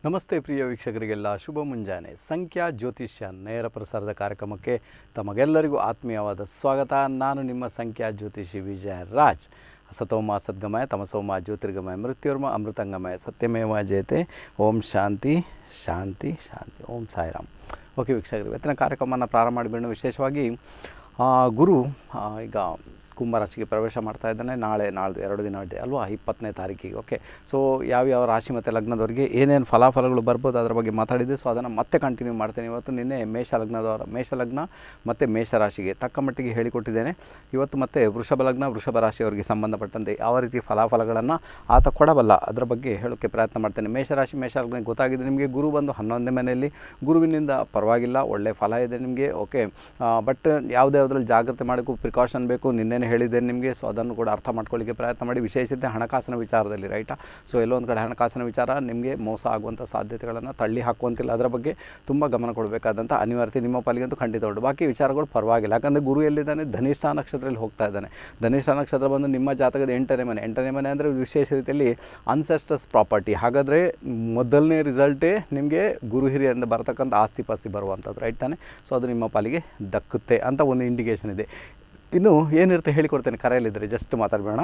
ನಮಸ್ತೆ ಪ್ರಿಯ ವೀಕ್ಷಕರಿಗೆಲ್ಲ ಶುಭ ಮುಂಜಾನೆ ಸಂಖ್ಯಾ ಜ್ಯೋತಿಷ್ಯ ನೇರ ಪ್ರಸಾರದ ಕಾರ್ಯಕ್ರಮಕ್ಕೆ ತಮಗೆಲ್ಲರಿಗೂ ಆತ್ಮೀಯವಾದ ಸ್ವಾಗತ ನಾನು ನಿಮ್ಮ ಸಂಖ್ಯಾ ಜ್ಯೋತಿಷಿ ವಿಜಯ ರಾಜ್ ಅಸತೋಮ ಸದ್ಗಮಯ ತಮಸೋಮ ಜ್ಯೋತಿರ್ಗಮಯ ಮೃತ್ಯುರ್ಮ ಅಮೃತಂಗಮಯ ಸತ್ಯಮೇವ ಜಯತೆ ಓಂ ಶಾಂತಿ ಶಾಂತಿ ಶಾಂತಿ ಓಂ ಸಾಯಿರಾಮ್ ಓಕೆ ವೀಕ್ಷಕರು ಇವತ್ತಿನ ಕಾರ್ಯಕ್ರಮವನ್ನು ಪ್ರಾರಂಭ ಮಾಡಿಬಿಡೋಣ ವಿಶೇಷವಾಗಿ ಆ, ಗುರು ಆ, ಈಗ ಕುಂಭರಾಶಿಗೆ ಪ್ರವೇಶ ಮಾಡ್ತಾ ಇದ್ದಾನೆ ನಾಳೆ ನಾಳ್ದು ಎರಡು ದಿನ ಇದೆ ಅಲ್ವಾ ಇಪ್ಪತ್ತನೇ ತಾರೀಕಿಗೆ ಓಕೆ ಸೊ ಯಾವ್ಯಾವ ರಾಶಿ ಮತ್ತು ಲಗ್ನದವರಿಗೆ ಏನೇನು ಫಲಾಫಲಗಳು ಬರ್ಬೋದು ಅದರ ಬಗ್ಗೆ ಮಾತಾಡಿದ್ದೆ ಸೊ ಅದನ್ನು ಮತ್ತೆ ಕಂಟಿನ್ಯೂ ಮಾಡ್ತೇನೆ ಇವತ್ತು ನಿನ್ನೆ ಮೇಷ ಲಗ್ನದವರ ಮೇಷ ಲಗ್ನ ಮತ್ತು ಮೇಷರಾಶಿಗೆ ತಕ್ಕ ಮಟ್ಟಿಗೆ ಹೇಳಿಕೊಟ್ಟಿದ್ದೇನೆ ಇವತ್ತು ಮತ್ತೆ ವೃಷಭ ಲಗ್ನ ವೃಷಭ ರಾಶಿಯವರಿಗೆ ಸಂಬಂಧಪಟ್ಟಂತೆ ಯಾವ ರೀತಿ ಫಲಾಫಲಗಳನ್ನು ಆತ ಕೊಡಬಲ್ಲ ಅದರ ಬಗ್ಗೆ ಹೇಳೋಕ್ಕೆ ಪ್ರಯತ್ನ ಮಾಡ್ತೇನೆ ಮೇಷರಾಶಿ ಮೇಷ ಲಗ್ನ ಗೊತ್ತಾಗಿದೆ ನಿಮಗೆ ಗುರು ಬಂದು ಹನ್ನೊಂದನೇ ಮನೆಯಲ್ಲಿ ಗುರುವಿನಿಂದ ಪರವಾಗಿಲ್ಲ ಒಳ್ಳೆ ಫಲ ಇದೆ ನಿಮಗೆ ಓಕೆ ಬಟ್ ಯಾವುದೇ ಯಾವುದ್ರಲ್ಲಿ ಜಾಗ್ರತೆ ಮಾಡೋಕ್ಕೂ ಪ್ರಿಕಾಷನ್ ಬೇಕು ನಿನ್ನೆನೇ ಹೇಳಿದ್ದೇನೆ ನಿಮಗೆ ಸೊ ಅದನ್ನು ಕೂಡ ಅರ್ಥ ಮಾಡ್ಕೊಳ್ಳಿಕ್ಕೆ ಪ್ರಯತ್ನ ಮಾಡಿ ವಿಶೇಷತೆ ಹಣಕಾಸಿನ ವಿಚಾರದಲ್ಲಿ ರೈಟಾ ಸೊ ಎಲ್ಲೋ ಒಂದು ಕಡೆ ಹಣಕಾಸಿನ ವಿಚಾರ ನಿಮಗೆ ಮೋಸ ಆಗುವಂಥ ಸಾಧ್ಯತೆಗಳನ್ನು ತಳ್ಳಿ ಹಾಕುವಂತಿಲ್ಲ ಅದರ ಬಗ್ಗೆ ತುಂಬ ಗಮನ ಕೊಡಬೇಕಾದಂಥ ಅನಿವಾರ್ಯತೆ ನಿಮ್ಮ ಪಾಲಿಗಂತೂ ಖಂಡಿತ ಉಂಟು ಬಾಕಿ ವಿಚಾರಗಳು ಪರವಾಗಿಲ್ಲ ಯಾಕಂದರೆ ಗುರು ಎಲ್ಲಿದ್ದಾನೆ ಧನಿಷ್ಠ ನಕ್ಷತ್ರದಲ್ಲಿ ಹೋಗ್ತಾ ಇದ್ದಾನೆ ಧನಿಷ್ಠ ನಕ್ಷತ್ರ ಬಂದು ನಿಮ್ಮ ಜಾತಕದ ಎಂಟನೇ ಮನೆ ಎಂಟನೇ ಮನೆ ಅಂದರೆ ವಿಶೇಷ ರೀತಿಯಲ್ಲಿ ಅನ್ಸೆಸ್ಟರ್ಸ್ ಪ್ರಾಪರ್ಟಿ ಹಾಗಾದರೆ ಮೊದಲನೇ ರಿಸಲ್ಟೇ ನಿಮಗೆ ಗುರು ಹಿರಿಯಿಂದ ಬರತಕ್ಕಂಥ ಆಸ್ತಿ ಪಾಸ್ತಿ ಬರುವಂಥದ್ದು ರೈಟ್ ತಾನೆ ಸೊ ಅದು ನಿಮ್ಮ ಪಾಲಿಗೆ ದಕ್ಕುತ್ತೆ ಅಂತ ಒಂದು ಇಂಡಿಕೇಷನ್ ಇದೆ ಇನ್ನು ಏನಿರುತ್ತೆ ಹೇಳಿಕೊಡ್ತೇನೆ ಕರೆಯಲ್ಲಿದ್ದರೆ ಜಸ್ಟ್ ಮಾತಾಡಬೇಡ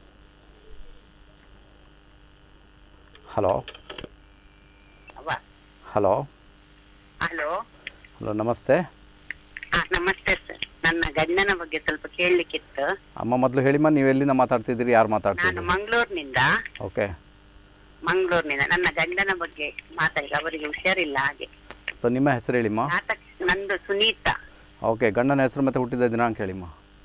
ಹಲೋ ಅವ್ವ ಹಲೋ ಹಲೋ ಹಲೋ ನಮಸ್ತೆ ಆ, ನಮಸ್ತೆ ಸರ್ ನನ್ನ ಗಂಡನ ಬಗ್ಗೆ ಸ್ವಲ್ಪ ಕೇಳಲಿಕ್ಕಿತ್ತು ಅಮ್ಮ ಮೊದಲು ಹೇಳಿಮ್ಮ ನೀವು ಎಲ್ಲಿಂದ ಮಾತಾಡ್ತಿದ್ದೀರಿ ಯಾರು ನಾನು ಮಾತಾಡ್ತಿದ್ದೀರಿ ಮಂಗಳೂರಿನಿಂದ ಓಕೆ ಮಂಗಳೂರಿನಿಂದ ನನ್ನ ಗಂಡನ ಬಗ್ಗೆ ಮಾತಾಡಿ ಅವರಿಗೆ ಹುಷಾರಿಲ್ಲ ಹಾಗೆ ಸೊ ನಿಮ್ಮ ಹೆಸರು ಹೇಳಿಮ್ಮ ನಾಟಕ ನಂದು ಸುನೀತಾ ಓಕೆ ಗಂಡನ ಹೆಸರು ಮತ್ತು ಹುಟ್ಟಿದ ದಿನಾಂಕ ಹೇಳಿಮ್ಮ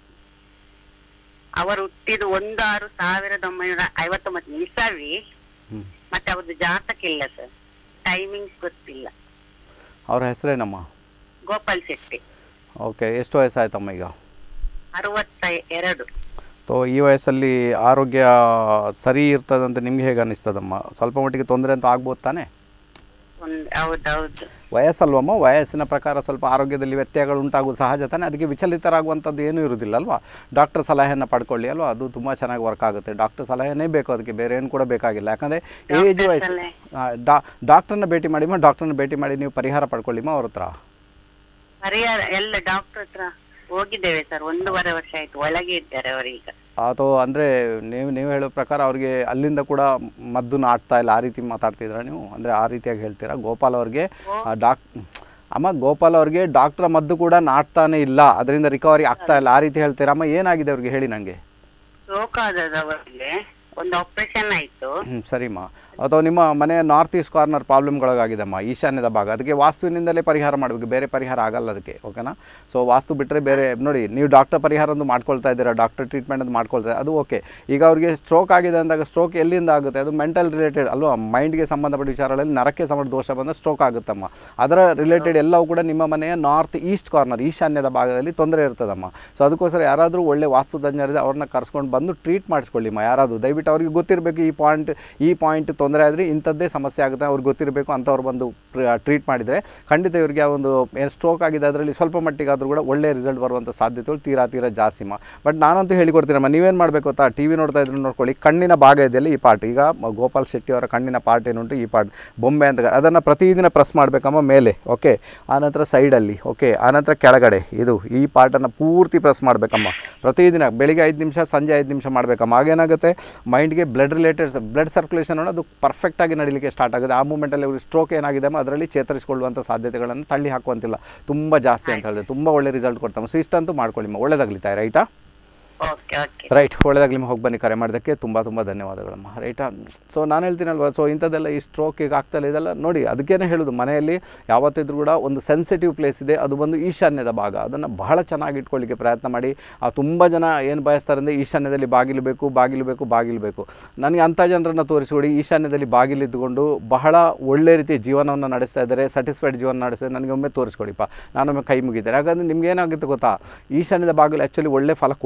ಅವರು ಹುಟ್ಟಿದ್ದು ಒಂದು ಆರು ಸಾವಿರದ ಒಂಬೈನೂರ ಐವತ್ತೊಂಬತ್ತು ಇಸಾವಿ ಹ್ಞೂ ಮತ್ತೆ ಅವ್ರದ್ದು ಜಾತಕ ಇಲ್ಲ ಸರ್ ಟೈಮಿಂಗ್ಸ್ ಗೊತ್ತಿಲ್ಲ ಅವ್ರ ಹೆಸರೇನಮ್ಮ ಗೋಪಾಲ್ ಶೆಟ್ಟಿ ಓಕೆ ಎಷ್ಟು ವಯಸ್ಸಾಯ್ತಮ್ಮ ಈಗ ಅರವತ್ತ ಎರಡು ಸೊ ಈ ವಯಸ್ಸಲ್ಲಿ ಆರೋಗ್ಯ ಸರಿ ಇರ್ತದಂತ ನಿಮ್ಗೆ ಹೇಗೆ ಅನ್ನಿಸ್ತದಮ್ಮ ಸ್ವಲ್ಪ ಮಟ್ಟಿಗೆ ತೊಂದರೆ ಅಂತ ಆಗ್ಬೋದು ತಾನೇ ಒಂದು ಹೌದೌದು ವಯಸ್ಸಲ್ವಮ್ಮ ವಯಸ್ಸಿನ ಪ್ರಕಾರ ಸ್ವಲ್ಪ ಆರೋಗ್ಯದಲ್ಲಿ ವ್ಯತ್ಯಯಗಳು ಉಂಟಾಗೋದು ಸಹಜ ತಾನೇ ಅದಕ್ಕೆ ವಿಚಲಿತರಾಗುವಂಥದ್ದು ಏನೂ ಇರೋದಿಲ್ಲ ಅಲ್ವಾ ಡಾಕ್ಟರ್ ಸಲಹೆಯನ್ನು ಪಡ್ಕೊಳ್ಳಿ ಅಲ್ವಾ ಅದು ತುಂಬ ಚೆನ್ನಾಗಿ ವರ್ಕ್ ಆಗುತ್ತೆ ಡಾಕ್ಟರ್ ಸಲಹೆನೇ ಬೇಕು ಅದಕ್ಕೆ ಬೇರೆ ಏನು ಕೂಡ ಬೇಕಾಗಿಲ್ಲ ಯಾಕಂದರೆ ಏಜ್ Doctor ವಯಸ್ಸು ಸಲಹೆ. ಆ, ಡಾ ಡಾಕ್ಟ್ರನ್ನ ಭೇಟಿ ಮಾಡಿಮ್ಮ ಡಾಕ್ಟ್ರನ್ನ ಭೇಟಿ ಮಾಡಿ ನೀವು ಪರಿಹಾರ ಪಡ್ಕೊಳ್ಳಿಮ್ಮ ಅವ್ರ ಹತ್ರ ಪರಿಹಾರ ಎಲ್ಲ ಡಾಕ್ಟರ್ ಹತ್ರ ಹೋಗಿದ್ದೇವೆ ಸರ್ ಒಂದೂವರೆ ವರ್ಷ ಆಯ್ತು ಒಳಗೆ ಇದ್ದಾರೆ ಅವರೀಗ ಅಥವಾ ಅಂದರೆ ನೀವು ನೀವು ಹೇಳೋ ಪ್ರಕಾರ ಅವ್ರಿಗೆ ಅಲ್ಲಿಂದ ಕೂಡ ಮದ್ದು ನಾಟ್ತಾ ಇಲ್ಲ ಆ ರೀತಿ ಮಾತಾಡ್ತಿದ್ದೀರಾ ನೀವು ಅಂದರೆ ಆ ರೀತಿಯಾಗಿ ಹೇಳ್ತೀರಾ ಗೋಪಾಲ್ ಅವ್ರಿಗೆ ಆ ಡಾಕ್ ಅಮ್ಮ ಗೋಪಾಲ್ ಅವ್ರಿಗೆ ಡಾಕ್ಟ್ರ ಮದ್ದು ಕೂಡ ನಾಟ್ತಾನೆ ಇಲ್ಲ ಅದರಿಂದ ರಿಕವರಿ ಆಗ್ತಾ ಇಲ್ಲ ಆ ರೀತಿ ಹೇಳ್ತೀರಾ ಅಮ್ಮ ಏನಾಗಿದೆ ಅವ್ರಿಗೆ ಹೇಳಿ ನನಗೆ ರೋಗ ಆದದವರಿಗೆ ಒಂದು ಆಪರೇಷನ್ ಆಯ್ತು ಹ್ಞೂ ಸರಿಮ್ಮ ಅಥವಾ ನಿಮ್ಮ ಮನೆಯ ನಾರ್ತ್ ಈಸ್ಟ್ ಕಾರ್ನರ್ ಪ್ರಾಬ್ಲಮ್ಗಳಾಗಿದೆಮ್ಮ ಈಶಾನ್ಯದ ಭಾಗ ಅದಕ್ಕೆ ವಾಸ್ತುವಿನಿಂದಲೇ ಪರಿಹಾರ ಮಾಡಬೇಕು ಬೇರೆ ಪರಿಹಾರ ಆಗಲ್ಲ ಅದಕ್ಕೆ ಓಕೆನಾ ಸೊ ವಾಸ್ತು ಬಿಟ್ಟರೆ ಬೇರೆ ನೋಡಿ ನೀವು ಡಾಕ್ಟರ್ ಪರಿಹಾರ ಒಂದು ಮಾಡ್ಕೊಳ್ತಾ ಇದ್ದೀರಾ ಡಾಕ್ಟರ್ ಟ್ರೀಟ್ಮೆಂಟ್ ಒಂದು ಮಾಡ್ಕೊಳ್ತಾ ಇದ್ದೀರಾ, ಅದು ಓಕೆ ಈಗ ಅವ್ರಿಗೆ ಸ್ಟ್ರೋಕ್ ಆಗಿದೆ ಅಂದಾಗ ಸ್ಟ್ರೋಕ್ ಎಲ್ಲಿಂದ ಆಗುತ್ತೆ ಅದು ಮೆಂಟಲ್ ರಿಲೇಟೆಡ್ ಅಲ್ವಾ ಮೈಂಡ್ಗೆ ಸಂಬಂಧಪಟ್ಟ ವಿಚಾರಗಳಲ್ಲಿ ನರಕ್ಕೆ ಸಂಬಂಧ ದೋಷ ಬಂದ ಸ್ಟ್ರೋಕ್ ಆಗುತ್ತಮ್ಮ ಅದರ ರಿಲೇಟೆಡ್ ಎಲ್ಲವೂ ಕೂಡ ನಿಮ್ಮ ಮನೆಯ ನಾರ್ತ್ ಈಸ್ಟ್ ಕಾರ್ನರ್ ಈಶಾನ್ಯದ ಭಾಗದಲ್ಲಿ ತೊಂದರೆ ಇರ್ತದಮ್ಮ ಸೊ ಅದಕ್ಕೋಸ್ಕರ ಯಾರಾದರೂ ಒಳ್ಳೆ ವಾಸ್ತು ತಜ್ಞರಿದೆ ಅವ್ರನ್ನ ಕರ್ಸ್ಕೊಂಡು ಬಂದು ಟ್ರೀಟ್ ಮಾಡಿಸ್ಕೊಳ್ಳಿಮ್ಮ ಯಾರಾದರೂ ದಯವಿಟ್ಟು ಅವ್ರಿಗೆ ಗೊತ್ತಿರಬೇಕು ಈ ಪಾಯಿಂಟ್ ಈ ಪಾಯಿಂಟ್ ತೊಂದರೆ ಆದರೆ ಇಂಥದ್ದೇ ಸಮಸ್ಯೆ ಆಗುತ್ತೆ ಅವ್ರಿಗೆ ಗೊತ್ತಿರಬೇಕು ಅಂಥವ್ರು ಬಂದು ಟ್ರೀಟ್ ಮಾಡಿದರೆ ಖಂಡಿತ ಇವರಿಗೆ ಆ ಒಂದು ಏನು ಸ್ಟ್ರೋಕ್ ಆಗಿದೆ ಅದರಲ್ಲಿ ಸ್ವಲ್ಪ ಮಟ್ಟಿಗಾದರೂ ಕೂಡ ಒಳ್ಳೆ ರಿಸಲ್ಟ್ ಬರುವಂಥ ಸಾಧ್ಯತೆಗಳು ತೀರಾ ತೀರಾ ಜಾಸ್ತಿಮ್ಮ ಬಟ್ ನಾನಂತೂ ಹೇಳಿಕೊಡ್ತೀನಮ್ಮ ನೀವೇನು ಮಾಡಬೇಕು ಗೊತ್ತಾ ಟಿ ವಿ ನೋಡ್ತಾ ಇದ್ರೆ ನೋಡ್ಕೊಳ್ಳಿ ಕಣ್ಣಿನ ಭಾಗ ಇದೆಯಲ್ಲ ಈ ಪಾರ್ಟ್ ಈಗ ಮ- ಗೋಪಾಲ್ ಶೆಟ್ಟಿ ಅವರ ಕಣ್ಣಿನ ಪಾರ್ಟ್ ಏನುಂಟು ಈ ಪಾರ್ಟ್ ಬೊಂಬೆ ಅಂತ ಅದನ್ನು ಪ್ರತಿದಿನ ಪ್ರೆಸ್ ಮಾಡಬೇಕಮ್ಮ ಮೇಲೆ ಓಕೆ ಆನಂತರ ಸೈಡಲ್ಲಿ ಓಕೆ ಆನಂತರ ಕೆಳಗಡೆ ಇದು ಈ ಪಾರ್ಟನ್ನು ಪೂರ್ತಿ ಪ್ರೆಸ್ ಮಾಡಬೇಕಮ್ಮ ಪ್ರತಿದಿನ ಬೆಳಿಗ್ಗೆ ಐದು ನಿಮಿಷ ಸಂಜೆ ಐದು ನಿಮಿಷ ಮಾಡಬೇಕಮ್ಮ ಆಗೇನಾಗುತ್ತೆ ಮೈಂಡ್ಗೆ ಬ್ಲಡ್ ರಿಲೇಟೆಡ್ ಬ್ಲಡ್ ಸರ್ಕ್ಯುಲೇಷನ್ ಅನ್ನೋದು ಪರ್ಫೆಕ್ಟಾಗಿ ನಡೀಲಿಕ್ಕೆ ಸ್ಟಾರ್ಟ್ ಆಗುತ್ತೆ ಆ ಮೂಮೆಂಟಲ್ಲಿ ಅವ್ರಿಗೆ ಸ್ಟ್ರೋಕ್ ಏನಾಗಿದೆ ಅಮ್ಮ ಅದರಲ್ಲಿ ಚೇತರಿಸಿಕೊಳ್ಳುವಂಥ ಸಾಧ್ಯತೆಗಳನ್ನು ತಳ್ಳಿ ಹಾಕುವಂತಿಲ್ಲ ತುಂಬ ಜಾಸ್ತಿ ಅಂತ ಹೇಳಿದೆ ತುಂಬ ಒಳ್ಳೆ ರಿಸಲ್ಟ್ ಕೊಡ್ತಾವೆ ಸೊ ಇಷ್ಟಂತೂ ಮಾಡ್ಕೊಳ್ಳಿಮ್ಮ ಒಳ್ಳೇದಾಗ್ಲಿತಾ ರೈಟಾ ಓಕೆ ಓಕೆ ರೈಟ್ ಒಳ್ಳೆದಾಗಲಿ ಹೋಗಿ ಬನ್ನಿ ಕರೆ ಮಾಡೋದಕ್ಕೆ ತುಂಬ ತುಂಬ ಧನ್ಯವಾದಗಳಮ್ಮ ರೈಟಾ ಸೊ ನಾನು ಹೇಳ್ತೀನಲ್ವ ಸೊ ಇಂಥದ್ದೆಲ್ಲ ಈ ಸ್ಟ್ರೋಕ್ ಈಗ ಆಗ್ತಾಯಿಲ್ಲ ಇದೆಲ್ಲ ನೋಡಿ ಅದಕ್ಕೇನೆ ಹೇಳೋದು ಮನೆಯಲ್ಲಿ ಯಾವತ್ತಿದ್ರೂ ಕೂಡ ಒಂದು ಸೆನ್ಸಿಟಿವ್ ಪ್ಲೇಸ್ ಇದೆ ಅದು ಬಂದು ಈಶಾನ್ಯದ ಭಾಗ ಅದನ್ನು ಬಹಳ ಚೆನ್ನಾಗಿ ಇಟ್ಕೊಳ್ಳಿಕ್ಕೆ ಪ್ರಯತ್ನ ಮಾಡಿ ಆ ತುಂಬ ಜನ ಏನು ಬಯಸ್ತಾರೆ ಅಂದರೆ ಈಶಾನ್ಯದಲ್ಲಿ ಬಾಗಿಲು ಬೇಕು ಬಾಗಿಲು ಬೇಕು ಬಾಗಿಲು ಬೇಕು ನನಗೆ ಅಂಥ ಜನರನ್ನು ತೋರಿಸಿಕೊಡಿ ಈಶಾನ್ಯದಲ್ಲಿ ಬಾಗಿಲಿದ್ದುಕೊಂಡು ಬಹಳ ಒಳ್ಳೆ ರೀತಿ ಜೀವನವನ್ನು ನಡೆಸ್ತಾ ಇದ್ದಾರೆ ಸ್ಯಾಟಿಸ್ಫೈಡ್ ಜೀವನ ನಡೆಸ್ತಾ ಇದ್ದಾರೆ ನನಗೆ ಒಮ್ಮೆ ತೋರಿಸ್ಕೊಡಿಪ್ಪ ನಾನೊಮ್ಮೆ ಕೈ ಮುಗಿದ್ದೇನೆ ಯಾಕಂದರೆ ನಿಮ್ಗೆ ಏನಾಗುತ್ತೆ ಗೊತ್ತಾ ಈಶಾನ್ಯದ ಬಾಗಿಲು ಆ್ಯಕ್ಚುಲಿ ಒಳ್ಳೆ ಫಲ ಕೊಡುವುದೇ ಇಲ್ಲ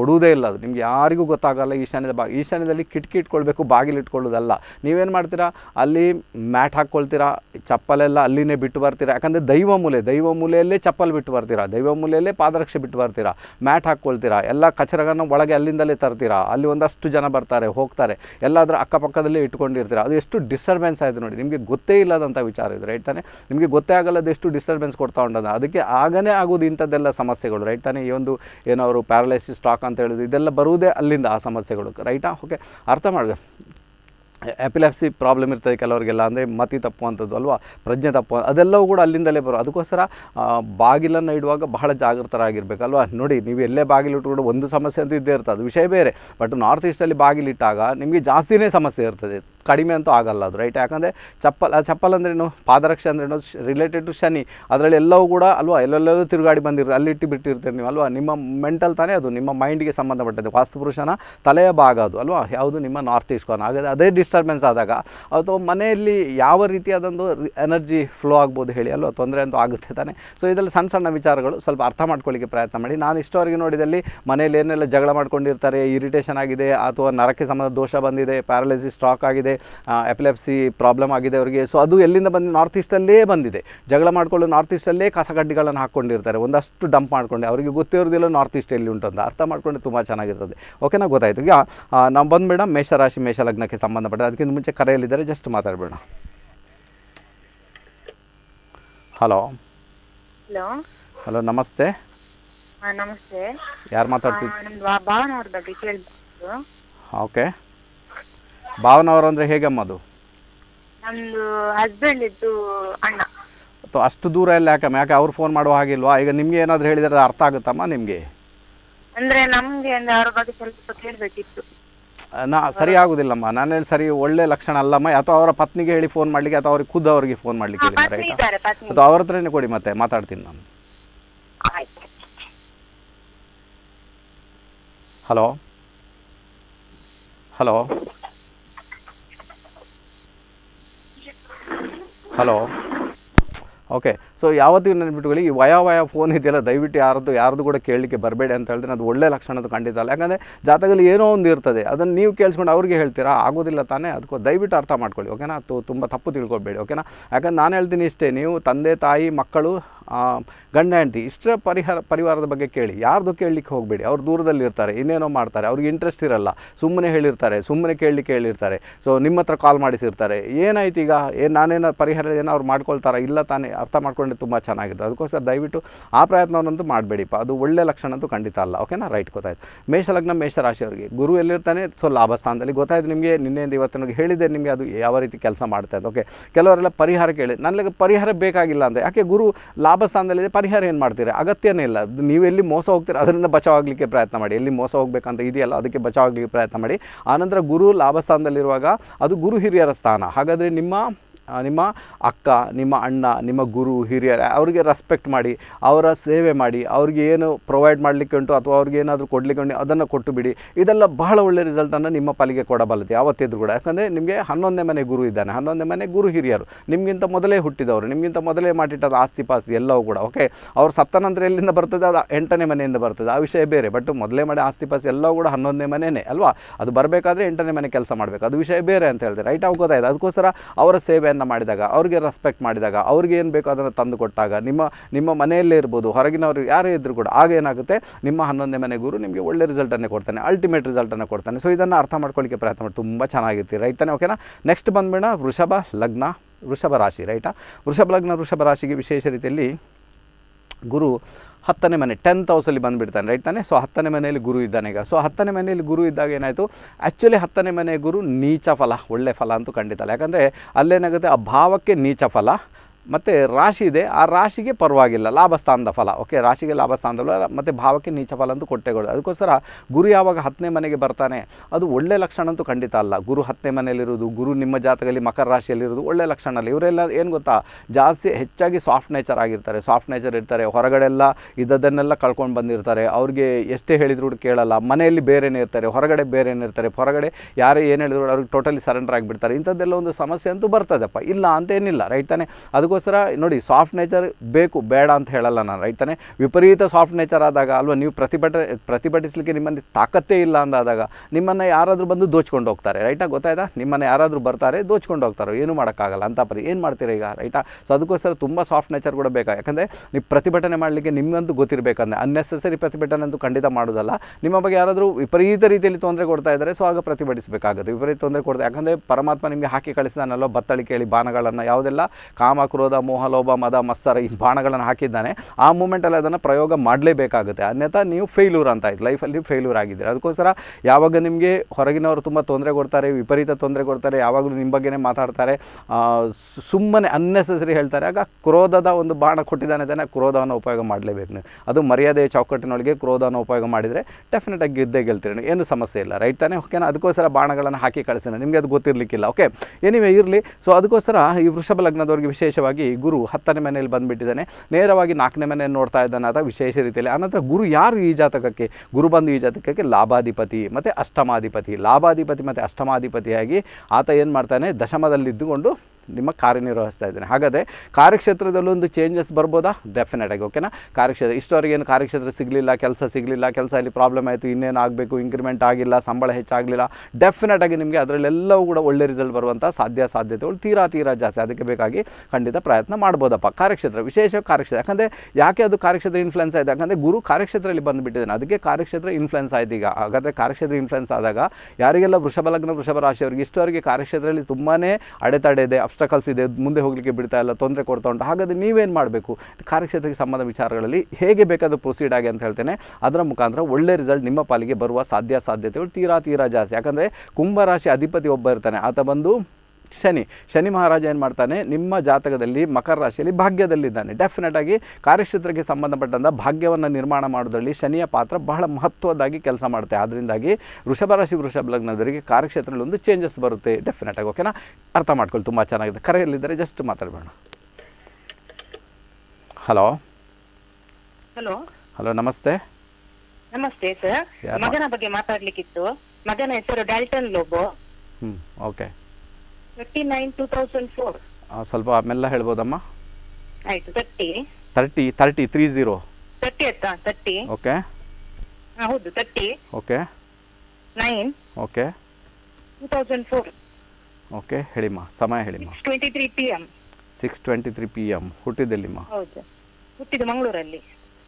ಅದು ನಿಮ್ಗೆ ಯಾರಿಗೂ ಗೊತ್ತಾಗಲ್ಲ ಈಶಾನ್ಯದ ಭಾಗ ಈಶಾನ್ಯದಲ್ಲಿ ಕಿಟಕಿ ಇಟ್ಕೊಳ್ಬೇಕು ಬಾಗಿಲು ಇಟ್ಕೊಳ್ಳೋದಲ್ಲ ನೀವೇನು ಮಾಡ್ತೀರಾ ಅಲ್ಲಿ ಮ್ಯಾಟ್ ಹಾಕ್ಕೊಳ್ತೀರಾ ಚಪ್ಪಲೆಲ್ಲ ಅಲ್ಲಿನೇ ಬಿಟ್ಟು ಬರ್ತೀರಾ ಯಾಕಂದರೆ ದೈವ ಮೂಲೆ ದೈವ ಮೂಲೆಯಲ್ಲೇ ಚಪ್ಪಲ್ ಬಿಟ್ಟು ಬರ್ತೀರಾ ದೈವ ಮೂಲೆಯಲ್ಲೇ ಪಾದರಕ್ಷೆ ಬಿಟ್ಟು ಬರ್ತೀರಾ ಮ್ಯಾಟ್ ಹಾಕ್ಕೊಳ್ತೀರಾ ಎಲ್ಲ ಕಚರಗನ್ನು ಒಳಗೆ ಅಲ್ಲಿಂದಲೇ ತರ್ತೀರಾ ಅಲ್ಲಿ ಒಂದಷ್ಟು ಜನ ಬರ್ತಾರೆ ಹೋಗ್ತಾರೆ ಎಲ್ಲಾದ್ರೂ ಅಕ್ಕಪಕ್ಕದಲ್ಲೇ ಇಟ್ಕೊಂಡಿರ್ತೀರಾ ಅದು ಎಷ್ಟು ಡಿಸ್ಟರ್ಬೆನ್ಸ್ ಆಯಿತು ನೋಡಿ ನಿಮಗೆ ಗೊತ್ತೇ ಇಲ್ಲದಂಥ ವಿಚಾರ ಇದು ರೈಟ್ ತಾನೆ ನಿಮಗೆ ಗೊತ್ತೇ ಆಗಲ್ಲ ಅದು ಎಷ್ಟು ಡಿಸ್ಟರ್ಬೆನ್ಸ್ ಕೊಡ್ತಾ ಉಂಟದ ಅದಕ್ಕೆ ಆಗನೇ ಆಗೋದು ಇಂಥದ್ದೆಲ್ಲ ಸಮಸ್ಯೆಗಳು ರೈಟ್ ತಾನೆ ಈ ಒಂದು ಏನೋ ಅವರು ಪ್ಯಾರಲೈಸಿಸ್ ಸ್ಟಾಕ್ ಅಂತ ಹೇಳೋದು ಇದೆಲ್ಲ ಬರುವುದೇ ಅಲ್ಲಿಂದ ಆ ಸಮಸ್ಯೆಗಳು ರೈಟಾ ಓಕೆ ಅರ್ಥ ಮಾಡಿ ಎಪಿಲೆಪ್ಸಿ ಪ್ರಾಬ್ಲಮ್ ಇರ್ತದೆ ಕೆಲವರಿಗೆಲ್ಲ ಅಂದರೆ ಮತಿ ತಪ್ಪುವಂಥದ್ದು ಅಲ್ವಾ ಪ್ರಜ್ಞೆ ತಪ್ಪು ಅದೆಲ್ಲವೂ ಕೂಡ ಅಲ್ಲಿಂದಲೇ ಬರೋ ಅದಕ್ಕೋಸ್ಕರ ಆ, ಬಾಗಿಲನ್ನು ಇಡುವಾಗ ಬಹಳ ಜಾಗೃತರಾಗಿರ್ಬೇಕಲ್ವಾ ನೋಡಿ ನೀವು ಎಲ್ಲೇ ಬಾಗಿಲು ಇಟ್ಕೊಂಡು ಒಂದು ಸಮಸ್ಯೆ ಅಂತೂ ಇದ್ದೇ ಇರ್ತದೆ ಅದು ವಿಷಯ ಬೇರೆ ಬಟ್ ನಾರ್ತ್ ಈಸ್ಟಲ್ಲಿ ಬಾಗಿಲಿಟ್ಟಾಗ ನಿಮಗೆ ಜಾಸ್ತಿನೇ ಸಮಸ್ಯೆ ಇರ್ತದೆ ಕಡಿಮೆ ಅಂತೂ ಆಗಲ್ಲ ಅದು ರೈಟ್ ಯಾಕಂದರೆ ಚಪ್ಪಲ್ ಆ ಚಪ್ಪಲ್ ಅಂದ್ರೇನು ಪಾದರಕ್ಷೆ ಅಂದ್ರೇನು ರಿಲೇಟೆಡ್ ಟು ಶನಿ ಅದರಲ್ಲಿ ಎಲ್ಲವೂ ಕೂಡ ಅಲ್ವಾ ಎಲ್ಲೆಲ್ಲರೂ ತಿರುಗಾಡಿ ಬಂದಿರ್ತದೆ ಅಲ್ಲಿ ಇಟ್ಟು ಬಿಟ್ಟಿರ್ತೀರಿ ನೀವು ಅಲ್ವಾ ನಿಮ್ಮ ಮೆಂಟಲ್ ತಾನೇ ಅದು ನಿಮ್ಮ ಮೈಂಡ್ಗೆ ಸಂಬಂಧಪಟ್ಟದ್ದು ವಾಸ್ತುಪುರುಷನ ತಲೆಯ ಭಾಗ ಅದು ಅಲ್ವಾ ಯಾವುದು ನಿಮ್ಮ ನಾರ್ತ್ ಈಸ್ಟ್ ಕಾರ್ನ್ ಹಾಗಾದರೆ ಅದೇ ಡಿಸ್ಟರ್ಬೆನ್ಸ್ ಆದಾಗ ಅಥವಾ ಮನೆಯಲ್ಲಿ ಯಾವ ರೀತಿಯಾದೊಂದು ಎನರ್ಜಿ ಫ್ಲೋ ಆಗ್ಬೋದು ಹೇಳಿ ಅಲ್ವಾ ತೊಂದರೆ ಅಂತೂ ಆಗುತ್ತೆ ತಾನೆ ಸೊ ಇದರಲ್ಲಿ ಸಣ್ಣ ಸಣ್ಣ ವಿಚಾರಗಳು ಸ್ವಲ್ಪ ಅರ್ಥ ಮಾಡ್ಕೊಳ್ಳಿಕ್ಕೆ ಪ್ರಯತ್ನ ಮಾಡಿ ನಾನು ಇಷ್ಟವರೆಗೆ ನೋಡಿದಲ್ಲಿ ಮನೆಯಲ್ಲಿ ಏನೆಲ್ಲ ಜಗಳ ಮಾಡ್ಕೊಂಡಿರ್ತಾರೆ ಇರಿಟೇಷನ್ ಆಗಿದೆ ಅಥವಾ ನರಕ್ಕೆ ಸಂಬಂಧ ದೋಷ ಬಂದಿದೆ ಪ್ಯಾರಲೈಸಿಸ್ ಸ್ಟ್ರಾಕ್ ಆಗಿದೆ ಎಪಿಲೆಪ್ಸಿ ಪ್ರಾಬ್ಲಮ್ ಆಗಿದೆ ಅವರಿಗೆ ಸೊ ಅದು ಎಲ್ಲಿಂದ ಬಂದು ನಾರ್ತ್ ಈಸ್ಟಲ್ಲೇ ಬಂದಿದೆ ಜಗಳ ಮಾಡ್ಕೊಳ್ಳೋ ನಾರ್ತ್ ಈಸ್ಟಲ್ಲೇ ಕಸಗಡ್ಡಿಗಳನ್ನು ಹಾಕ್ಕೊಂಡಿರ್ತಾರೆ ಒಂದಷ್ಟು ಡಂಪ್ ಮಾಡ್ಕೊಂಡು ಅವರಿಗೆ ಗೊತ್ತಿರೋದಿಲ್ಲ ನಾರ್ತ್ ಈಸ್ಟ್ ಎಲ್ಲಿ ಉಂಟು ಅಂತ ಅರ್ಥ ಮಾಡ್ಕೊಂಡು ತುಂಬ ಚೆನ್ನಾಗಿರ್ತದೆ ಓಕೆನಾ ಗೊತ್ತಾಯಿತು ಈಗ ಆ, ನಾವು ಬಂದುಬೇಡ ಮೇಷರಾಶಿ ಮೇಷಲಗ್ನಕ್ಕೆ ಸಂಬಂಧಪಟ್ಟ ಅದಕ್ಕಿಂತ ಮುಂಚೆ ಕರೆಯಲ್ಲಿದ್ದಾರೆ ಜಸ್ಟ್ ಮಾತಾಡಬೇಡ ಹಲೋ ಹಲೋ ಹಲೋ ನಮಸ್ತೆ ಹಾ ನಮಸ್ತೆ ಯಾರು ಮಾತಾಡ್ತಿದ್ದು ನಮ್ದು ಭಾವನ ಅವ್ರ ಬಗ್ಗೆ ಕೇಳ್ಬೇಕು ಓಕೆ ಭಾವನ ಅವರು ಅಂದರೆ ಹೇಗಮ್ಮ ಅದು ನಮ್ದು ಹಸ್ಬೆಂಡ್ ಇದ್ದು ಅಣ್ಣ ಅಥವಾ ಅಷ್ಟು ದೂರ ಎಲ್ಲ ಯಾಕಮ್ಮ ಯಾಕೆ ಅವ್ರು ಫೋನ್ ಮಾಡುವ ಹಾಗಿಲ್ವಾ ಈಗ ನಿಮಗೆ ಏನಾದರೂ ಹೇಳಿದರೆ ಅದು ಅರ್ಥ ಆಗುತ್ತಮ್ಮ ನಿಮಗೆ ಅಂದ್ರೆ ನಮ್ಗೆ ಅಂದ್ರೆ ಅವ್ರ ಬಗ್ಗೆ ಸ್ವಲ್ಪ ಕೇಳ್ಬೇಕಿತ್ತು ನಾ ಸರಿ ಆಗುದಿಲ್ಲಮ್ಮ ನಾನು ಹೇಳಿ ಸರಿ ಒಳ್ಳೆ ಲಕ್ಷಣ ಅಲ್ಲಮ್ಮ ಅಥವಾ ಅವರ ಪತ್ನಿಗೆ ಹೇಳಿ ಫೋನ್ ಮಾಡಲಿಕ್ಕೆ ಅಥವಾ ಅವ್ರಿಗೆ ಖುದ್ದು ಅವರಿಗೆ ಫೋನ್ ಮಾಡಲಿಕ್ಕೆ ಹೇಳಿ ಪತ್ನಿ ರೈಟಾ ಇದ್ದಾರೆ ಪತ್ನಿ ಅಥವಾ ಅವ್ರ ಹತ್ರನೇ ಕೊಡಿ ಮತ್ತೆ ಮಾತಾಡ್ತೀನಿ ನಾನು ಆಯ್ತು hello hello hello okay so ಯಾವತ್ತೂ ನೆನ್ಪಿಟ್ಕೊಳ್ಳಿ ಈ ವಯ ವಯ ಫೋನ್ ಇದೆಯಲ್ಲ ದಯವಿಟ್ಟು ಯಾರದ್ದು ಯಾರ್ದು ಕೂಡ ಕೇಳಲಿಕ್ಕೆ ಬರಬೇಡಿ ಅಂತ ಹೇಳಿದ್ರೆ ಅದು ಒಳ್ಳೆ ಲಕ್ಷಣ ಅದು ಖಂಡಿತ ಅಲ್ಲ ಯಾಕಂದರೆ ಜಾತಕದಲ್ಲಿ ಏನೋ ಒಂದು ಇರ್ತದೆ ಅದನ್ನು ನೀವು ಕೇಳಿಸ್ಕೊಂಡು ಅವ್ರಿಗೆ ಹೇಳ್ತೀರಾ ಆಗೋದಿಲ್ಲ ತಾನೇ ಅದಕ್ಕೂ ದಯವಿಟ್ಟು ಅರ್ಥ ಮಾಡ್ಕೊಳ್ಳಿ ಓಕೆನಾ ತು ತುಂಬ ತಪ್ಪು ತಿಳ್ಕೊಬೇಡಿ ಓಕೆನಾ ಯಾಕಂದ್ರೆ ನಾನು ಹೇಳ್ತೀನಿ ಇಷ್ಟೇ ನೀವು ತಂದೆ ತಾಯಿ ಮಕ್ಕಳು ಆ, ಗಂಡ ಹೆಂಡತಿ ಇಷ್ಟರ ಪರಿಹಾರ ಪರಿವಾರದ ಬಗ್ಗೆ ಕೇಳಿ ಯಾರ್ದು ಕೇಳಲಿಕ್ಕೆ ಹೋಗಬೇಡಿ ಅವ್ರು ದೂರದಲ್ಲಿ ಇರ್ತಾರೆ ಇನ್ನೇನೋ ಮಾಡ್ತಾರೆ ಅವ್ರಿಗೆ ಇಂಟ್ರೆಸ್ಟ್ ಇರಲ್ಲ ಸುಮ್ಮನೆ ಹೇಳಿರ್ತಾರೆ ಸುಮ್ಮನೆ ಕೇಳಲಿಕ್ಕೆ ಹೇಳಿರ್ತಾರೆ ಸೊ ನಿಮ್ಮ ಹತ್ರ ಕಾಲ್ ಮಾಡಿಸಿರ್ತಾರೆ ಏನಾಯ್ತು ಈಗ ಏನು ನಾನೇನೋ ಪರಿಹಾರ ಏನೋ ಅವ್ರು ಮಾಡ್ಕೊಳ್ತಾರ ಇಲ್ಲ ತಾನೇ ಅರ್ಥ ಮಾಡ್ಕೊಂಡ್ರೆ ತುಂಬ ಚೆನ್ನಾಗಿದೆ ಅದಕ್ಕೋಸ್ಕರ ದಯವಿಟ್ಟು ಆ ಪ್ರಯತ್ನವನ್ನಂತೂ ಮಾಡಬೇಡಿಪ್ಪ ಅದು ಒಳ್ಳೆ ಲಕ್ಷಣ ಅಂತೂ ಖಂಡಿತ ಅಲ್ಲ ಓಕೆನಾ ರೈಟ್ ಗೊತ್ತಾಯ್ತು ಮೇಷಲಗ್ನ ಮೇಷರಾಶಿಯವರಿಗೆ ಗುರು ಎಲ್ಲಿರ್ತಾನೆ ಸೊ ಲಾಭ ಸ್ಥಾನದಲ್ಲಿ ಗೊತ್ತಾಯ್ತು ನಿಮಗೆ ನಿನ್ನೆಯಿಂದ ಇವತ್ತಿನ ಹೇಳಿದೆ ನಿಮಗೆ ಅದು ಯಾವ ರೀತಿ ಕೆಲಸ ಮಾಡ್ತಾ ಇದೆ ಓಕೆ ಕೆಲವರೆಲ್ಲ ಪರಿಹಾರ ಕೇಳಿ ನನಗೆ ಪರಿಹಾರ ಬೇಕಾಗಿಲ್ಲ ಅಂತ ಯಾಕೆ ಗುರು ಲಾಭ ಸ್ಥಾನದಲ್ಲಿದೆ ಪರಿಹಾರ ಏನು ಮಾಡ್ತೀರಾ ಅಗತ್ಯನೇ ಇಲ್ಲ ಅದು ನೀವು ಎಲ್ಲಿ ಮೋಸ ಹೋಗ್ತೀರಾ ಅದರಿಂದ ಬಚಾವಾಗಲಿಕ್ಕೆ ಪ್ರಯತ್ನ ಮಾಡಿ ಎಲ್ಲಿ ಮೋಸ ಹೋಗ್ಬೇಕಂತ ಇದೆಯಲ್ಲ ಅದಕ್ಕೆ ಬಚಾವಾಗಲಿಕ್ಕೆ ಪ್ರಯತ್ನ ಮಾಡಿ ಆನಂತರ ಗುರು ಲಾಭ ಸ್ಥಾನದಲ್ಲಿರುವಾಗ ಅದು ಗುರು ಹಿರಿಯರ ಸ್ಥಾನ ಹಾಗಾದರೆ ನಿಮ್ಮ ಆ, ನಿಮ್ಮ ಅಕ್ಕ ನಿಮ್ಮ ಅಣ್ಣ ನಿಮ್ಮ ಗುರು ಹಿರಿಯರ ಅವರಿಗೆ ರೆಸ್ಪೆಕ್ಟ್ ಮಾಡಿ ಅವರ ಸೇವೆ ಮಾಡಿ ಅವ್ರಿಗೆ ಏನು ಪ್ರೊವೈಡ್ ಮಾಡಲಿಕ್ಕೆ ಉಂಟು ಅಥವಾ ಅವ್ರಿಗೆ ಏನಾದರೂ ಕೊಡಲಿಕ್ಕೆ ಉಂಟು ಅದನ್ನು ಕೊಟ್ಟು ಬಿಡಿ ಇದೆಲ್ಲ ಬಹಳ ಒಳ್ಳೆ ರಿಸಲ್ಟನ್ನು ನಿಮ್ಮ ಪಾಲಿಗೆ ಕೊಡಬಲ್ಲದು ಯಾವತ್ತಿದ್ರು ಕೂಡ ಯಾಕಂದರೆ ನಿಮಗೆ ಹನ್ನೊಂದನೇ ಮನೆ ಗುರು ಇದ್ದಾನೆ ಹನ್ನೊಂದನೇ ಮನೆ ಗುರು ಹಿರಿಯರು ನಿಮಗಿಂತ ಮೊದಲೇ ಹುಟ್ಟಿದವರು ನಿಮಗಿಂತ ಮೊದಲೇ ಮಾಡಿಟ್ಟದ ಆಸ್ತಿ ಪಾಸ್ತಿ ಎಲ್ಲವೂ ಕೂಡ ಓಕೆ ಅವ್ರು ಸತ್ತ ನಂತರ ಎಲ್ಲಿಂದ ಬರ್ತದೆ ಅದು ಎಂಟನೇ ಮನೆಯಿಂದ ಬರ್ತದೆ ಆ ವಿಷಯ ಬೇರೆ ಬಟ್ ಮೊದಲೇ ಮಾಡಿ ಆಸ್ತಿ ಪಾಸ್ತಿ ಎಲ್ಲವೂ ಕೂಡ ಹನ್ನೊಂದನೇ ಮನೆಯೇ ಅಲ್ವಾ ಅದು ಬರಬೇಕಾದ್ರೆ ಎಂಟನೇ ಮನೆ ಕೆಲಸ ಮಾಡಬೇಕು ಅದು ವಿಷಯ ಬೇರೆ ಅಂತ ಹೇಳಿದೆ ರೈಟ್ ಆಗಿ ಗೊತ್ತಾಯ್ತು ಅದಕ್ಕೋಸ್ಕರ ಅವರ ಸೇವೆಯನ್ನು ಮಾಡಿದಾಗ ಅವ್ರಿಗೆ ರೆಸ್ಪೆಕ್ಟ್ ಮಾಡಿದಾಗ ಅವ್ರಿಗೆ ಏನು ಬೇಕೋ ಅದನ್ನು ತಂದು ಕೊಟ್ಟಾಗ ನಿಮ್ಮ ನಿಮ್ಮ ಮನೆಯಲ್ಲೇ ಇರ್ಬೋದು ಹೊರಗಿನವರು ಯಾರೇ ಇದ್ದರೂ ಕೂಡ ಆಗ ಏನಾಗುತ್ತೆ ನಿಮ್ಮ ಹನ್ನೊಂದನೇ ಮನೆ ಗುರು ನಿಮಗೆ ಒಳ್ಳೆ ರಿಸಲ್ಟನ್ನೇ ಕೊಡ್ತಾನೆ ಅಲ್ಟಿಮೇಟ್ ರಿಸಲ್ಟನ್ನು ಕೊಡ್ತಾನೆ ಸೊ ಇದನ್ನು ಅರ್ಥ ಮಾಡ್ಕೊಳ್ಳಿಕ್ಕೆ ಪ್ರಯತ್ನ ಮಾಡಿ ತುಂಬ ಚೆನ್ನಾಗಿರ್ತೀವಿ ರೈಟ್ ತಾನೆ ಓಕೆನಾ ನೆಕ್ಸ್ಟ್ ಬಂದ್ಬೇಡ ವೃಷಭ ಲಗ್ನ ವೃಷಭ ರಾಶಿ ರೈಟಾ ವೃಷಭ ಲಗ್ನ ವೃಷಭ ರಾಶಿಗೆ ವಿಶೇಷ ರೀತಿಯಲ್ಲಿ ಗುರು ಹತ್ತನೇ ಮನೆ ಟೆಂತ್ ಹೌಸಲ್ಲಿ ಬಂದುಬಿಡ್ತಾನೆ ರೈಟ್ ತಾನೆ ಸೊ ಹತ್ತನೇ ಮನೆಯಲ್ಲಿ ಗುರು ಇದ್ದಾನೆ ಈಗ ಸೊ ಹತ್ತನೇ ಮನೆಯಲ್ಲಿ ಗುರು ಇದ್ದಾಗ ಏನಾಯಿತು ಆ್ಯಕ್ಚುಲಿ ಹತ್ತನೇ ಮನೆ ಗುರು ನೀಚ ಫಲ ಒಳ್ಳೆ ಫಲ ಅಂತೂ ಖಂಡಿತ ಅಲ್ಲ ಯಾಕಂದರೆ ಅಲ್ಲೇನಾಗುತ್ತೆ ಆ ಭಾವಕ್ಕೆ ನೀಚ ಫಲ ಮತ್ತು ರಾಶಿ ಇದೆ ಆ ರಾಶಿಗೆ ಪರವಾಗಿಲ್ಲ ಲಾಭಸ್ಥಾನದ ಫಲ ಓಕೆ ರಾಶಿಗೆ ಲಾಭಸ್ಥಾನದಲ್ಲ ಮತ್ತು ಭಾವಕ್ಕೆ ನೀಚ ಫಲ ಅಂತೂ ಕೊಟ್ಟೆ ಕೊಡೋದು ಅದಕ್ಕೋಸ್ಕರ ಗುರು ಯಾವಾಗ ಹತ್ತನೇ ಮನೆಗೆ ಬರ್ತಾನೆ ಅದು ಒಳ್ಳೆ ಲಕ್ಷಣ ಅಂತೂ ಖಂಡಿತ ಅಲ್ಲ ಗುರು ಹತ್ತನೇ ಮನೆಯಲ್ಲಿರೋದು ಗುರು ನಿಮ್ಮ ಜಾತಕದಲ್ಲಿ ಮಕರ ರಾಶಿಯಲ್ಲಿರೋದು ಒಳ್ಳೆ ಲಕ್ಷಣ ಅಲ್ಲ ಇವರೆಲ್ಲ ಏನು ಗೊತ್ತಾ ಜಾಸ್ತಿ ಹೆಚ್ಚಾಗಿ ಸಾಫ್ಟ್ ನೇಚರ್ ಆಗಿರ್ತಾರೆ ಸಾಫ್ಟ್ ನೇಚರ್ ಇರ್ತಾರೆ ಹೊರಗಡೆ ಎಲ್ಲ ಇದ್ದದನ್ನೆಲ್ಲ ಕಳ್ಕೊಂಡು ಬಂದಿರ್ತಾರೆ ಅವ್ರಿಗೆ ಎಷ್ಟೇ ಹೇಳಿದ್ರು ಕೂಡ ಕೇಳಲ್ಲ ಮನೆಯಲ್ಲಿ ಬೇರೆನೇ ಇರ್ತಾರೆ ಹೊರಗಡೆ ಬೇರೆನೇ ಇರ್ತಾರೆ ಹೊರಗಡೆ ಯಾರೇ ಏನು ಹೇಳಿದ್ರು ಅವ್ರಿಗೆ ಟೋಟಲಿ ಸರೆಂಡರ್ ಆಗಿಬಿಡ್ತಾರೆ ಇಂಥದ್ದೆಲ್ಲ ಒಂದು ಸಮಸ್ಯೆ ಅಂತೂ ಬರ್ತದಪ್ಪ ಇಲ್ಲ ಅಂತೇನಿಲ್ಲ ರೈಟ್ ತಾನೆ ಅದಕ್ಕೋಸ್ಕರ ಅದಕ್ಕೋಸ್ಕರ ನೋಡಿ ಸಾಫ್ಟ್ ನೇಚರ್ ಬೇಕು ಬೇಡ ಅಂತ ಹೇಳಲ್ಲ ನಾನು ರೈಟ್ ತಾನೆ ವಿಪರೀತ ಸಾಫ್ಟ್ ನೇಚರ್ ಆದಾಗ ಅಲ್ವಾ ನೀವು ಪ್ರತಿಭಟ ಪ್ರತಿಭಟಿಸಲಿಕ್ಕೆ ನಿಮ್ಮಲ್ಲಿ ತಾಕತ್ತೇ ಇಲ್ಲ ಅಂದಾದಾಗ ನಿಮ್ಮನ್ನು ಯಾರಾದರೂ ಬಂದು ದೋಚ್ಕೊಂಡು ಹೋಗ್ತಾರೆ ರೈಟಾ ಗೊತ್ತಾಯ್ತಾ ನಿಮ್ಮನ್ನು ಯಾರಾದರೂ ಬರ್ತಾರೆ ದೋಚ್ಕೊಂಡು ಹೋಗ್ತಾರೆ ಏನು ಮಾಡೋಕ್ಕಾಗಲ್ಲ ಅಂತ ಪರಿ ಏನು ಮಾಡ್ತೀರಾ ಈಗ ರೈಟಾ ಸೊ ಅದಕ್ಕೋಸ್ಕರ ತುಂಬ ಸಾಫ್ಟ್ ನೇಚರ್ ಕೂಡ ಬೇಕಾ ಯಾಕಂದರೆ ನೀವು ಪ್ರತಿಭಟನೆ ಮಾಡಲಿಕ್ಕೆ ನಿಮಗಂತೂ ಗೊತ್ತಿರಬೇಕಂದ್ರೆ ಅನ್ನೆಸೆಸರಿ ಪ್ರತಿಭಟನೆ ಅಂತೂ ಖಂಡಿತ ಮಾಡೋದಲ್ಲ ನಿಮ್ಮ ಬಗ್ಗೆ ಯಾರಾದರೂ ವಿಪರೀತ ರೀತಿಯಲ್ಲಿ ತೊಂದರೆ ಕೊಡ್ತಾ ಇದ್ದಾರೆ ಸೊ ಆಗ ಪ್ರತಿಭಟಿಸಬೇಕಾಗುತ್ತೆ ವಿಪರೀತ ತೊಂದರೆ ಕೊಡ್ತಾ ಯಾಕಂದರೆ ಪರಮಾತ್ಮ ನಿಮಗೆ ಹಾಕಿ ಕಳಿಸಿದಾನಲ್ಲೋ ಬತ್ತಳಿಕೆಯಲ್ಲಿ ಬಾಣಗಳನ್ನು ಯಾವುದೆಲ್ಲ ಕಾಮ ಕ್ರೋಧ ಮೋಹ ಲೋಭ ಮದ ಮತ್ಸರ ಈ ಬಾಣಗಳನ್ನು ಹಾಕಿದ್ದಾನೆ ಆ ಮೂಮೆಂಟಲ್ಲಿ ಅದನ್ನು ಪ್ರಯೋಗ ಮಾಡಲೇಬೇಕಾಗುತ್ತೆ ಅನ್ಯಥಾ ನೀವು ಫೇಲ್ಯೂರ್ ಅಂತ ಆಯ್ತು ಲೈಫಲ್ಲಿ ಫೇಲ್ಯೂರ್ ಆಗಿದ್ದೀರಿ ಅದಕ್ಕೋಸ್ಕರ ಯಾವಾಗ ನಿಮಗೆ ಹೊರಗಿನವರು ತುಂಬ ತೊಂದರೆ ಕೊಡ್ತಾರೆ ವಿಪರೀತ ತೊಂದರೆ ಕೊಡ್ತಾರೆ ಯಾವಾಗಲೂ ನಿಮ್ಮ ಬಗ್ಗೆನೇ ಮಾತಾಡ್ತಾರೆ ಸುಮ್ಮನೆ ಅನ್ನೆಸೆಸರಿ ಹೇಳ್ತಾರೆ ಆಗ ಕ್ರೋಧದ ಒಂದು ಬಾಣ ಕೊಟ್ಟಿದ್ದಾನೆ ತಾನೆ ಕ್ರೋಧವನ್ನು ಉಪಯೋಗ ಮಾಡಲೇಬೇಕು ನೀವು ಅದು ಮರ್ಯಾದೆ ಚೌಕಟ್ಟಿನೊಳಗೆ ಕ್ರೋಧವನ್ನು ಉಪಯೋಗ ಮಾಡಿದರೆ ಡೆಫಿನೆಟಾಗಿ ಗೆದ್ದೇ ಗೆಲ್ತೀರಿ ನೀವು ಏನು ಸಮಸ್ಯೆ ಇಲ್ಲ ರೈಟ್ ತಾನೇ ಓಕೆನಾ ಅದಕ್ಕೋಸ್ಕರ ಬಾಣಗಳನ್ನು ಹಾಕಿ ಕಳಿಸಿನ ನಿಮಗೆ ಅದು ಗೊತ್ತಿರಲಿಕ್ಕಿಲ್ಲ ಓಕೆ ಏನಿವೆ ಇರಲಿ ಸೊ ಅದಕ್ಕೋಸ್ಕರ ಈ ವೃಷಭ ಲಗ್ನದವರಿಗೆ ವಿಶೇಷವಾಗಿ ಗುರು ಹತ್ತನೇ ಮನೆಯಲ್ಲಿ ಬಂದುಬಿಟ್ಟಿದ್ದಾನೆ ನೇರವಾಗಿ ನಾಲ್ಕನೇ ಮನೆಯನ್ನು ನೋಡ್ತಾ ಇದ್ದಾನೆ ಆತ ವಿಶೇಷ ರೀತಿಯಲ್ಲಿ ಆನಂತರ ಗುರು ಯಾರು ಈ ಜಾತಕಕ್ಕೆ ಗುರು ಬಂದು ಈ ಜಾತಕಕ್ಕೆ ಲಾಭಾಧಿಪತಿ ಮತ್ತು ಅಷ್ಟಮಾಧಿಪತಿ ಲಾಭಾಧಿಪತಿ ಮತ್ತು ಅಷ್ಟಮಾಧಿಪತಿಯಾಗಿ ಆತ ಏನು ಮಾಡ್ತಾನೆ ದಶಮದಲ್ಲಿದ್ದುಕೊಂಡು ನಿಮ್ಮ ಕಾರ್ಯನಿರ್ವಹಿಸ್ತಾ ಇದ್ದಾನೆ ಹಾಗಾದರೆ ಕಾರ್ಯಕ್ಷೇತ್ರದಲ್ಲೊಂದು ಚೇಂಜಸ್ ಬರ್ಬೋದಾ ಡೆಫಿನೆಟ್ ಆಗಿ ಓಕೆನಾ ಕಾರ್ಯಕ್ಷೇತ್ರ ಇಷ್ಟವರೆಗೆ ಏನು ಕಾರ್ಯಕ್ಷೇತ್ರ ಸಿಗಲಿಲ್ಲ ಕೆಲಸ ಸಿಗಲಿಲ್ಲ ಕೆಲಸ ಇಲ್ಲಿ ಪ್ರಾಬ್ಲಮ್ ಆಯಿತು ಇನ್ನೇನು ಆಗಬೇಕು ಇಂಕ್ರಿಮೆಂಟ್ ಆಗಿಲ್ಲ ಸಂಬಳ ಹೆಚ್ಚಾಗಲಿಲ್ಲ ಡೆಫಿನೆಟ್ ಆಗಿ ನಿಮಗೆ ಅದರಲ್ಲೆಲ್ಲವೂ ಕೂಡ ಒಳ್ಳೆ ರಿಸಲ್ಟ್ ಬರುವಂಥ ಸಾಧ್ಯ ಸಾಧ್ಯತೆಗಳು ತೀರಾ ತೀರಾ ಜಾಸ್ತಿ ಅದಕ್ಕೆ ಬೇಕಾಗಿ ಖಂಡಿತ ಪ್ರಯತ್ನ ಮಾಡ್ಬೋದಪ್ಪ ಕಾರ್ಯಕ್ಷೇತ್ರ ವಿಶೇಷ ಕಾರ್ಯಕ್ಷೇತ್ರ ಯಾಕಂದರೆ ಯಾಕೆ ಅದು ಕಾರ್ಯಕ್ಷೇತ್ರ ಇನ್ಫ್ಲುಯೆನ್ಸ್ ಆಯಿತು ಯಾಕಂದರೆ ಗುರು ಕಾರ್ಯಕ್ಷೇತ್ರದಲ್ಲಿ ಬಂದುಬಿಟ್ಟಿದ್ದಾನೆ ಅದಕ್ಕೆ ಕಾರ್ಯಕ್ಷೇತ್ರ ಇನ್ಫ್ಲುಯೆನ್ಸ್ ಆಯ್ತು ಈಗ ಹಾಗಾದರೆ ಕಾರ್ಯಕ್ಷೇತ್ರ ಇನ್ಫ್ಲುಯೆನ್ಸ್ ಆದಾಗ ಯಾರಿಗೆಲ್ಲ ವೃಷಭ ಲಗ್ನ ವೃಷಭ ರಾಶಿಯವರಿಗೆ ಇಷ್ಟವರೆಗೆ ಕಾರ್ಯಕ್ಷೇತ್ರದಲ್ಲಿ ತುಂಬಾ ಅಡೆತಡೆ ಇದೆ ಅಬ್ಸ್ಟಕಲ್ಸ್ ಇದೆ ಮುಂದೆ ಹೋಗಲಿಕ್ಕೆ ಬಿಡ್ತಾ ಇಲ್ಲ ತೊಂದರೆ ಕೊಡ್ತಾ ಉಂಟು ಹಾಗಾದರೆ ನೀವೇನು ಮಾಡಬೇಕು ಕಾರ್ಯಕ್ಷೇತ್ರಕ್ಕೆ ಸಂಬಂಧ ವಿಚಾರಗಳಲ್ಲಿ ಹೇಗೆ ಬೇಕಾದರೂ ಪ್ರೊಸೀಡ್ ಆಗಿ ಅಂತ ಹೇಳ್ತೇನೆ ಅದರ ಮುಖಾಂತರ ಒಳ್ಳೆ ರಿಸಲ್ಟ್ ನಿಮ್ಮ ಪಾಲಿಗೆ ಬರುವ ಸಾಧ್ಯ ಸಾಧ್ಯತೆಗಳು ತೀರಾ ತೀರಾ ಜಾಸ್ತಿ ಯಾಕಂದರೆ ಕುಂಭರಾಶಿ ಅಧಿಪತಿ ಒಬ್ಬ ಇರ್ತಾನೆ ಆತ ಬಂದು ಶನಿ ಶನಿ ಮಹಾರಾಜ ಏನು ಮಾಡ್ತಾನೆ ನಿಮ್ಮ ಜಾತಕದಲ್ಲಿ ಮಕರ ರಾಶಿಯಲ್ಲಿ ಭಾಗ್ಯದಲ್ಲಿದ್ದಾನೆ ಡೆಫಿನೆಟ್ ಆಗಿ ಕಾರ್ಯಕ್ಷೇತ್ರಕ್ಕೆ ಸಂಬಂಧಪಟ್ಟಂಥ ಭಾಗ್ಯವನ್ನು ನಿರ್ಮಾಣ ಮಾಡೋದ್ರಲ್ಲಿ ಶನಿಯ ಪಾತ್ರ ಬಹಳ ಮಹತ್ವದ್ದಾಗಿ ಕೆಲಸ ಮಾಡುತ್ತೆ ಅದರಿಂದಾಗಿ ವೃಷಭ ರಾಶಿ ವೃಷಭ ಲಗ್ನದವರಿಗೆ ಕಾರ್ಯಕ್ಷೇತ್ರದಲ್ಲಿ ಒಂದು ಚೇಂಜಸ್ ಬರುತ್ತೆ ಡೆಫಿನೆಟ್ ಆಗಿ ಓಕೆನಾ ಅರ್ಥ ಮಾಡ್ಕೊಳ್ಳಿ ತುಂಬ ಚೆನ್ನಾಗಿದೆ ಕರೆಯಲ್ಲಿದ್ದರೆ ಜಸ್ಟ್ ಮಾತಾಡಬೇಡ ಹಲೋ ಹಲೋ ಹಲೋ ನಮಸ್ತೆ ನಮಸ್ತೆ ಸರ್ ಯಾರು? ಮಗನ ಬಗ್ಗೆ ಮಾತಾಡ್ಲಿಕ್ಕಿತ್ತು ಮಗನ ಹೆಸರು ಡಾಲ್ಟನ್ ಲೋಬೋ ಹ್ಞೂ okay thirty nine two thousand four ಸ್ವಲ್ಪ ಮೆಲ್ಲ ಹೇಳ್ಬೋದಮ್ಮ ಆಯ್ತು thirty thirty thirty three zero thirty ಆಯ್ತಾ ತರ್ಟಿ ಓಕೆ ಹೌದು thirty okay nine okay two thousand four okay ಹೇಳಿಮ್ಮ ಸಮಯ ಹೇಳಿಮ್ಮ six twenty three P M six twenty three P M ಹುಟ್ಟಿದ್ದೆಲ್ಲಿಮ್ಮ ಹೌದು ಹುಟ್ಟಿದ್ದು ಮಂಗಳೂರಲ್ಲಿ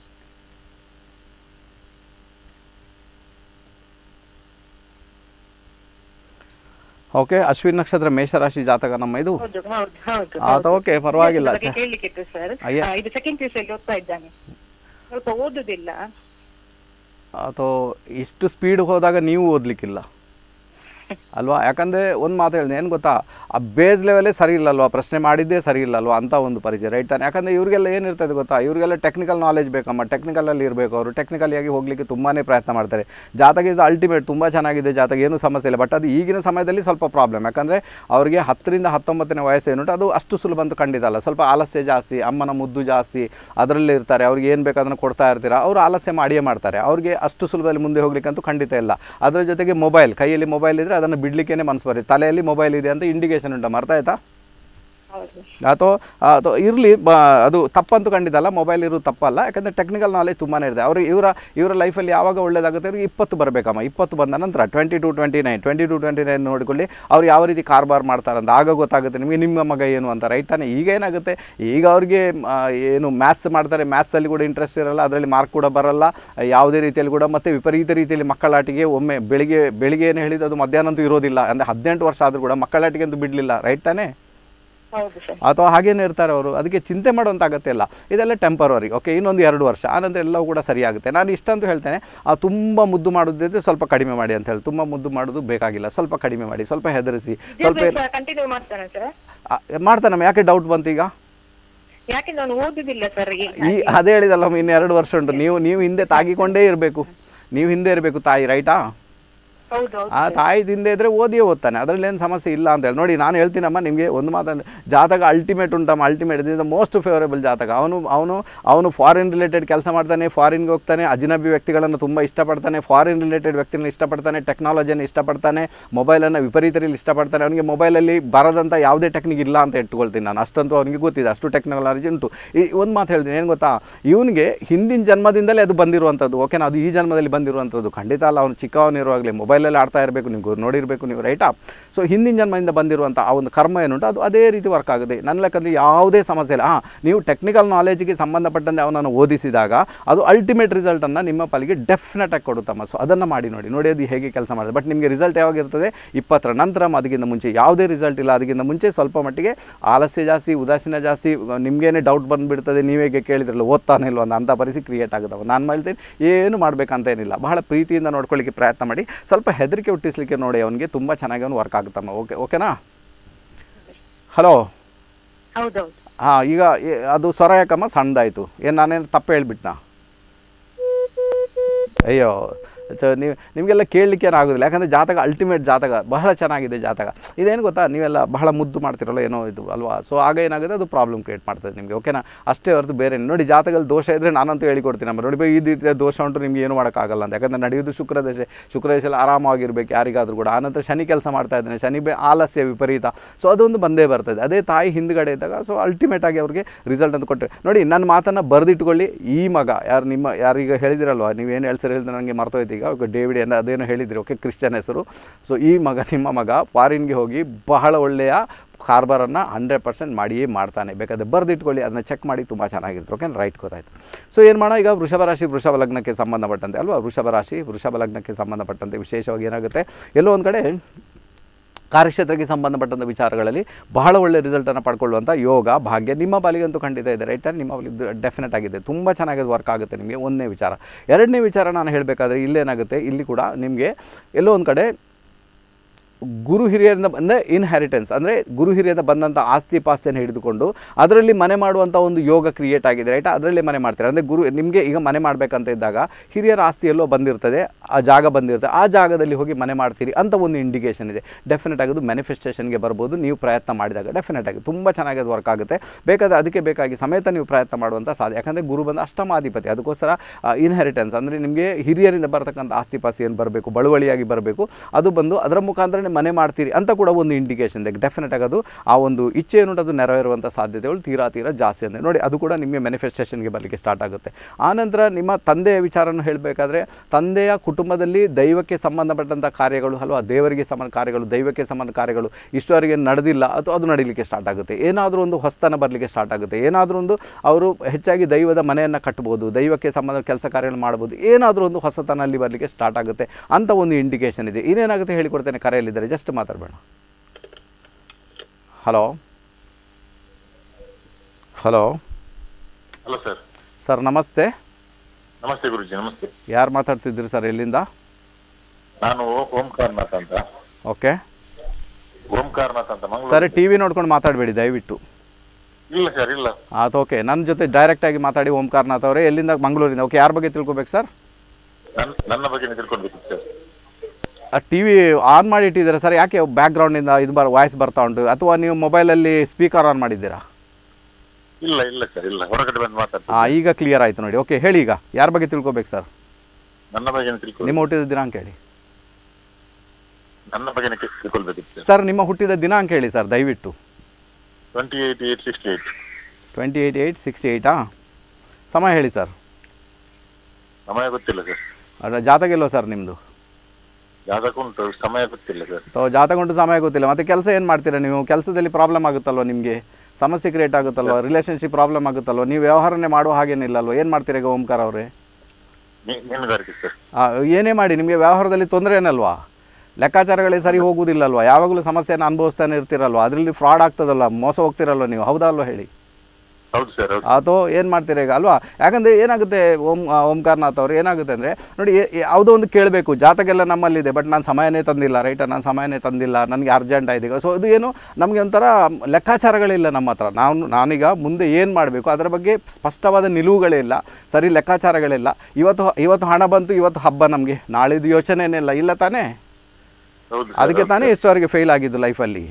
ಓಕೆ ಅಶ್ವಿನ್ ನಕ್ಷತ್ರ ಮೇಷರಾಶಿ ಜಾತಕ ನಮ್ಮ ಇದು ಹೌದು ಹೌದು ಹೌದು ಆತ ಓಕೆ ಪರವಾಗಿಲ್ಲ ಬಗ್ಗೆ ಕೇಳಲಿಕ್ಕಿತ್ತು ಸರ್ ಅಯ್ಯ. ಇದು ಸೆಕೆಂಡ್ ಪಿ ಅಲ್ಲಿ ಓದ್ತಾ ಇದ್ದಾನೆ ಸ್ವಲ್ಪ ಓದುದಿಲ್ಲ ಅಥವಾ ಇಷ್ಟು ಸ್ಪೀಡ್ ಹೋದಾಗ ನೀವು ಓದಲಿಕ್ಕಿಲ್ಲ ಅಲ್ವಾ ಯಾಕಂದರೆ ಒಂದು ಮಾತು ಹೇಳಿದೆ ಏನು ಗೊತ್ತಾ ಆ ಬೇಸ್ ಲೆವೆಲೇ ಸರಿ ಇಲ್ಲಲ್ವಾ ಪ್ರಶ್ನೆ ಮಾಡಿದ್ದೇ ಸರಿ ಇಲ್ಲಲ್ವಾ ಅಂತ ಒಂದು ಪರಿಚಯ ರೈಟ್ ತಾನೆ ಯಾಕಂದರೆ ಇವ್ರಿಗೆಲ್ಲ ಏನಿರ್ತದೆ ಗೊತ್ತಾ ಇವರಿಗೆಲ್ಲ ಟೆಕ್ನಿಕಲ್ ನಾಲೆಜ್ ಬೇಕಮ್ಮ ಟೆಕ್ನಿಕಲಲ್ಲಿ ಇರಬೇಕು ಅವರು ಟೆಕ್ನಿಕಲಿಯಾಗಿ ಹೋಗಲಿಕ್ಕೆ ತುಂಬಾ ಪ್ರಯತ್ನ ಮಾಡ್ತಾರೆ ಜಾತಕ ಇಸ್ ಅಲ್ಟಿಮೇಟ್ ತುಂಬ ಚೆನ್ನಾಗಿದೆ ಜಾತಕ ಏನೂ ಸಮಸ್ಯೆ ಇಲ್ಲ ಬಟ್ ಅದು ಈಗಿನ ಸಮಯದಲ್ಲಿ ಸ್ವಲ್ಪ ಪ್ರಾಬ್ಲಮ್ ಯಾಕಂದರೆ ಅವರಿಗೆ ಹತ್ತರಿಂದ ಹತ್ತೊಂಬತ್ತನೇ ವಯಸ್ಸು ಏನುಂಟು ಅದು ಅಷ್ಟು ಸುಲಭ ಅಂತ ಖಂಡಿತ ಅಲ್ಲ ಸ್ವಲ್ಪ ಆಲಸ್ಯ ಜಾಸ್ತಿ ಅಮ್ಮನ ಮುದ್ದು ಜಾಸ್ತಿ ಅದರಲ್ಲೇ ಇರ್ತಾರೆ ಅವ್ರಿಗೆ ಏನು ಬೇಕು ಅದನ್ನು ಕೊಡ್ತಾ ಇರ್ತೀರಾ ಅವರು ಆಲಸ್ಯ ಮಾಡಿಯೇ ಮಾಡ್ತಾರೆ ಅವ್ರಿಗೆ ಅಷ್ಟು ಸುಲಭದಲ್ಲಿ ಮುಂದೆ ಹೋಗ್ಲಿಕ್ಕಂತೂ ಖಂಡಿತ ಇಲ್ಲ ಅದರ ಜೊತೆಗೆ ಮೊಬೈಲ್ ಕೈಯಲ್ಲಿ ಮೊಬೈಲ್ ಇದ್ದರೆ ಅದನ್ನು ಬಿಡಲಿಕ್ಕೇ ಮನಸ್ಸು ಬರುತ್ತೆ ತಲೆಯಲ್ಲಿ ಮೊಬೈಲ್ ಇದೆ ಅಂತ ಇಂಡಿಕೇಶನ್ ಉಂಟು ಅರ್ಥ ಆಯ್ತಾ ಹೌದು ಅಥವಾ ಅಥವಾ ಇರಲಿ ಬ ಅದು ತಪ್ಪಂತೂ ಖಂಡಿತ ಅಲ್ಲ ಮೊಬೈಲ್ ಇರೋದು ತಪ್ಪಲ್ಲ ಯಾಕಂದರೆ ಟೆಕ್ನಿಕಲ್ ನಾಲೆಜ್ ತುಂಬಾ ಇದೆ ಅವರು ಇವರ ಇವರ ಲೈಫಲ್ಲಿ ಯಾವಾಗ ಒಳ್ಳೇದಾಗುತ್ತೆ ಅವ್ರಿಗೆ ಇಪ್ಪತ್ತು ಬರಬೇಕಮ್ಮ ಇಪ್ಪತ್ತು ಬಂದ ನಂತರ twenty two twenty nine twenty two twenty nine ನೋಡಿಕೊಳ್ಳಿ ಅವ್ರು ಯಾವ ರೀತಿ ಕಾರ್ಬಾರ್ ಮಾಡ್ತಾರಂತ ಆಗ ಗೊತ್ತಾಗುತ್ತೆ ನಿಮಗೆ ನಿಮ್ಮ ಮಗ ಏನು ಅಂತ ರೈಟ್ ತಾನೆ ಈಗ ಏನಾಗುತ್ತೆ ಈಗ ಅವ್ರಿಗೆ ಆ, ಏನು ಮ್ಯಾಥ್ಸ್ ಮಾಡ್ತಾರೆ ಮ್ಯಾಥ್ಸಲ್ಲಿ ಕೂಡ ಇಂಟ್ರೆಸ್ಟ್ ಇರಲ್ಲ ಅದರಲ್ಲಿ ಮಾರ್ಕ್ ಕೂಡ ಬರಲ್ಲ ಯಾವುದೇ ರೀತಿಯಲ್ಲಿ ಕೂಡ ಮತ್ತು ವಿಪರೀತ ರೀತಿಯಲ್ಲಿ ಮಕ್ಕಳಾಟಿಗೆ ಒಮ್ಮೆ ಬೆಳಿಗ್ಗೆ ಬೆಳಿಗ್ಗೆ ಏನು ಹೇಳಿದ್ದು ಅದು ಮಧ್ಯಾಹ್ನ ಅಂತೂ ಇರೋದಿಲ್ಲ ಅಂದರೆ ಹದಿನೆಂಟು ವರ್ಷ ಆದರೂ ಕೂಡ ಮಕ್ಕಳಾಟಿಗೆ ಅಂತೂ ಬಿಡಲಿಲ್ಲ ರೈಟ್ ತಾನೇ ಹೌದು ಸರ್ ಅಥವಾ ಹಾಗೇನೇ ಇರ್ತಾರೆ ಅವರು ಅದಕ್ಕೆ ಚಿಂತೆ ಮಾಡುವಂಥ ಅಗತ್ಯ ಇಲ್ಲ ಇದೆಲ್ಲ ಟೆಂಪರರಿ ಓಕೆ ಇನ್ನೊಂದು ಎರಡು ವರ್ಷ ಆನಂತರ ಎಲ್ಲವೂ ಕೂಡ ಸರಿಯಾಗುತ್ತೆ ನಾನು ಇಷ್ಟಂತೂ ಹೇಳ್ತೇನೆ ಆ ತುಂಬ ಮುದ್ದು ಮಾಡೋದಿದ್ರೆ ಸ್ವಲ್ಪ ಕಡಿಮೆ ಮಾಡಿ ಅಂತ ಹೇಳಿ ತುಂಬ ಮುದ್ದು ಮಾಡೋದು ಬೇಕಾಗಿಲ್ಲ ಸ್ವಲ್ಪ ಕಡಿಮೆ ಮಾಡಿ ಸ್ವಲ್ಪ ಹೆದರಿಸಿ ಸ್ವಲ್ಪ ವಿದ್ಯಾಭ್ಯಾಸ ಕಂಟಿನ್ಯೂ ಮಾಡ್ತಾನೆ ಸರ್ ಆ, ಮಾಡ್ತಾನಮ್ಮ ಯಾಕೆ ಡೌಟ್ ಬಂತು ಈಗ ಯಾಕೆ ನಾನು ಓದುದಿಲ್ಲ ಸರ್ ಈ ಅದೇ ಹೇಳಿದಲ್ಲ ಇನ್ನು ಎರಡು ವರ್ಷ ಉಂಟು ನೀವು ನೀವು ಹಿಂದೆ ತಾಗಿಕೊಂಡೇ ಇರಬೇಕು ನೀವು ಹಿಂದೆ ಇರಬೇಕು ತಾಯಿ ರೈಟಾ ಹೌದೌದು ಆ ತಾಯಿ ತಿಂದೇ ಇದ್ರೆ ಓದಿಯೇ ಓದ್ತಾನೆ ಅದರಲ್ಲಿ ಏನು ಸಮಸ್ಯೆ ಇಲ್ಲ ಅಂತ ಹೇಳಿ ನೋಡಿ ನಾನು ಹೇಳ್ತೀನಮ್ಮ ನಿಮಗೆ ಒಂದು ಮಾತನ್ನು ಜಾತಕ ಅಲ್ಟಿಮೇಟ್ ಉಂಟಮ್ಮ ಅಲ್ಟಿಮೇಟ್ ಇಸ್ ಮೋಸ್ಟ್ ಫೇವರೇಬಲ್ ಜಾತಕ ಅವನು ಅವನು ಅವನು ಫಾರಿನ್ ರಿಲೇಟೆಡ್ ಕೆಲಸ ಮಾಡ್ತಾನೆ ಫಾರಿನ್ಗೆ ಹೋಗ್ತಾನೆ ಅಜಿನಬಿ ವ್ಯಕ್ತಿಗಳನ್ನು ತುಂಬ ಇಷ್ಟಪಡ್ತಾನೆ ಫಾರಿನ್ ರಿಲೇಟೆಡ್ ವ್ಯಕ್ತಿಗಳನ್ನ ಇಷ್ಟಪಡ್ತಾನೆ ಟೆಕ್ನಾಲಜಿಯನ್ನು ಇಷ್ಟಪಡ್ತಾನೆ ಮೊಬೈಲನ್ನು ವಿಪರೀತ ರೀತಿಯಲ್ಲಿ ಇಷ್ಟಪಡ್ತಾನೆ ಅವನಿಗೆ ಮೊಬೈಲಲ್ಲಿ ಬರದಂಥ ಯಾವುದೇ ಟೆಕ್ನಿಕ್ ಇಲ್ಲ ಅಂತ ಇಟ್ಕೊಳ್ತೀನಿ ನಾನು ಅಷ್ಟಂತೂ ಅವನಿಗೆ ಗೊತ್ತಿದೆ ಅಷ್ಟು ಟೆಕ್ನಾಲಜಿ ಉಂಟು ಈ ಒಂದು ಮಾತು ಹೇಳ್ತೀನಿ ಏನು ಗೊತ್ತಾ ಇವನಿಗೆ ಹಿಂದಿನ ಜನ್ಮದಿಂದಲೇ ಅದು ಬಂದಿರುವಂಥದ್ದು ಓಕೆನಾ ಅದು ಈ ಜನ್ಮದಲ್ಲಿ ಬಂದಿರುವಂಥದ್ದು ಖಂಡಿತ ಅಲ್ಲ ಅವನು ಚಿಕ್ಕವನಿರುವಾಗಲೇ ಮೊಬೈಲಲ್ಲಿ ಆಡ್ತಾ ಇರಬೇಕು ನೀವು ನೋಡಿರಬೇಕು ನೀವು ರೈಟಾ ಸೊ ಹಿಂದಿನ ಜನ್ಮದಿಂದ ಬಂದಿರುವಂಥ ಆ ಒಂದು ಕರ್ಮ ಏನುಂಟು ಅದು ಅದೇ ರೀತಿ ವರ್ಕ್ ಆಗುತ್ತೆ ನನ್ನ ಲೆಕ್ಕದಲ್ಲಿ ಯಾವುದೇ ಸಮಸ್ಯೆ ಇಲ್ಲ ಹಾಂ ನೀವು ಟೆಕ್ನಿಕಲ್ ನಾಲೆಜಿಗೆ ಸಂಬಂಧಪಟ್ಟಂತೆ ಅವನನ್ನು ಓದಿಸಿದಾಗ ಅದು ಅಲ್ಟಿಮೇಟ್ ರಿಸಲ್ಟನ್ನು ನಿಮ್ಮ ಪಾಲಿಗೆ ಡೆಫಿನೆಟ್ ಆಗಿ ಕೊಡುತ್ತಮ್ಮ ಸೊ ಅದನ್ನು ಮಾಡಿ ನೋಡಿ ನೋಡಿ ಅದು ಹೇಗೆ ಕೆಲಸ ಮಾಡಿದೆ ಬಟ್ ನಿಮಗೆ ರಿಸಲ್ಟ್ ಯಾವಾಗಿರ್ತದೆ ಇಪ್ಪತ್ತರ ನಂತರ ಅದಕ್ಕಿಂತ ಮುಂಚೆ ಯಾವುದೇ ರಿಸಲ್ಟ್ ಇಲ್ಲ ಅದಕ್ಕಿಂತ ಮುಂಚೆ ಸ್ವಲ್ಪ ಮಟ್ಟಿಗೆ ಆಲಸ್ಯ ಜಾಸ್ತಿ ಉದಾಸೀನ ಜಾಸ್ತಿ ನಿಮಗೇನೆ ಡೌಟ್ ಬಂದುಬಿಡ್ತದೆ ನೀವೇಗೆ ಕೇಳಿದ್ರಲ್ಲ ಓದ್ತಾನೆ ಇಲ್ವ ಅಂತ ಅಂಥ ಪರಿಸ್ಥಿತಿ ಕ್ರಿಯೇಟ್ ಆಗುತ್ತವ ನಾನು ಹೇಳ್ತೀನಿ ಏನು ಮಾಡಬೇಕಂತ ಏನಿಲ್ಲ ಬಹಳ ಪ್ರೀತಿಯಿಂದ ನೋಡ್ಕೊಳ್ಳಿಕ್ಕೆ ಪ್ರಯತ್ನ ಮಾಡಿ ಸ್ವಲ್ಪ ಹೆದರಿಕೆ ಹುಟ್ಟಿಸ್ಲಿಕ್ಕೆ ನೋಡಿ ಅವನಿಗೆ ತುಂಬ ಚೆನ್ನಾಗಿ ಅವನು ವರ್ಕ್ ಆಗುತ್ತಮ್ಮ ಓಕೆ ಓಕೆನಾ ಹಲೋ ಹೌದೌದು ಹಾಂ ಈಗ ಏ- ಅದು ಸ್ವರ ಯಾಕಮ್ಮ ಸಣ್ಣದಾಯಿತು ಏನು ನಾನೇನು ತಪ್ಪು ಹೇಳ್ಬಿಟ್ನಾ ಅಯ್ಯೋ ಸೊ ನೀವು ನಿಮಗೆಲ್ಲ ಕೇಳಲಿಕ್ಕೆ ಆಗೋದಿಲ್ಲ ಯಾಕಂದರೆ ಜಾತಕ ಅಲ್ಟಿಮೇಟ್ ಜಾತಕ ಬಹಳ ಚೆನ್ನಾಗಿದೆ ಜಾತಕ ಇದೇನು ಗೊತ್ತಾ ನೀವೆಲ್ಲ ಬಹಳ ಮುದ್ದು ಮಾಡ್ತಿರಲ್ಲ ಏನೋ ಇದು ಅಲ್ವಾ ಸೊ ಆಗ ಏನಾಗುತ್ತೆ ಅದು ಪ್ರಾಬ್ಲಮ್ ಕ್ರಿಯೇಟ್ ಮಾಡ್ತದೆ ನಿಮಗೆ ಓಕೆನಾ ಅಷ್ಟೇ ಹೊರತು ಬೇರೆ ಏನಿಲ್ಲ. ನೋಡಿ ಜಾತಕದಲ್ಲಿ ದೋಷ ಇದ್ದರೆ ನಾನಂತೂ ಹೇಳಿಕೊಡ್ತೀನಿ ನಮ್ಮ ನೋಡಿ ಬೈ ಈ ರೀತಿಯ ದೋಷ ಉಂಟು ನಿಮ್ಗೆ ಏನು ಮಾಡೋಕ್ಕಾಗಲ್ಲ ಅಂತ ಯಾಕಂದರೆ ನಡೆಯೋದು ಶುಕ್ರ ದಶೆ ಶುಕ್ರ ದಶೆಯಲ್ಲಿ ಆರಾಮಾಗಿರ್ಬೇಕು ಯಾರಿಗಾದರೂ ಕೂಡ ಆನಂತರ ಶನಿ ಕೆಲಸ ಮಾಡ್ತಾ ಇದ್ದಾನೆ ಶನಿ ಬೆ ಆಲಸ್ಯ ವಿಪರೀತ ಸೊ ಅದೊಂದು ಬಂದೇ ಬರ್ತದೆ ಅದೇ ತಾಯಿ ಹಿಂದ್ಗಡೆ ಇದ್ದಾಗ ಸೊ ಅಲ್ಟಿಮೇಟ್ ಆಗಿ ಅವ್ರಿಗೆ ರಿಸಲ್ಟ್ ಅಂತ ಕೊಟ್ಟೆ ನೋಡಿ ನನ್ನ ಮಾತನ್ನು ಬರೆದಿಟ್ಕೊಳ್ಳಿ ಈ ಮಗ ಯಾರು ನಿಮ್ಮ ಯಾರೀಗ ಹೇಳಿದಿರಲ್ವ ನೀವೇನು ಹೇಳ್ಸರಿ ಹೇಳಿದ್ರೆ ನನಗೆ ಮರ್ತೋಯ್ತು ಈಗ ಅವ್ರಿಗೆ ಡೇವಿಡ್ ಅಂತ ಅದೇನೋ ಹೇಳಿದ್ರಿ ಓಕೆ ಕ್ರಿಶ್ಚಿಯನ್ ಹೆಸರು ಸೊ ಈ ಮಗ ನಿಮ್ಮ ಮಗ ಫಾರಿನ್ಗೆ ಹೋಗಿ ಬಹಳ ಒಳ್ಳೆಯ ಕಾರ್ಬಾರನ್ನು ಹಂಡ್ರೆಡ್ ಪರ್ಸೆಂಟ್ ಮಾಡಿಯೇ ಮಾಡ್ತಾನೆ ಬೇಕಾದ್ರೆ ಬರೆದಿಟ್ಕೊಳ್ಳಿ ಅದನ್ನ ಚೆಕ್ ಮಾಡಿ ತುಂಬ ಚೆನ್ನಾಗಿರುತ್ತೆ ಓಕೆ ರೈಟ್ ಗೊತ್ತಾಯ್ತು ಸೊ ಏನು ಮಾಡೋಣ ಈಗ ವೃಷಭ ರಾಶಿ ವೃಷಭ ಲಗ್ನಕ್ಕೆ ಸಂಬಂಧಪಟ್ಟಂತೆ ಅಲ್ವಾ ವೃಷಭ ರಾಶಿ ವೃಷಭ ಲಗ್ನಕ್ಕೆ ಸಂಬಂಧಪಟ್ಟಂತೆ ವಿಶೇಷವಾಗಿ ಏನಾಗುತ್ತೆ ಎಲ್ಲೋ ಒಂದು ಕಡೆ ಕಾರ್ಯಕ್ಷೇತ್ರಕ್ಕೆ ಸಂಬಂಧಪಟ್ಟಂಥ ವಿಚಾರಗಳಲ್ಲಿ ಬಹಳ ಒಳ್ಳೆ ರಿಸಲ್ಟನ್ನು ಪಡ್ಕೊಳ್ಳುವಂಥ ಯೋಗ ಭಾಗ್ಯ ನಿಮ್ಮ ಪಾಲಿಗಂತೂ ಖಂಡಿತ ಇದೆ ರೈಟ್ ನಿಮ್ಮ ಪಾಲಿಗೆ ಡೆಫಿನೆಟ್ ಆಗಿದೆ ತುಂಬ ಚೆನ್ನಾಗಿ ವರ್ಕ್ ಆಗುತ್ತೆ ನಿಮಗೆ ಒಂದನೇ ವಿಚಾರ ಎರಡನೇ ವಿಚಾರ ನಾನು ಹೇಳಬೇಕಾದ್ರೆ ಇಲ್ಲೇನಾಗುತ್ತೆ ಇಲ್ಲಿ ಕೂಡ ನಿಮಗೆ ಎಲ್ಲೋ ಒಂದು ಕಡೆ ಗುರು ಹಿರಿಯರಿಂದ ಬಂದ ಇನ್ಹೆರಿಟೆನ್ಸ್ ಅಂದರೆ ಗುರು ಹಿರಿಯರಿಂದ ಬಂದಂಥ ಆಸ್ತಿ ಪಾಸ್ತಿಯನ್ನು ಹಿಡಿದುಕೊಂಡು ಅದರಲ್ಲಿ ಮನೆ ಮಾಡುವಂಥ ಒಂದು ಯೋಗ ಕ್ರಿಯೇಟ್ ಆಗಿದೆ ರೈಟ್ ಅದರಲ್ಲಿ ಮನೆ ಮಾಡ್ತಾರೆ ಅಂದರೆ ಗುರು ನಿಮಗೆ ಈಗ ಮನೆ ಮಾಡಬೇಕಂತ ಇದ್ದಾಗ ಹಿರಿಯರ ಆಸ್ತಿ ಎಲ್ಲೋ ಬಂದಿರ್ತದೆ ಆ ಜಾಗ ಬಂದಿರುತ್ತೆ ಆ ಜಾಗದಲ್ಲಿ ಹೋಗಿ ಮನೆ ಮಾಡ್ತೀರಿ ಅಂತ ಒಂದು ಇಂಡಿಕೇಷನ್ ಇದೆ ಡೆಫಿನೆಟ್ ಆಗಿ ಅದು ಮ್ಯಾನಿಫೆಸ್ಟೇಷನ್ಗೆ ಬರ್ಬೋದು ನೀವು ಪ್ರಯತ್ನ ಮಾಡಿದಾಗ ಡೆಫಿನೆಟ್ ಆಗಿ ತುಂಬ ಚೆನ್ನಾಗಿ ಅದು ವರ್ಕ್ ಆಗುತ್ತೆ ಬೇಕಾದರೆ ಅದಕ್ಕೆ ಬೇಕಾಗಿ ಸಮೇತ ನೀವು ಪ್ರಯತ್ನ ಮಾಡುವಂಥ ಸಾಧ್ಯ ಯಾಕಂದರೆ ಗುರು ಬಂದ ಅಷ್ಟಮಾಧಿಪತಿ ಅದಕ್ಕೋಸ್ಕರ ಇನ್ಹೆರಿಟೆನ್ಸ್ ಅಂದರೆ ನಿಮಗೆ ಹಿರಿಯರಿಂದ ಬರ್ತಕ್ಕಂಥ ಆಸ್ತಿ ಪಾಸ್ತಿ ಏನು ಬರಬೇಕು ಬಳುವಳಿಯಾಗಿ ಬರಬೇಕು ಅದು ಬಂದು ಅದರ ಮುಖಾಂತರ ಮನೆ ಮಾಡ್ತೀರಿ ಅಂತ ಕೂಡ ಒಂದು ಇಂಡಿಕೇಶನ್ ಇದೆ ಡೆಫಿನೆಟ್ ಆಗಿ ಅದು ಆ ಒಂದು ಇಚ್ಛೆ ಏನುಂಟು ಅದು ನೆರವೇರುವಂಥ ಸಾಧ್ಯತೆಗಳು ತೀರಾ ತೀರಾ ಜಾಸ್ತಿ ಅಂದರೆ ನೋಡಿ ಅದು ಕೂಡ ನಿಮಗೆ ಮ್ಯಾನಿಫೆಸ್ಟೇಷನ್ಗೆ ಬರಲಿಕ್ಕೆ ಸ್ಟಾರ್ಟ್ ಆಗುತ್ತೆ ಆನಂತರ ನಿಮ್ಮ ತಂದೆಯ ವಿಚಾರವನ್ನು ಹೇಳಬೇಕಾದ್ರೆ ತಂದೆಯ ಕುಟುಂಬದಲ್ಲಿ ದೈವಕ್ಕೆ ಸಂಬಂಧಪಟ್ಟಂಥ ಕಾರ್ಯಗಳು ಅಲ್ವಾ ದೇವರಿಗೆ ಸಂಬಂಧ ಕಾರ್ಯಗಳು ದೈವಕ್ಕೆ ಸಂಬಂಧ ಕಾರ್ಯಗಳು ಇಷ್ಟವರೆಗೆ ನಡೆದಿಲ್ಲ ಅಥವಾ ಅದು ನಡೀಲಿಕ್ಕೆ ಸ್ಟಾರ್ಟ್ ಆಗುತ್ತೆ ಏನಾದರೂ ಒಂದು ಹೊಸ್ತನ ಬರಲಿಕ್ಕೆ ಸ್ಟಾರ್ಟ್ ಆಗುತ್ತೆ ಏನಾದರೂ ಒಂದು ಅವರು ಹೆಚ್ಚಾಗಿ ದೈವದ ಮನೆಯನ್ನು ಕಟ್ಬೋದು ದೈವಕ್ಕೆ ಸಂಬಂಧ ಕೆಲಸ ಕಾರ್ಯಗಳು ಮಾಡ್ಬೋದು ಏನಾದರೂ ಒಂದು ಹೊಸತನ ಅಲ್ಲಿ ಬರಲಿಕ್ಕೆ ಸ್ಟಾರ್ಟ್ ಆಗುತ್ತೆ ಅಂತ ಒಂದು ಇಂಡಿಕೇಶನ್ ಇದೆ ಇನ್ನೇನಾಗುತ್ತೆ ಹೇಳಿಕೊಡ್ತೇನೆ ಕರೆಯಲ್ಲಿದ್ದಾರೆ ಜಸ್ಟ್ ಮಾತಾಡಬೇಡ hello hello hello sir sir ನಮಸ್ತೆ ನಮಸ್ತೆ ಗುರುಜಿ ನಮಸ್ತೆ ಯಾರು ಮಾತಾಡ್ತಿದ್ದೀರಿ ಸರ್ ಎಲ್ಲಿಂದ ನಾನು ಓ- ಓಂಕಾರ್ನಾಥ್ ಅಂತ ಓಕೆ ಓಂಕಾರ್ನಾಥ್ ಅಂತ ಮಂಗಳೂರು ಸರಿ ಟಿ ವಿ ನೋಡ್ಕೊಂಡು ಮಾತಾಡಬೇಡಿ ದಯವಿಟ್ಟು ಇಲ್ಲ ಸರ್ ಇಲ್ಲ ಆಯ್ತು ಓಕೆ ನನ್ನ ಜೊತೆ ಡೈರೆಕ್ಟಾಗಿ ಮಾತಾಡಿ ಓಂಕಾರ್ನಾಥ್ ಅವರೇ ಎಲ್ಲಿಂದ ಮಂಗಳೂರಿಂದ ಓಕೆ ಯಾರ ಬಗ್ಗೆ ತಿಳ್ಕೊಬೇಕು ಸರ್ ನನ್ ನನ್ನ ಬಗ್ಗೆ ತಿಳ್ಕೊಳ್ಬೇಕಿತ್ತು ಸರ್ ಆ ಟಿ ವಿ ಆನ್ ಮಾಡಿ ಇಟ್ಟಿದ್ದೀರಾ ಸರ್ ಯಾಕೆ ಬ್ಯಾಕ್ಗ್ರೌಂಡಿಂದ ಇದು ಬರ್ ವಾಯ್ಸ್ ಬರ್ತಾ ಉಂಟು ಅಥವಾ ನೀವು ಮೊಬೈಲಲ್ಲಿ ಸ್ಪೀಕರ್ ಆನ್ ಮಾಡಿದ್ದೀರಾ ಇಲ್ಲ ಇಲ್ಲ ಸರ್ ಇಲ್ಲ ಹೊರಗಡೆ ಬಂದು ಮಾತಾಡ್ತೀನಿ ಹಾಂ ಈಗ ಕ್ಲಿಯರ್ ಆಯಿತು ನೋಡಿ ಓಕೆ ಹೇಳಿ ಈಗ ಯಾರ ಬಗ್ಗೆ ತಿಳ್ಕೊಬೇಕು ಸರ್ ನನ್ನ ಬಗ್ಗೆ ತಿಳ್ಕೊಳ್ಳಿ ನಿಮ್ಮ ಹುಟ್ಟಿದ ದಿನಾಂಕ ಹೇಳಿ ನನ್ನ ಬಗ್ಗೆ ತಿಳ್ಕೊಳ್ಬೇಕಿತ್ತು ಸರ್ ಸರ್ ನಿಮ್ಮ ಹುಟ್ಟಿದ ದಿನಾಂಕ ಹೇಳಿ ಸರ್ ದಯವಿಟ್ಟು twenty eight eight sixty eight twenty eight eight sixty ಏಯ್ಟಾ ಸಮಯ ಹೇಳಿ ಸರ್ ಸಮಯ ಗೊತ್ತಿಲ್ಲ ಸರ್ ಅದ್ರ ಜಾತಕ ಇಲ್ವಾ ಸರ್ ನಿಮ್ಮದು ಜಾತಕ ಉಂಟು ಸಮಯ ಗೊತ್ತಿಲ್ಲ ಸರ್ ಅಥವಾ ಜಾತಕ ಉಂಟು ಸಮಯ ಗೊತ್ತಿಲ್ಲ ಮತ್ತು ಕೆಲಸ ಏನು ಮಾಡ್ತೀರಾ ನೀವು ಕೆಲಸದಲ್ಲಿ ಪ್ರಾಬ್ಲಮ್ ಆಗುತ್ತಲ್ವ ನಿಮಗೆ ಸಮಸ್ಯೆ ಕ್ರಿಯೇಟ್ ಆಗುತ್ತಲ್ವ ರಿಲೇಷನ್ಶಿಪ್ ಪ್ರಾಬ್ಲಮ್ ಆಗುತ್ತಲ್ವ ನೀವು ವ್ಯವಹಾರನೇ ಮಾಡುವ ಹಾಗೇನಿಲ್ಲಲ್ವ ಏನು ಮಾಡ್ತೀರಾ ಈಗ ಓಂಕಾರ ಅವರೇ ಮೀ- ಮೀನುಗಾರಿಕೆ ಸರ್ ಆ, ಏನೇ ಮಾಡಿ ನಿಮಗೆ ವ್ಯವಹಾರದಲ್ಲಿ ತೊಂದರೆ ಏನಲ್ವಾ ಲೆಕ್ಕಾಚಾರಗಳೇ ಸರಿ ಹೋಗುವುದಿಲ್ಲಲ್ವ ಯಾವಾಗಲೂ ಸಮಸ್ಯೆಯನ್ನು ಅನುಭವಿಸ್ತಾನೆ ಇರ್ತೀರಲ್ವ ಅದರಲ್ಲಿ ಫ್ರಾಡ್ ಆಗ್ತದಲ್ಲ ಮೋಸ ಹೋಗ್ತಿರಲ್ವ ನೀವು ಹೌದಾ ಅಲ್ವಾ ಹೇಳಿ ಹೌದು ಸರ್ ಹೌದು ಅಥವಾ ಏನು ಮಾಡ್ತೀರಾ ಈಗ ಅಲ್ವಾ ಯಾಕಂದರೆ ಏನಾಗುತ್ತೆ ಓಂ ಆ, ಓಂಕಾರ್ನಾಥ್ ಅವರು ಏನಾಗುತ್ತೆ ಅಂದರೆ ನೋಡಿ ಏ- ಏ- ಯಾವುದೋ ಒಂದು ಕೇಳಬೇಕು ಜಾತಕೆಲ್ಲ ನಮ್ಮಲ್ಲಿದೆ ಬಟ್ ನಾನು ಸಮಯನೇ ತಂದಿಲ್ಲ ರೈಟ್ ನಾನು ಸಮಯನೇ ತಂದಿಲ್ಲ ನನಗೆ ಅರ್ಜೆಂಟ್ ಆಯ್ತು ಈಗ ಸೊ ಇದು ಏನು ನಮಗೆ ಒಂಥರ ಲೆಕ್ಕಾಚಾರಗಳಿಲ್ಲ ನಮ್ಮ ಹತ್ರ ನಾನು ನಾನೀಗ ಮುಂದೆ ಏನು ಮಾಡಬೇಕು ಅದರ ಬಗ್ಗೆ ಸ್ಪಷ್ಟವಾದ ನಿಲುವುಗಳೇ ಇಲ್ಲ ಸರಿ ಲೆಕ್ಕಾಚಾರಗಳಿಲ್ಲ ಇವತ್ತು ಇವತ್ತು ಹಣ ಬಂತು ಇವತ್ತು ಹಬ್ಬ ನಮಗೆ ನಾಳಿದ್ದು ಯೋಚನೆನೇ ಇಲ್ಲ ಇಲ್ಲ ತಾನೇ ಹೌದು ಅದಕ್ಕೆ ತಾನೇ ಇಷ್ಟವರೆಗೆ ಫೇಲ್ ಆಗಿದ್ದು ಲೈಫಲ್ಲಿ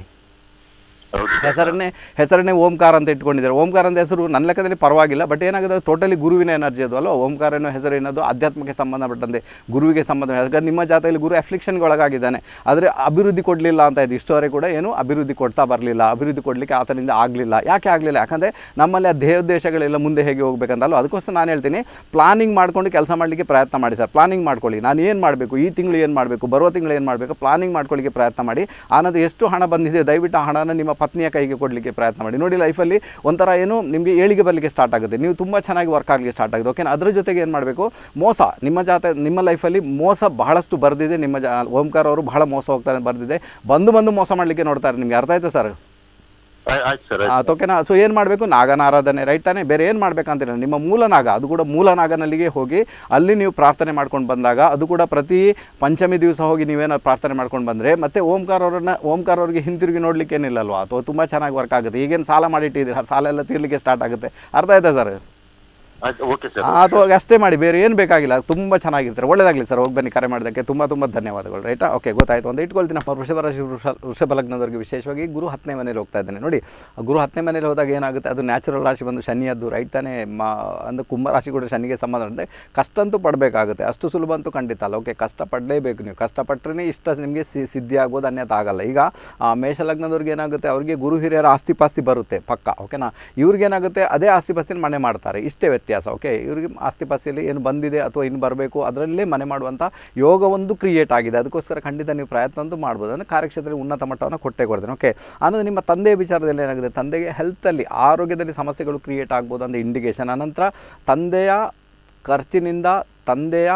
ಹೌದು ಸರ್. ಹೆಸರನ್ನೇ ಹೆಸರನ್ನೇ ಓಂಕಾರ ಅಂತ ಇಟ್ಕೊಂಡಿದ್ದಾರೆ ಓಂಕಾರ ಅಂತ ಹೆಸರು ನನ್ನ ಲೆಕ್ಕದಲ್ಲಿ ಪರವಾಗಿಲ್ಲ ಬಟ್ ಏನಾಗುತ್ತೆ ಟೋಟಲಿ ಗುರುವಿನ ಎನರ್ಜಿ ಅದು ಅಲ್ವಾ ಓಂಕಾರ ಅನ್ನೋ ಹೆಸರು ಏನದು ಆಧ್ಯಾತ್ಮಕ್ಕೆ ಸಂಬಂಧಪಟ್ಟಂತೆ ಗುರುವಿಗೆ ಸಂಬಂಧ ಯಾಕಂದ್ರೆ ನಿಮ್ಮ ಜಾತಿಯಲ್ಲಿ ಗುರು ಅಫ್ಲಿಕ್ಷನ್ಗೆ ಒಳಗಾಗಿದ್ದಾನೆ ಆದರೆ ಅಭಿವೃದ್ಧಿ ಕೊಡಲಿಲ್ಲ ಅಂತ ಇದು ಇಷ್ಟವರೆಗೆ ಕೂಡ ಏನು ಅಭಿವೃದ್ಧಿ ಕೊಡ್ತಾ ಬರಲಿಲ್ಲ ಅಭಿವೃದ್ಧಿ ಕೊಡಲಿಕ್ಕೆ ಆತನಿಂದ ಆಗಲಿಲ್ಲ ಯಾಕೆ ಆಗಲಿಲ್ಲ ಯಾಕಂದರೆ ನಮ್ಮಲ್ಲಿ ಆ ದೇಹೋದ್ದೇಶಗಳೆಲ್ಲ ಮುಂದೆ ಹೇಗೆ ಹೋಗ್ಬೇಕಂತಲ್ಲ ಅದಕ್ಕೋಸ್ಕರ ನಾನು ಹೇಳ್ತೀನಿ ಪ್ಲಾನಿಂಗ್ ಮಾಡ್ಕೊಂಡು ಕೆಲಸ ಮಾಡಲಿಕ್ಕೆ ಪ್ರಯತ್ನ ಮಾಡಿ ಸರ್ ಪ್ಲಾನಿಂಗ್ ಮಾಡ್ಕೊಳ್ಳಿ ನಾನು ಏನು ಮಾಡಬೇಕು ಈ ತಿಂಗಳು ಏನು ಮಾಡಬೇಕು ಬರುವ ತಿಂಗಳು ಏನು ಮಾಡಬೇಕು ಪ್ಲಾನಿಂಗ್ ಮಾಡ್ಕೊಳ್ಳಿಕ್ಕೆ ಪ್ರಯತ್ನ ಮಾಡಿ ಆನಂತರ ಎಷ್ಟು ಹಣ ಬಂದಿದೆ ದಯವಿಟ್ಟು ಆ ಹಣನ ನಿಮ್ಮ ಪತ್ನಿಯ ಕೈಗೆ ಕೊಡಲಿಕ್ಕೆ ಪ್ರಯತ್ನ ಮಾಡಿ ನೋಡಿ ಲೈಫಲ್ಲಿ ಒಂಥರ ಏನು ನಿಮಗೆ ಏಳಿಗೆ ಬರಲಿಕ್ಕೆ ಸ್ಟಾರ್ಟ್ ಆಗುತ್ತೆ ನೀವು ತುಂಬ ಚೆನ್ನಾಗಿ ವರ್ಕ್ ಆಗಲಿಕ್ಕೆ ಸ್ಟಾರ್ಟ್ ಆಗುತ್ತೆ ಓಕೆ ಅದ್ರ ಜೊತೆಗೆ ಏನು ಮಾಡಬೇಕು ಮೋಸ ನಿಮ್ಮ ಜಾತ ನಿಮ್ಮ ಲೈಫಲ್ಲಿ ಮೋಸ ಬಹಳಷ್ಟು ಬರೆದಿದೆ ನಿಮ್ಮ ಜಾ ಓಂಕಾರ ಅವರು ಬಹಳ ಮೋಸ ಹೋಗ್ತಾರೆ ಬರೆದಿದೆ ಬಂದು ಬಂದು ಮೋಸ ಮಾಡಲಿಕ್ಕೆ ನೋಡ್ತಾರೆ ನಿಮ್ಗೆ ಅರ್ಥ ಆಯ್ತಾ ಸರ್ ಆಯ್- ಆಯ್ತು ಸರ್ ಆಯ್ತು. ಆತ್ ಓಕೆನಾ ಸೊ ಏನು ಮಾಡಬೇಕು ನಾಗನ ಆರಾಧನೆ ರೈಟ್ ತಾನೇ ಬೇರೆ ಏನು ಮಾಡಬೇಕಂತಿಲ್ಲ ನಿಮ್ಮ ಮೂಲ ನಾಗ ಅದು ಕೂಡ ಮೂಲ ನಾಗನಲ್ಲಿಗೆ ಹೋಗಿ ಅಲ್ಲಿ ನೀವು ಪ್ರಾರ್ಥನೆ ಮಾಡ್ಕೊಂಡು ಬಂದಾಗ ಅದು ಕೂಡ ಪ್ರತಿ ಪಂಚಮಿ ದಿವಸ ಹೋಗಿ ನೀವೇನೋ ಪ್ರಾರ್ಥನೆ ಮಾಡ್ಕೊಂಡು ಬಂದರೆ ಮತ್ತೆ ಓಂಕಾರ ಅವ್ರನ್ನ ಓಂಕಾರ ಅವ್ರಿಗೆ ಹಿಂತಿರುಗಿ ನೋಡ್ಲಿಕ್ಕೆ ಏನಿಲ್ಲಲ್ವಾ ಅಥವಾ ತುಂಬ ಚೆನ್ನಾಗಿ ವರ್ಕ್ ಆಗುತ್ತೆ ಈಗೇನು ಸಾಲ ಮಾಡಿಟ್ಟಿದ್ದೀರಾ ಸಾಲ ಎಲ್ಲ ತೀರ್ಲಿಕ್ಕೆ ಸ್ಟಾರ್ಟ್ ಆಗುತ್ತೆ ಅರ್ಥ ಆಯ್ತಾ ಸರ್ ಆಯ್ತು ಓಕೆ ಸರ್ ಅಥವಾ ಅಷ್ಟೇ ಮಾಡಿ ಬೇರೆ ಏನು ಬೇಕಾಗಿಲ್ಲ ತುಂಬ ಚೆನ್ನಾಗಿರ್ತಾರೆ ಒಳ್ಳೇದಾಗಲಿ ಸರ್ ಹೋಗಿ ಬನ್ನಿ ಕರೆ ಮಾಡೋದಕ್ಕೆ ತುಂಬ ತುಂಬ ಧನ್ಯವಾದಗಳು ರೈಟಾ ಓಕೆ ಗೊತ್ತಾಯ್ತು ಒಂದು ಇಟ್ಕೊಳ್ತೀನಿ ನಮ್ಮ ವೃಷಭ ರಾಶಿ ವೃಷ ವೃಷಭ ಲಗ್ನದವರಿಗೆ ವಿಶೇಷವಾಗಿ ಗುರು ಹತ್ತನೇ ಮನೇಲಿ ಹೋಗ್ತಾ ಇದ್ದಾನೆ ನೋಡಿ ಆ ಗುರು ಹತ್ತನೇ ಮನೇಲಿ ಹೋದಾಗ ಏನಾಗುತ್ತೆ ಅದು ನ್ಯಾಚುರಲ್ ರಾಶಿ ಬಂದು ಶನಿಯದ್ದು ರೈಟ್ ತಾನೇ ಮಾ ಅಂದರೆ ಕುಂಭ ರಾಶಿ ಕೂಡ ಶನಿಗೆ ಸಂಬಂಧ ಅಂದರೆ ಕಷ್ಟ ಅಂತೂ ಪಡಬೇಕಾಗುತ್ತೆ ಅಷ್ಟು ಸುಲಭ ಅಂತೂ ಖಂಡಿತ ಅಲ್ಲ ಓಕೆ ಕಷ್ಟಪಡಲೇಬೇಕು ನೀವು ಕಷ್ಟಪಟ್ಟರೆ ಇಷ್ಟ ನಿಮಗೆ ಸಿ ಸಿದ್ಧಿ ಆಗೋದು ಅನ್ಯತ ಆಗಲ್ಲ ಈಗ ಆ ಮೇಷ ಲಗ್ನದವ್ರಿಗೆ ಏನಾಗುತ್ತೆ ಅವರಿಗೆ ಗುರು ಹಿರಿಯರ ಆಸ್ತಿ ಪಾಸ್ತಿ ಬರುತ್ತೆ ಪಕ್ಕ ಓಕೆನಾ ಇವ್ರಿಗೇನಾಗುತ್ತೆ ಅದೇ ಆಸ್ತಿ ಪಾಸ್ತಿನ ಮನೆ ಮಾಡ್ತಾರೆ ಇಷ್ಟೇ ವ್ಯತ್ಯಾಸ ಓಕೆ ಇವ್ರಿಗೆ ಆಸ್ತಿ ಪಾಸ್ತಿಯಲ್ಲಿ ಏನು ಬಂದಿದೆ ಅಥವಾ ಇನ್ನು ಬರಬೇಕು ಅದರಲ್ಲೇ ಮನೆ ಮಾಡುವಂಥ ಯೋಗ ಒಂದು ಕ್ರಿಯೇಟ್ ಆಗಿದೆ ಅದಕ್ಕೋಸ್ಕರ ಖಂಡಿತ ನೀವು ಪ್ರಯತ್ನ ಅಂತೂ ಮಾಡ್ಬೋದು ಅಂದರೆ ಕಾರ್ಯಕ್ಷೇತ್ರದಲ್ಲಿ ಉನ್ನತ ಮಟ್ಟವನ್ನು ಕೊಟ್ಟೆ ಕೊಡ್ತೇನೆ ಓಕೆ ಅಂದರೆ ನಿಮ್ಮ ತಂದೆಯ ವಿಚಾರದಲ್ಲಿ ಏನಾಗಿದೆ ತಂದೆಗೆ ಹೆಲ್ತಲ್ಲಿ ಆರೋಗ್ಯದಲ್ಲಿ ಸಮಸ್ಯೆಗಳು ಕ್ರಿಯೇಟ್ ಆಗ್ಬೋದು ಅಂತ ಇಂಡಿಕೇಶನ್ ಅನಂತರ ತಂದೆಯ ಖರ್ಚಿನಿಂದ ತಂದೆಯ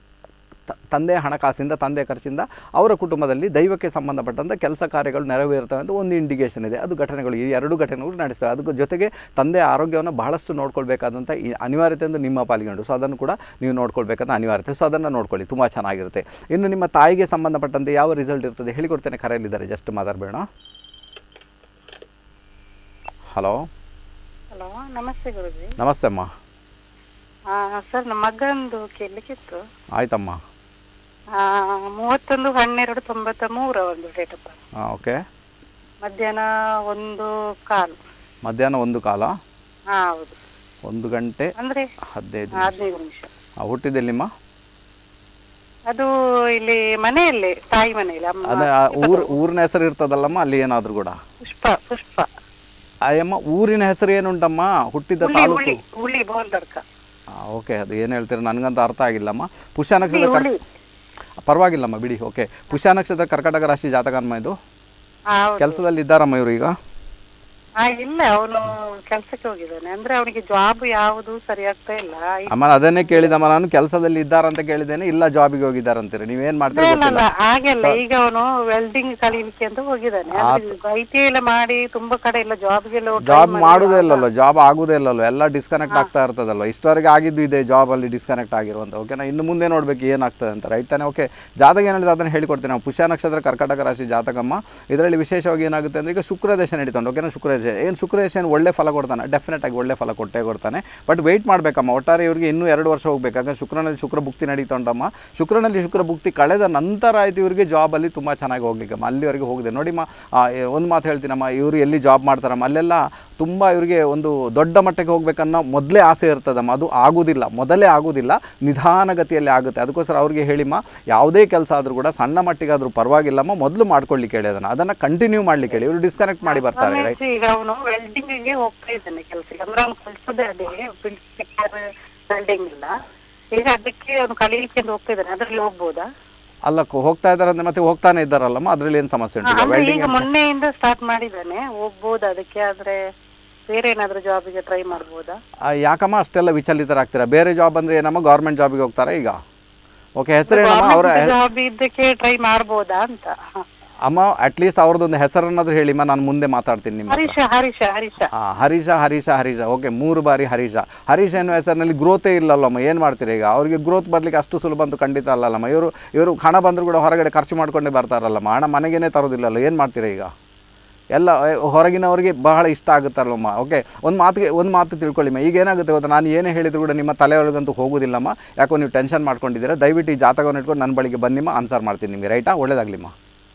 ತ- ತಂದೆಯ ಹಣಕಾಸಿಂದ ತಂದೆಯ ಖರ್ಚಿಂದ ಅವರ ಕುಟುಂಬದಲ್ಲಿ ದೈವಕ್ಕೆ ಸಂಬಂಧಪಟ್ಟಂಥ ಕೆಲಸ ಕಾರ್ಯಗಳು ನೆರವೇರ್ತವೆ ಅಂತ ಒಂದು ಇಂಡಿಕೇಷನ್ ಇದೆ ಅದು ಘಟನೆಗಳು ಈ ಎರಡು ಘಟನೆಗಳು ನಡೆಸ್ತವೆ ಅದಕ್ಕೆ ಜೊತೆಗೆ ತಂದೆಯ ಆರೋಗ್ಯವನ್ನು ಬಹಳಷ್ಟು ನೋಡ್ಕೊಳ್ಬೇಕಾದಂಥ ಈ ಅನಿವಾರ್ಯತೆ ಎಂದು ನಿಮ್ಮ ಪಾಲಿಗೆ ಉಂಟು ಸೊ ಅದನ್ನು ಕೂಡ ನೀವು ನೋಡ್ಕೊಳ್ಬೇಕಂತ ಅನಿವಾರ್ಯತೆ ಸೊ ಅದನ್ನು ನೋಡ್ಕೊಳ್ಳಿ ತುಂಬ ಚೆನ್ನಾಗಿರುತ್ತೆ ಇನ್ನು ನಿಮ್ಮ ತಾಯಿಗೆ ಸಂಬಂಧಪಟ್ಟಂತೆ ಯಾವ ರಿಸಲ್ಟ್ ಇರ್ತದೆ ಹೇಳಿಕೊಡ್ತೇನೆ ಕರೆಯಲ್ಲಿದ್ದಾರೆ ಜಸ್ಟ್ ಮಾತಾಡಬೇಡ ಹಲೋ ಹಲೋ ನಮಸ್ತೆ ಗುರುಜಿ ನಮಸ್ತೆ ಅಮ್ಮ ಆ, ಸರ್ ನಮ್ಮ ಮಗಂದು ಕೇಳಲಿಕ್ಕಿತ್ತು ಆಯ್ತಮ್ಮ ಆ, ಮೂವತ್ತೊಂದು ಹನ್ನೆರಡು ತೊಂಬತ್ತ ಮೂರ ಒಂದು ಡೇಟ್ ಆಫ್ ಬರ್ತ್ ಹಾಂ ಓಕೆ ಮಧ್ಯಾಹ್ನ ಒಂದು ಕಾಲು ಮಧ್ಯಾಹ್ನ ಒಂದು ಕಾಲ ಹಾ ಹೌದು ಒಂದು ಗಂಟೆ ಅಂದ್ರೆ ಹದಿನೈದು ನಿಮಿಷ ಹದಿನೈದು ನಿಮಿಷ ಆ, ಹುಟ್ಟಿದ್ದೆಲ್ಲಿಮ್ಮ ಅದು ಇಲ್ಲಿ ಮನೆಯಲ್ಲಿ ತಾಯಿ ಮನೆಯಲ್ಲಿ ಅಮ್ಮ ಅದೇ ಆ ಊರ್ ಊರಿನ ಹೆಸರು ಇರ್ತದಲ್ಲಮ್ಮ ಅಲ್ಲಿ ಏನಾದರೂ ಕೂಡ ಪುಷ್ಪ ಪುಷ್ಪ ಅಯ್ಯಮ್ಮ ಊರಿನ ಹೆಸರು ಏನುಂಟಮ್ಮ ಹುಟ್ಟಿದ ಹುಳಿ ತಾಲೂಕು ಹುಳಿ ಹುಳಿ ಬೋಲ್ದರ್ಕ ಓಕೆ ಅದು ಏನು ಹೇಳ್ತೀರ ನನಗಂತ ಅರ್ಥ ಆಗಿಲ್ಲಮ್ಮ ಪುಷ್ಯ ನಕ್ಷತ್ರ ಕರ್ ಹುಳಿ ಪರವಾಗಿಲ್ಲಮ್ಮ ಬಿಡಿ ಓಕೆ ಪುಷ್ಯ ನಕ್ಷತ್ರ ಕರ್ಕಟಕ ರಾಶಿ ಜಾತಕಮ್ಮ ಇದು ಹಾ, ಹೌದು ಕೆಲಸದಲ್ಲಿ ಇದ್ದಾರಮ್ಮ ಇವರು ಈಗ ಆ ಇಲ್ಲ ಅವನು ಕೆಲ್ಸಕ್ಕೆ ಹೋಗಿದ್ದಾನೆ ಅಂದ್ರೆ ಅವನಿಗೆ ಜಾಬ್ ಯಾವುದು ಸರಿ ಆಗ್ತಾ ಇಲ್ಲ ಈ- ಅಮ್ಮ ಅದನ್ನೇ ಕೇಳಿದಮ್ಮ ನಾನು ಕೆಲಸದಲ್ಲಿ ಇದ್ದಾರಂತ ಕೇಳಿದ್ದೇನೆ ಇಲ್ಲ ಜಾಬಿಗೆ ಹೋಗಿದ್ದಾರಂತೀರಿ ನೀವೇನು ಮಾಡ್ತೀರಿ ಇಲ್ಲ, ಗೊತ್ತಿಲ್ಲ ಇಲ್ಲ ಹಾಗೆಲ್ಲ ಈಗ ಅವನು ವೆಲ್ಡಿಂಗ್ ಕಲೀಲಿಕ್ಕೆ ಅಂತ ಹೋಗಿದ್ದಾನೆ ಐ ಟಿ ಎಲ್ಲ ಮಾಡಿ ತುಂಬಾ ಕಡೆ ಎಲ್ಲ ಜಾಬ್ಗೆಲ್ಲ ಜಾಬ್ ಮಾಡೋದೇ ಇಲ್ಲಲ್ಲ ಜಾಬ್ ಆಗೋದೇ ಇಲ್ಲಲ್ಲ ಎಲ್ಲ ಡಿಸ್ಕನೆಕ್ಟ್ ಆಗ್ತಾ ಇರ್ತದಲ್ವ ಇಷ್ಟವರೆಗೆ ಆಗಿದ್ದು ಇದೆ ಜಾಬಲ್ಲಿ ಡಿಸ್ಕನೆಕ್ಟ್ ಆಗಿರುವಂಥ ಓಕೆನಾ ಇನ್ನು ಮುಂದೆ ನೋಡ್ಬೇಕು ಏನಾಗ್ತದೆ ಅಂತ ರೈಟ್ ತಾನೆ ಓಕೆ ಜಾತಕ ಏನಿದೆ ಅದನ್ನು ಹೇಳಿಕೊಡ್ತೀನಿ ನಾವು ಪುಷ್ಯ ನಕ್ಷತ್ರ ಕರ್ಕಟಕ ರಾಶಿ ಜಾತಕಮ್ಮ ಇದರಲ್ಲಿ ವಿಶೇಷವಾಗಿ ಏನಾಗುತ್ತೆ ಅಂದರೆ ಈಗ ಶುಕ್ರ ದೇಶ ನಡೀತಾನೆ ಓಕೆನಾ ಶುಕ್ರ ದೇಶ ಏನು ಶುಕ್ರ ದೇಶ ಏನು ಒಳ್ಳೆ ಫಲ ಕೊಡ್ತಾನೆ ಡೆಫಿನೆಟ್ ಆಗಿ ಒಳ್ಳೆ ಫಲ ಕೊಟ್ಟೇ ಕೊಡ್ತಾನೆ ಬಟ್ ವೆಯ್ಟ್ ಮಾಡಬೇಕಮ್ಮ ಒಟ್ಟಾರೆ ಇವರಿಗೆ ಇನ್ನೂ ಎರಡು ವರ್ಷ ಹೋಗ್ಬೇಕು ಯಾಕಂದ್ರೆ ಶುಕ್ರನಲ್ಲಿ ಶುಕ್ರ ಭುಕ್ತಿ ನಡೀತಾ ಉಂಟಮ್ಮ ಶುಕ್ರನಲ್ಲಿ ಶುಕ್ರ ಭುಕ್ತಿ ಕಳೆದ ನಂತರ ಆಯ್ತು ಇವರಿಗೆ ಜಾಬಲ್ಲಿ ತುಂಬ ಚೆನ್ನಾಗಿ ಹೋಗ್ಲಿಕ್ಕಮ್ಮ ಅಲ್ಲಿವರೆಗೆ ಹೋಗಿದೆ ನೋಡಿಮ್ಮ ಒಂದು ಮಾತು ಹೇಳ್ತೀನಮ್ಮ ಇವರು ಎಲ್ಲಿ ಜಾಬ್ ಮಾಡ್ತಾರಮ್ಮ ಅಲ್ಲೆಲ್ಲ ತುಂಬ ಇವರಿಗೆ ಒಂದು ದೊಡ್ಡ ಮಟ್ಟಕ್ಕೆ ಹೋಗ್ಬೇಕನ್ನೋ ಮೊದಲೇ ಆಸೆ ಇರ್ತದಮ್ಮ ಅದು ಆಗೋದಿಲ್ಲ ಮೊದಲೇ ಆಗೋದಿಲ್ಲ ನಿಧಾನಗತಿಯಲ್ಲಿ ಆಗುತ್ತೆ ಅದಕ್ಕೋಸ್ಕರ ಅವ್ರಿಗೆ ಹೇಳಿಮ್ಮ ಯಾವುದೇ ಕೆಲಸ ಆದರೂ ಕೂಡ ಸಣ್ಣ ಮಟ್ಟಿಗಾದರೂ ಪರವಾಗಿಲ್ಲಮ್ಮ ಮೊದಲು ಮಾಡ್ಕೊಳ್ಳಿಕ್ಕೆ ಹೇಳಿ ಅದನ್ನು ಅದನ್ನು ಕಂಟಿನ್ಯೂ ಮಾಡ್ಲಿಕ್ಕೆ ಹೇಳಿ ಇವರು ಡಿಸ್ಕನೆಕ್ಟ್ ಮಾಡಿ ಬರ್ತಾರೆ ರೈಟ್ ಈಗ ಅವನು ವೆಲ್ಡಿಂಗ್ ಗೆ ಹೋಗ್ತಾ ಇದ್ದಾನೆ ಕೆಲಸಕ್ಕೆ ಅಂದ್ರೆ ಅವ್ನು ಕಲ್ಸೋದೇ ಅದೇ ವೆಲ್ಡಿಂಗ್ ಇಲ್ಲ ಈಗ ಅದಕ್ಕೆ ಅವನು ಕಲೀಲಿಕ್ಕೆ ಅಂತ ಹೋಗ್ತಾ ಇದ್ದಾನೆ ಅದ್ರಲ್ಲಿ ಹೋಗ್ಬೋದಾ ಅಲ್ಲ ಕ- ಹೋಗ್ತಾ ಇದ್ದಾರೆ ಅಂದ್ರೆ ಮತ್ತೆ ಹೋಗ್ತಾನೆ ಇದ್ದಾರಲ್ಲಮ್ಮ ಅದರಲ್ಲಿ ಏನು ಸಮಸ್ಯೆ ಉಂಟು ಈಗ ಅಂದ್ರೆ ವೆಲ್ಡಿಂಗ್ ಈಗ ಮೊನ್ನೆಯಿಂದ ಸ್ಟಾರ್ಟ್ ಮಾಡಿದ್ದಾನೆ ಹೋಗ್ಬೋದಾ ಅದಕ್ಕೆ ಆದ್ರೆ ಬೇರೆ ಏನಾದ್ರೂ ಜಾಬಿಗೆ ಟ್ರೈ ಮಾಡ್ಬೋದಾ ಯಾಕಮ್ಮ ಅಷ್ಟೆಲ್ಲ ವಿಚಲಿತರಾಗ್ತೀರಾ ಬೇರೆ ಜಾಬ್ ಅಂದರೆ ಏನಮ್ಮ ಗೌರ್ಮೆಂಟ್ ಜಾಬಿಗೆ ಹೋಗ್ತಾರೆ ಈಗ ಓಕೆ ಹೆಸರೇನಮ್ಮ ಅವರ ಜಾಬ್ ಇದ್ದಕ್ಕೆ ಟ್ರೈ ಮಾಡ್ಬೋದಾ ಅಂತ ಹ. ಅಮ್ಮ ಅಟ್ಲೀಸ್ಟ್ ಅವ್ರದ್ದೊಂದು ಹೆಸರನ್ನಾದ್ರೂ ಹೇಳಿಮ್ಮ ನಾನು ಮುಂದೆ ಮಾತಾಡ್ತೀನಿ ನಿಮ್ಮ ಹತ್ರ. ಹರೀಶ ಹರೀಶ ಹರೀಶ ಆ, ಹರೀಶ ಹರೀಶ ಹರೀಶ ಓಕೆ ಮೂರು ಬಾರಿ ಹರೀಶ ಹರೀಶ ಎನ್ನುವ ಹೆಸರಿನಲ್ಲಿ ಗ್ರೋತೇ ಇಲ್ಲಲ್ಲಮ್ಮ ಏನು ಮಾಡ್ತೀರಿ ಈಗ ಅವರಿಗೆ ಗ್ರೋತ್ ಬರಲಿಕ್ಕೆ ಅಷ್ಟು ಸುಲಭ ಅಂತೂ ಖಂಡಿತ ಅಲ್ಲಲ್ಲಮ್ಮ ಇವರು ಇವರು ಹಣ ಬಂದರೂ ಕೂಡ ಹೊರಗಡೆ ಖರ್ಚು ಮಾಡ್ಕೊಂಡೇ ಬರ್ತಾರಲ್ಲಮ್ಮ ಹಣ ಮನೆಗೇನೆ ತರೋದಿಲ್ಲಲ್ಲ ಏನು ಮಾಡ್ತೀರಾ ಈಗ ಎಲ್ಲ ಏ, ಹೊರಗಿನವರಿಗೆ ಬಹಳ ಇಷ್ಟ ಆಗುತ್ತಲ್ಲಮ್ಮ ಓಕೆ ಒಂದು ಮಾತಿಗೆ ಒಂದು ಮಾತು ತಿಳ್ಕೊಳ್ಳಿಮ್ಮ ಈಗ ಏನಾಗುತ್ತೆ ಗೊತ್ತಾ ನಾನು ಏನೇ ಹೇಳಿದ್ರು ಕೂಡ ನಿಮ್ಮ ತಲೆಯೊಳಗಂತೂ ಹೋಗೋದಿಲ್ಲಮ್ಮ ಯಾಕೋ ನೀವು ಟೆನ್ಷನ್ ಮಾಡ್ಕೊಂಡಿದ್ದೀರಾ ದಯವಿಟ್ಟು ಈ ಜಾತಕವನ್ನು ಇಟ್ಕೊಂಡು ನನ್ನ ಬಳಿಗೆ ಬನ್ನಿಮ್ಮ ಆನ್ಸರ್ ಮಾಡ್ತೀನಿ ನಿಮಗೆ ರೈಟಾ ಒಳ್ಳೇದಾಗ್ಲಿಮ್ಮ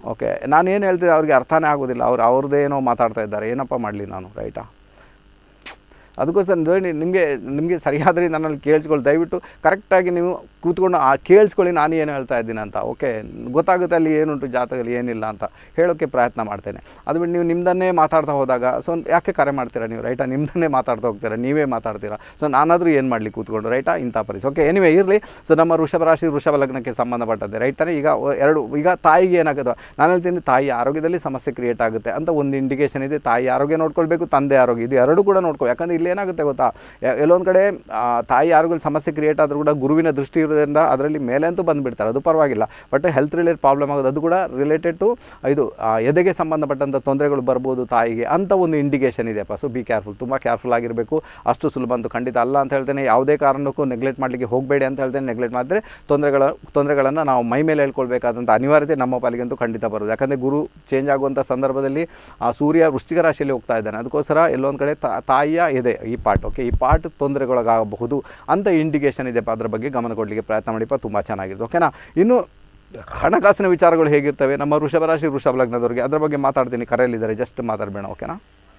ಓಕೆ ನಾನು ಏನು ಹೇಳ್ತೀನಿ ಅವ್ರಿಗೆ ಅರ್ಥನೇ ಆಗೋದಿಲ್ಲ ಅವ್ರು ಅವ್ರದ್ದೇನೋ ಮಾತಾಡ್ತಾ ಇದ್ದಾರೆ ಏನಪ್ಪ ಮಾಡಲಿ ನಾನು ರೈಟಾ ಅದಕ್ಕೋಸ್ಕರ ನೋಡಿ ನಿಮಗೆ ನಿಮಗೆ ಸರಿಯಾದ್ರೆ ನನ್ನಲ್ಲಿ ಕೇಳಿಸ್ಕೊಳ್ಳಿ ದಯವಿಟ್ಟು ಕರೆಕ್ಟಾಗಿ ನೀವು ಕೂತ್ಕೊಂಡು ಆ ಕೇಳಿಸ್ಕೊಳ್ಳಿ ನಾನು ಏನು ಹೇಳ್ತಾ ಇದ್ದೀನಿ ಅಂತ ಓಕೆ ಗೊತ್ತಾಗುತ್ತೆ ಅಲ್ಲಿ ಏನುಂಟು ಜಾತಕದಲ್ಲಿ ಏನಿಲ್ಲ ಅಂತ ಹೇಳೋಕ್ಕೆ ಪ್ರಯತ್ನ ಮಾಡ್ತೇನೆ ಅದು ಬಿಟ್ಟು ನೀವು ನಿಮ್ಮದನ್ನೇ ಮಾತಾಡ್ತಾ ಹೋದಾಗ ಸೊ ಯಾಕೆ ಕರೆ ಮಾಡ್ತೀರಾ ನೀವು ರೈಟಾ ನಿಮ್ಮದನ್ನೇ ಮಾತಾಡ್ತಾ ಹೋಗ್ತೀರಾ ನೀವೇ ಮಾತಾಡ್ತೀರಾ ಸೊ ನಾನಾದರೂ ಏನು ಮಾಡಲಿ ಕೂತ್ಕೊಂಡು ರೈಟಾ ಇಂಥ ಪರಿಸ್ಥಿತಿ ಓಕೆ ಎನಿವೆ ಇರಲಿ ಸೊ ನಮ್ಮ ವೃಷಭ ರಾಶಿ ವೃಷಭ ಲಗ್ನಕ್ಕೆ ಸಂಬಂಧಪಟ್ಟದ್ದೆ ರೈಟ್ ತಾನೇ ಈಗ ಒ- ಎರಡು ಈಗ ತಾಯಿಗೆ ಏನಾಗುತ್ತೆ ನಾನು ಹೇಳ್ತೀನಿ ತಾಯಿ ಆರೋಗ್ಯದಲ್ಲಿ ಸಮಸ್ಯೆ ಕ್ರಿಯೇಟ್ ಆಗುತ್ತೆ ಅಂತ ಒಂದು ಇಂಡಿಕೇಶನ್ ಇದೆ ತಾಯಿ ಆರೋಗ್ಯ ನೋಡ್ಕೊಳ್ಬೇಕು ತಂದೆ ಆರೋಗ್ಯ ಇದು ಎರಡು ಕೂಡ ನೋಡ್ಕೊ ಯಾಕಂದರೆ ಇಲ್ಲಿ ಏನಾಗುತ್ತೆ ಗೊತ್ತಾ ಎ- ಎಲ್ಲೊಂದು ಕಡೆ ಆ, ತಾಯಿ ಆರೋಗ್ಯದಲ್ಲಿ ಸಮಸ್ಯೆ ಕ್ರಿಯೇಟ್ ಆದರೂ ಕೂಡ ಗುರುವಿನ ದೃಷ್ಟಿ ಇರೋದ್ರಿಂದ ಅದರಲ್ಲಿ ಮೇಲೆ ಅಂತೂ ಬಂದುಬಿಡ್ತಾರೆ ಅದು ಪರವಾಗಿಲ್ಲ ಬಟ್ ಹೆಲ್ತ್ ರಿಲೇಟೆಡ್ ಪ್ರಾಬ್ಲಮ್ ಆಗೋದು ಅದು ಕೂಡ ರಿಲೇಟೆಡ್ ಟು ಇದು ಆ, ಎದೆಗೆ ಸಂಬಂಧಪಟ್ಟಂಥ ತೊಂದರೆಗಳು ಬರ್ಬೋದು ತಾಯಿಗೆ ಅಂತ ಒಂದು ಇಂಡಿಕೇಶನ್ ಇದೆಯಪ್ಪ ಸೊ ಬಿ ಕೇರ್ಫುಲ್ ತುಂಬ ಕೇರ್ಫುಲ್ ಆಗಿರಬೇಕು ಅಷ್ಟು ಸುಲಭ ಅಂತೂ ಖಂಡಿತ ಅಲ್ಲ ಅಂತ ಹೇಳ್ತೇನೆ ಯಾವುದೇ ಕಾರಣಕ್ಕೂ ನೆಗ್ಲೆಕ್ಟ್ ಮಾಡಲಿಕ್ಕೆ ಹೋಗಬೇಡಿ ಅಂತ ಹೇಳ್ತೇನೆ ನೆಗ್ಲೆಕ್ಟ್ ಮಾಡಿದ್ರೆ ತೊಂದರೆಗಳ ತೊಂದರೆಗಳನ್ನು ನಾವು ಮೈ ಮೇಲೆ ಹೇಳ್ಕೊಳ್ಬೇಕಾದಂಥ ಅನಿವಾರ್ಯತೆ ನಮ್ಮ ಪಾಲಿಗಂತೂ ಖಂಡಿತ ಬರೋದು ಯಾಕಂದರೆ ಗುರು ಚೇಂಜ್ ಆಗುವಂಥ ಸಂದರ್ಭದಲ್ಲಿ ಆ ಸೂರ್ಯ ವೃಶ್ಚಿಕ ರಾಶಿಯಲ್ಲಿ ಹೋಗ್ತಾ ಇದ್ದಾನೆ ಅದಕ್ಕೋಸ್ಕರ ಎಲ್ಲೊಂದು ಕಡೆ ತಾ- ತಾಯಿಯ ಇದೆ ಈ ಪಾರ್ಟ್ ಓಕೆ ಈ ಪಾರ್ಟ್ ತೊಂದರೆಗೊಳಗಾಗಬಹುದು ಅಂತ ಇಂಡಿಕೇಶನ್ ಇದೆಯಪ್ಪ ಅದ್ರ ಬಗ್ಗೆ ಗಮನ ಕೊಡಲಿಕ್ಕೆ ಪ್ರಯತ್ನ ಮಾಡಿಪ್ಪ ತುಂಬ ಚೆನ್ನಾಗಿದೆ ಓಕೆನಾ ಇನ್ನು ಹಣಕಾಸಿನ ವಿಚಾರಗಳು ಹೇಗಿರ್ತವೆ ನಮ್ಮ ವೃಷಭ ರಾಶಿ ವೃಷಭ ಲಗ್ನದವರಿಗೆ ಅದ್ರ ಬಗ್ಗೆ ಮಾತಾಡ್ತೀನಿ ಕರೆಯಲ್ಲಿದ್ದಾರೆ ಜಸ್ಟ್ ಮಾತಾಡಬೇಡ ಓಕೆನಾ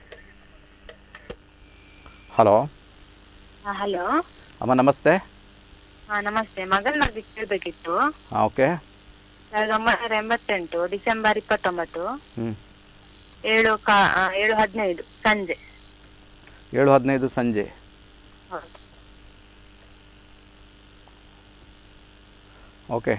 ಹಲೋ ಹಲೋ ಅಮ್ಮ ನಮಸ್ತೆ ಹಾ ನಮಸ್ತೆ ಮಗನ ಬಗ್ಗೆ ಕೇಳಬೇಕಿತ್ತು ಹಾಂ ಓಕೆ ಸಾವಿರದ ಒಂಬೈನೂರ ಎಂಬತ್ತೆಂಟು ಡಿಸೆಂಬರ್ ಇಪ್ಪತ್ತೊಂಬತ್ತು ಹ್ಞೂ ಏಳು ಕಾ ಆ, ಏಳು ಹದಿನೈದು ಸಂಜೆ ಏಳು ಹದಿನೈದು ಸಂಜೆ ಹೌದು ಓಕೆ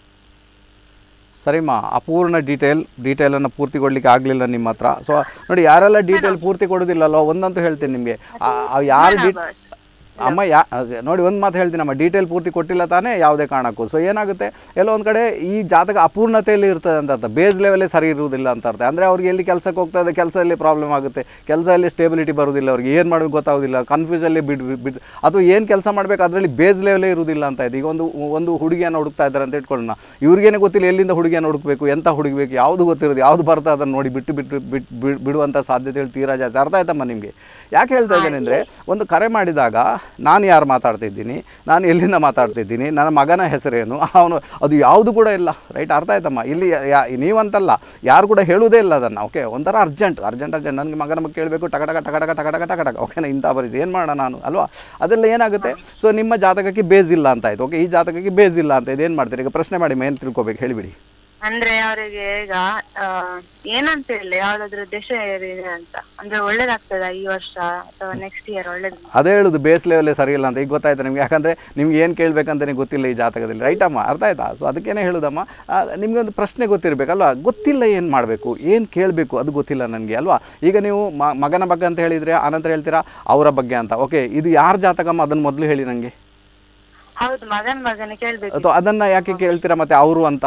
ಸರಿಮ್ಮ ಅಪೂರ್ಣ ಡೀಟೇಲ್ ಡೀಟೇಲನ್ನು ಪೂರ್ತಿ ಕೊಡಲಿಕ್ಕೆ ಆಗಲಿಲ್ಲ ನಿಮ್ಮ ಹತ್ರ ಸೊ ನೋಡಿ ಯಾರೆಲ್ಲ ಡೀಟೇಲ್ ಪೂರ್ತಿ ಕೊಡೋದಿಲ್ಲಲ್ಲೋ ಒಂದಂತೂ ಹೇಳ್ತೀನಿ ನಿಮಗೆ ಯಾರು ಡಿ ಅಮ್ಮ ಯಾ ಅದೇ, ನೋಡಿ ಒಂದು ಮಾತು ಹೇಳ್ತೀನಮ್ಮ ಡೀಟೇಲ್ ಪೂರ್ತಿ ಕೊಟ್ಟಿಲ್ಲ ತಾನೇ ಯಾವುದೇ ಕಾರಣಕ್ಕೂ ಸೊ ಏನಾಗುತ್ತೆ ಎಲ್ಲೋ ಒಂದು ಕಡೆ ಈ ಜಾತಕ ಅಪೂರ್ಣತೆಯಲ್ಲಿ ಇರ್ತದೆ ಅಂತ ಅರ್ಥ ಬೇಸ್ ಲೆವೆಲೇ ಸರಿ ಇರುವುದಿಲ್ಲ ಅಂತ ಅರ್ಥ ಅಂದರೆ ಅವ್ರಿಗೆ ಎಲ್ಲಿ ಕೆಲಸಕ್ಕೆ ಹೋಗ್ತಾ ಇದೆ ಕೆಲಸದಲ್ಲಿ ಪ್ರಾಬ್ಲಮ್ ಆಗುತ್ತೆ ಕೆಲಸದಲ್ಲಿ ಸ್ಟೇಬಿಲಿಟಿ ಬರೋದಿಲ್ಲ ಅವ್ರಿಗೆ ಏನು ಮಾಡೋದು ಗೊತ್ತಾಗೋದಿಲ್ಲ ಕನ್ಫ್ಯೂಸಲ್ಲಿ ಬಿಡ್ ಬಿಡ್ ಅಥವಾ ಏನು ಕೆಲಸ ಮಾಡಬೇಕು ಅದರಲ್ಲಿ ಬೇಸ್ ಲೆವೆಲೇ ಇರುವುದಿಲ್ಲ ಅಂತ ಇದೆ ಈಗ ಒಂದು ಒಂದು ಹುಡುಗಿಯನ್ನು ಹುಡುಕ್ತಾ ಇದ್ದಾರೆ ಅಂತ ಇಟ್ಕೊಳ್ಳೋಣ ಇವ್ರಿಗೇನೆ ಗೊತ್ತಿಲ್ಲ ಎಲ್ಲಿಂದ ಹುಡುಗಿಯನ್ನು ಹುಡುಕಬೇಕು ಎಂಥ ಹುಡುಗಬೇಕು ಯಾವುದು ಗೊತ್ತಿರೋದು ಯಾವುದು ಬರ್ತಾ ಅದನ್ನು ನೋಡಿ ಬಿಟ್ಟು ಬಿಟ್ಟು ಬಿಟ್ಟು ಬಿಡ್- ಬಿಡುವಂಥ ಸಾಧ್ಯತೆಗಳು ತೀರಾ ಜಾಸ್ತಿ ಅರ್ಥ ಆಯ್ತಮ್ಮ ನಿಮಗೆ ಯಾಕೆ ಹೇಳ್ತಾ ಇದ್ದೇನೆ ಅಂದರೆ ಒಂದು ಕರೆ ಮಾಡಿದಾಗ ನಾನು ಯಾರು ಮಾತಾಡ್ತಿದ್ದೀನಿ ನಾನು ಎಲ್ಲಿಂದ ಮಾತಾಡ್ತಿದ್ದೀನಿ ನನ್ನ ಮಗನ ಹೆಸರೇನು ಅವನು ಅದು ಯಾವುದು ಕೂಡ ಇಲ್ಲ ರೈಟ್ ಅರ್ಥ ಆಯ್ತಮ್ಮ ಇಲ್ಲಿ ಯಾ ನೀವಂತಲ್ಲ ಯಾರು ಕೂಡ ಹೇಳುವುದೇ ಇಲ್ಲ ಅದನ್ನು ಓಕೆ ಒಂಥರ ಅರ್ಜೆಂಟ್ ಅರ್ಜೆಂಟ್ ಅರ್ಜೆಂಟ್ ನನಗೆ ಮಗನ ಬಗ್ಗೆ ಕೇಳಬೇಕು ಟಕಟಕ ಟಕಟಕ ಟಕಟಕ ಟಕಟಕ ಓಕೆನಾ ಇಂಥ ಪರಿಸ್ಥಿತಿ ಏನು ಮಾಡೋಣ ನಾನು ಅಲ್ವಾ ಅದೆಲ್ಲ ಏನಾಗುತ್ತೆ ಸೊ ನಿಮ್ಮ ಜಾತಕಕ್ಕೆ ಬೇಸ್ ಇಲ್ಲ ಅಂತ ಆಯ್ತು ಓಕೆ ಈ ಜಾತಕಕ್ಕೆ ಬೇಸ್ ಇಲ್ಲ ಅಂತ ಇದು ಏನು ಮಾಡ್ತೀರಿ ಈಗ ಪ್ರಶ್ನೆ ಮಾಡಿ ಏನು ತಿಳ್ಕೊಬೇಕು ಹೇಳಿಬಿಡಿ ಅಂದ್ರೆ ಅವರಿಗೆ ಈಗ ಆ, ಏನಂತ ಇಲ್ಲ ಯಾವ್ದಾದ್ರು ದೇಶ ಇದೆ ಅಂತ ಅಂದ್ರೆ ಒಳ್ಳೇದಾಗ್ತದ ಈ ವರ್ಷ ಅಥವಾ ನೆಕ್ಸ್ಟ್ ಇಯರ್ ಒಳ್ಳೇದು ಅದೇ ಹೇಳುದು ಬೇಸ್ ಲೆವೆಲೇ ಸರಿ ಇಲ್ಲ ಅಂತ ಈಗ ಗೊತ್ತಾಯ್ತು ನಿಮ್ಗೆ ಯಾಕಂದರೆ ನಿಮ್ಗೆ ಏನು ಕೇಳಬೇಕಂತಲೇ ಗೊತ್ತಿಲ್ಲ ಈ ಜಾತಕದಲ್ಲಿ ರೈಟಮ್ಮ ಅರ್ಥ ಆಯ್ತಾ ಸೊ ಅದಕ್ಕೇನೆ ಹೇಳುದಮ್ಮ ಆ, ನಿಮ್ಗೆ ಒಂದು ಪ್ರಶ್ನೆ ಗೊತ್ತಿರಬೇಕಲ್ವಾ ಗೊತ್ತಿಲ್ಲ ಏನು ಮಾಡಬೇಕು ಏನು ಕೇಳಬೇಕು ಅದು ಗೊತ್ತಿಲ್ಲ ನನಗೆ ಅಲ್ವಾ ಈಗ ನೀವು ಮ ಮಗನ ಬಗ್ಗೆ ಅಂತ ಹೇಳಿದರೆ ಆನಂತರ ಹೇಳ್ತೀರಾ ಅವರ ಬಗ್ಗೆ ಅಂತ ಓಕೆ ಇದು ಯಾರ ಜಾತಕಮ್ಮ ಅದನ್ನು ಮೊದಲು ಹೇಳಿ ನನಗೆ ಹೌದು ಮಗನ್ ಮಗನ ಕೇಳ್ಬೇಕು ಅಥವಾ ಅದನ್ನು ಯಾಕೆ ಕೇಳ್ತೀರಾ ಮತ್ತೆ ಅವರು ಅಂತ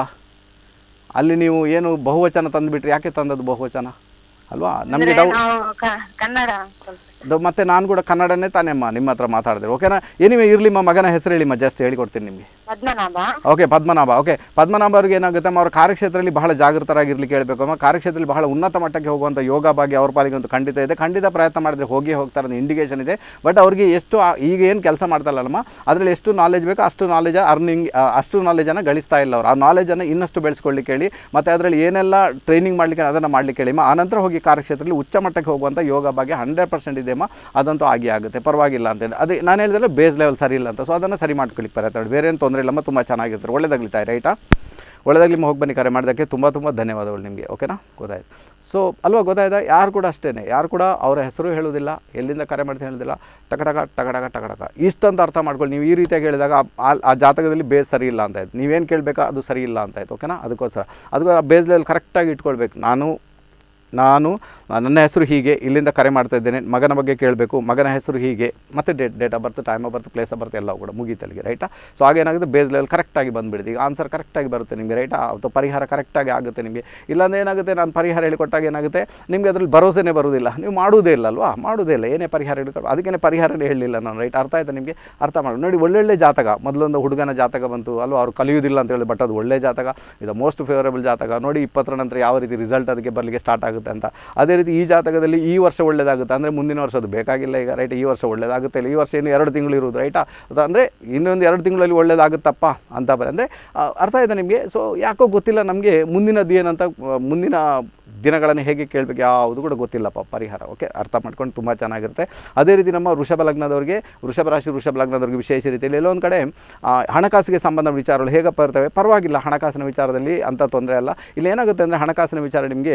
ಅಲ್ಲಿ ನೀವು ಏನು ಬಹುವಚನ ತಂದುಬಿಟ್ರಿ ಯಾಕೆ ತಂದದ್ದು ಬಹುವಚನ ಅಲ್ವಾ ನಮಗೆ ಅಂದ್ರೆ ಡೌಟ್ ನಾವು ಕ- ಕನ್ನಡ ಸ್ವಲ್ಪ ಅದು ಮತ್ತೆ ನಾನು ಕೂಡ ಕನ್ನಡನೇ ತಾನೇಮ್ಮ ನಿಮ್ಮ ಹತ್ರ ಮಾತಾಡಿದೆ ಓಕೆನಾ ಏನಿವೆ ಇರಲಿಮ್ಮ ಮಗನ ಹೆಸರು ಹೇಳಿಮ್ಮ ಜಸ್ಟ್ ಹೇಳಿಕೊಡ್ತೀನಿ ನಿಮಗೆ ಪದ್ಮನಾಭ ಓಕೆ ಪದ್ಮನಾಭ ಓಕೆ ಪದ್ಮನಾಭ ಅವ್ರಿಗೆ ಏನಾಗುತ್ತೆ ಅಮ್ಮ ಅವ್ರ ಕಾರ್ಯಕ್ಷೇತ್ರದಲ್ಲಿ ಬಹಳ ಜಾಗೃತರಾಗಿರ್ಲಿಕ್ಕೆ ಹೇಳಬೇಕು ಅಮ್ಮ ಕಾರ್ಯಕ್ಷೇತ್ರದಲ್ಲಿ ಬಹಳ ಉನ್ನತ ಮಟ್ಟಕ್ಕೆ ಹೋಗುವಂಥ ಯೋಗ ಭಾಗ್ಯ ಅವ್ರ ಪಾಲಿಗೆ ಒಂದು ಖಂಡಿತ ಇದೆ ಖಂಡಿತ ಪ್ರಯತ್ನ ಮಾಡಿದ್ರೆ ಹೋಗಿ ಹೋಗ್ತಾರೆ ಅನ್ನೋ ಇಂಡಿಕೇಶನ್ ಇದೆ ಬಟ್ ಅವ್ರಿಗೆ ಎಷ್ಟು ಆ- ಈಗ ಏನು ಕೆಲಸ ಮಾಡ್ತಾರಲ್ಲಮ್ಮ ಅದರಲ್ಲಿ ಎಷ್ಟು ನಾಲೆಜ್ ಬೇಕೋ ಅಷ್ಟು ನಾಲೆಜ್ ಅರ್ನಿಂಗ್ ಅಷ್ಟು ನಾಲೆಜನ್ನು ಗಳಿಸ್ತಾ ಇಲ್ಲ ಅವರು ಆ ನಾಲೆಜನ್ನು ಇನ್ನಷ್ಟು ಬೆಳೆಸ್ಕೊಳ್ಳಿಕ್ಕೆ ಹೇಳಿ ಮತ್ತು ಅದರಲ್ಲಿ ಏನೆಲ್ಲ ಟ್ರೈನಿಂಗ್ ಮಾಡಲಿಕ್ಕೆ ಅದನ್ನು ಮಾಡಲಿಕ್ಕೆ ಹೇಳಿ ಆ ನಂತರ ಹೋಗಿ ಕಾರ್ಯಕ್ಷೇತ್ರದಲ್ಲಿ ಉಚ್ಚ ಮಟ್ಟಕ್ಕೆ ಹೋಗುವಂಥ ಯೋಗ ಭಾಗ್ಯ ಹಂಡ್ರೆಡ್ ಪರ್ಸೆಂಟ್ ಇದೆಯಮ್ಮ ಅದಂತೂ ಆಗಿ ಆಗುತ್ತೆ ಪರವಾಗಿಲ್ಲ ಅಂತೇಳಿ ಅದೇ ನಾನು ಹೇಳಿದ್ರೆ ಬೇಸ್ ಲೆವೆಲ್ ಸರಿ ಇಲ್ಲ ಅಂತ ಸೊ ಅದನ್ನು ಸರಿ ಮಾಡ್ಕೊಳ್ಳಿಕ್ಕೆ ಪ್ರಯತ್ನ ಮಾಡಿ ಬೇರೆ ಏನು ತೊಂದರೆ ಇಲ್ಲಮ್ಮ ತುಂಬ ಚೆನ್ನಾಗಿರ್ತಾರೆ ಒಳ್ಳೇದಾಗ್ಲಿ ತಾಯಿ ರೈಟಾ ಒಳ್ಳೆದಾಗಲಿ ಹೋಗಿ ಬನ್ನಿ ಕರೆ ಮಾಡೋದಕ್ಕೆ ತುಂಬ ತುಂಬ ಧನ್ಯವಾದಗಳು ನಿಮಗೆ ಓಕೆನಾ ಗೊತ್ತಾಯ್ತು ಸೊ ಅಲ್ವಾ ಗೊತ್ತಾಯ್ತಾ ಯಾರು ಕೂಡ ಅಷ್ಟೇ ಯಾರು ಕೂಡ ಅವರ ಹೆಸರು ಹೇಳೋದಿಲ್ಲ ಎಲ್ಲಿಂದ ಕರೆ ಮಾಡ್ತೀನಿ ಹೇಳೋದಿಲ್ಲ ಟಕಟಕ ಟಕಟಕ ಟಕಟಕ ಇಷ್ಟಂತ ಅರ್ಥ ಮಾಡ್ಕೊಳ್ಳಿ ನೀವು ಈ ರೀತಿಯಾಗಿ ಹೇಳಿದಾಗ ಆ ಆ ಜಾತಕದಲ್ಲಿ ಬೇಸ್ ಸರಿ ಇಲ್ಲ ಅಂತ ಆಯ್ತು ನೀವೇನು ಕೇಳಬೇಕಾ ಅದು ಸರಿ ಇಲ್ಲ ಅಂತ ಆಯ್ತು ಓಕೆನಾ ಅದಕ್ಕೋಸ್ಕರ ಅದಕ್ಕೋಸ್ಕರ ಬೇಸ್ ಲೆವೆಲ್ ಕರೆಕ್ಟಾಗಿ ಇಟ್ಕೊಳ್ಬೇಕು ನಾನು ನಾನು ನನ್ನ ಹೆಸರು ಹೀಗೆ ಇಲ್ಲಿಂದ ಕರೆ ಮಾಡ್ತಾ ಇದ್ದೇನೆ ಮಗನ ಬಗ್ಗೆ ಕೇಳಬೇಕು ಮಗನ ಹೆಸರು ಹೀಗೆ ಮತ್ತು date date of birth time of birth place of birth ಎಲ್ಲ ಕೂಡ ಮುಗೀತಲ್ಲಿಗೆ ರೈಟಾ ಸೊ ಆಗೇನಾಗುತ್ತೆ ಬೇಸ್ ಲೆವೆಲ್ ಕರೆಕ್ಟಾಗಿ ಬಂದುಬಿಡುತ್ತೆ ಈಗ ಆನ್ಸರ್ ಕರೆಕ್ಟಾಗಿ ಬರುತ್ತೆ ನಿಮಗೆ ರೈಟಾ ಅಥವಾ ಪರಿಹಾರ ಕರೆಕ್ಟಾಗಿ ಆಗುತ್ತೆ ನಿಮಗೆ ಇಲ್ಲಾಂದ್ರೆ ಏನಾಗುತ್ತೆ ನಾನು ಪರಿಹಾರ ಹೇಳಿಕೊಟ್ಟಾಗ ಏನಾಗುತ್ತೆ ನಿಮಗೆ ಅದರಲ್ಲಿ ಭರೋಸೆನೇ ಬರೋದಿಲ್ಲ ನೀವು ಮಾಡುವುದೇ ಇಲ್ಲ ಅಲ್ವಾ ಮಾಡುವುದೇ ಇಲ್ಲ ಏನೇ ಪರಿಹಾರ ಹೇಳಿಕೊಟ್ಟು ಅದಕ್ಕೇ ಪರಿಹಾರನೇ ಹೇಳಲಿಲ್ಲ ನಾನು ರೈಟ್ ಅರ್ಥ ಆಯ್ತಾ ನಿಮಗೆ ಅರ್ಥ ಮಾಡಿ ನೋಡಿ ಒಳ್ಳೊಳ್ಳೆ ಜಾತಕ ಮೊದಲೊಂದು ಹುಡುಗನ ಜಾತಕ ಬಂತು ಅಲ್ವಾ ಅವ್ರು ಕಲಿಯುವುದಿಲ್ಲ ಅಂತ ಹೇಳಿ ಬಟ್ ಅದು ಒಳ್ಳೆ ಜಾತಕ ಇದು ಮೋಸ್ಟ್ ಫೇವರೇಬಲ್ ಜಾತಕ ನೋಡಿ ಇಪ್ಪತ್ತರ ನಂತರ ಯಾವ ರೀತಿ ರಿಸಲ್ಟ್ ಅದಕ್ಕೆ ಬರಲಿಕ್ಕೆ ಸ್ಟಾರ್ಟ್ ಆಗುತ್ತೆ ಒಳ್ಳೆಯದಾಗುತ್ತೆ ಅಂತ ಅದೇ ರೀತಿ ಈ ಜಾತಕದಲ್ಲಿ ಈ ವರ್ಷ ಒಳ್ಳೆಯದಾಗುತ್ತೆ ಅಂದರೆ ಮುಂದಿನ ವರ್ಷ ಅದು ಬೇಕಾಗಿಲ್ಲ ಈಗ ರೈಟ್ ಈ ವರ್ಷ ಒಳ್ಳೆಯದಾಗುತ್ತೆ ಇಲ್ಲ ಈ ವರ್ಷ ಏನು ಎರಡು ತಿಂಗಳು ಇರೋದು ರೈಟಾ ಅಂದರೆ ಇನ್ನೊಂದು ಎರಡು ತಿಂಗಳಲ್ಲಿ ಒಳ್ಳೆಯದಾಗುತ್ತಪ್ಪ ಅಂತ ಬರ ಅಂದರೆ ಅರ್ಥ ಆಯ್ತಾ ನಿಮಗೆ ಸೊ ಯಾಕೋ ಗೊತ್ತಿಲ್ಲ ನಮಗೆ ಮುಂದಿನದ್ದು ಏನಂತ ಆ, ಮುಂದಿನ ದಿನಗಳನ್ನು ಹೇಗೆ ಕೇಳಬೇಕು ಯಾವುದು ಕೂಡ ಗೊತ್ತಿಲ್ಲಪ್ಪ ಪರಿಹಾರ ಓಕೆ ಅರ್ಥ ಮಾಡ್ಕೊಂಡು ತುಂಬ ಚೆನ್ನಾಗಿರುತ್ತೆ ಅದೇ ರೀತಿ ನಮ್ಮ ವೃಷಭ ಲಗ್ನದವರಿಗೆ ವೃಷಭ ರಾಶಿ ವೃಷಭ ಲಗ್ನದವ್ರಿಗೆ ವಿಶೇಷ ರೀತಿಯಲ್ಲಿ ಎಲ್ಲೊಂದು ಕಡೆ ಆ, ಹಣಕಾಸಿಗೆ ಸಂಬಂಧ ವಿಚಾರಗಳು ಹೇಗಪ್ಪ ಇರ್ತವೆ ಪರವಾಗಿಲ್ಲ ಹಣಕಾಸಿನ ವಿಚಾರದಲ್ಲಿ ಅಂಥ ತೊಂದರೆ ಅಲ್ಲ ಇಲ್ಲಿ ಏನಾಗುತ್ತೆ ಅಂದರೆ ಹಣಕಾಸಿನ ವಿಚಾರ ನಿಮಗೆ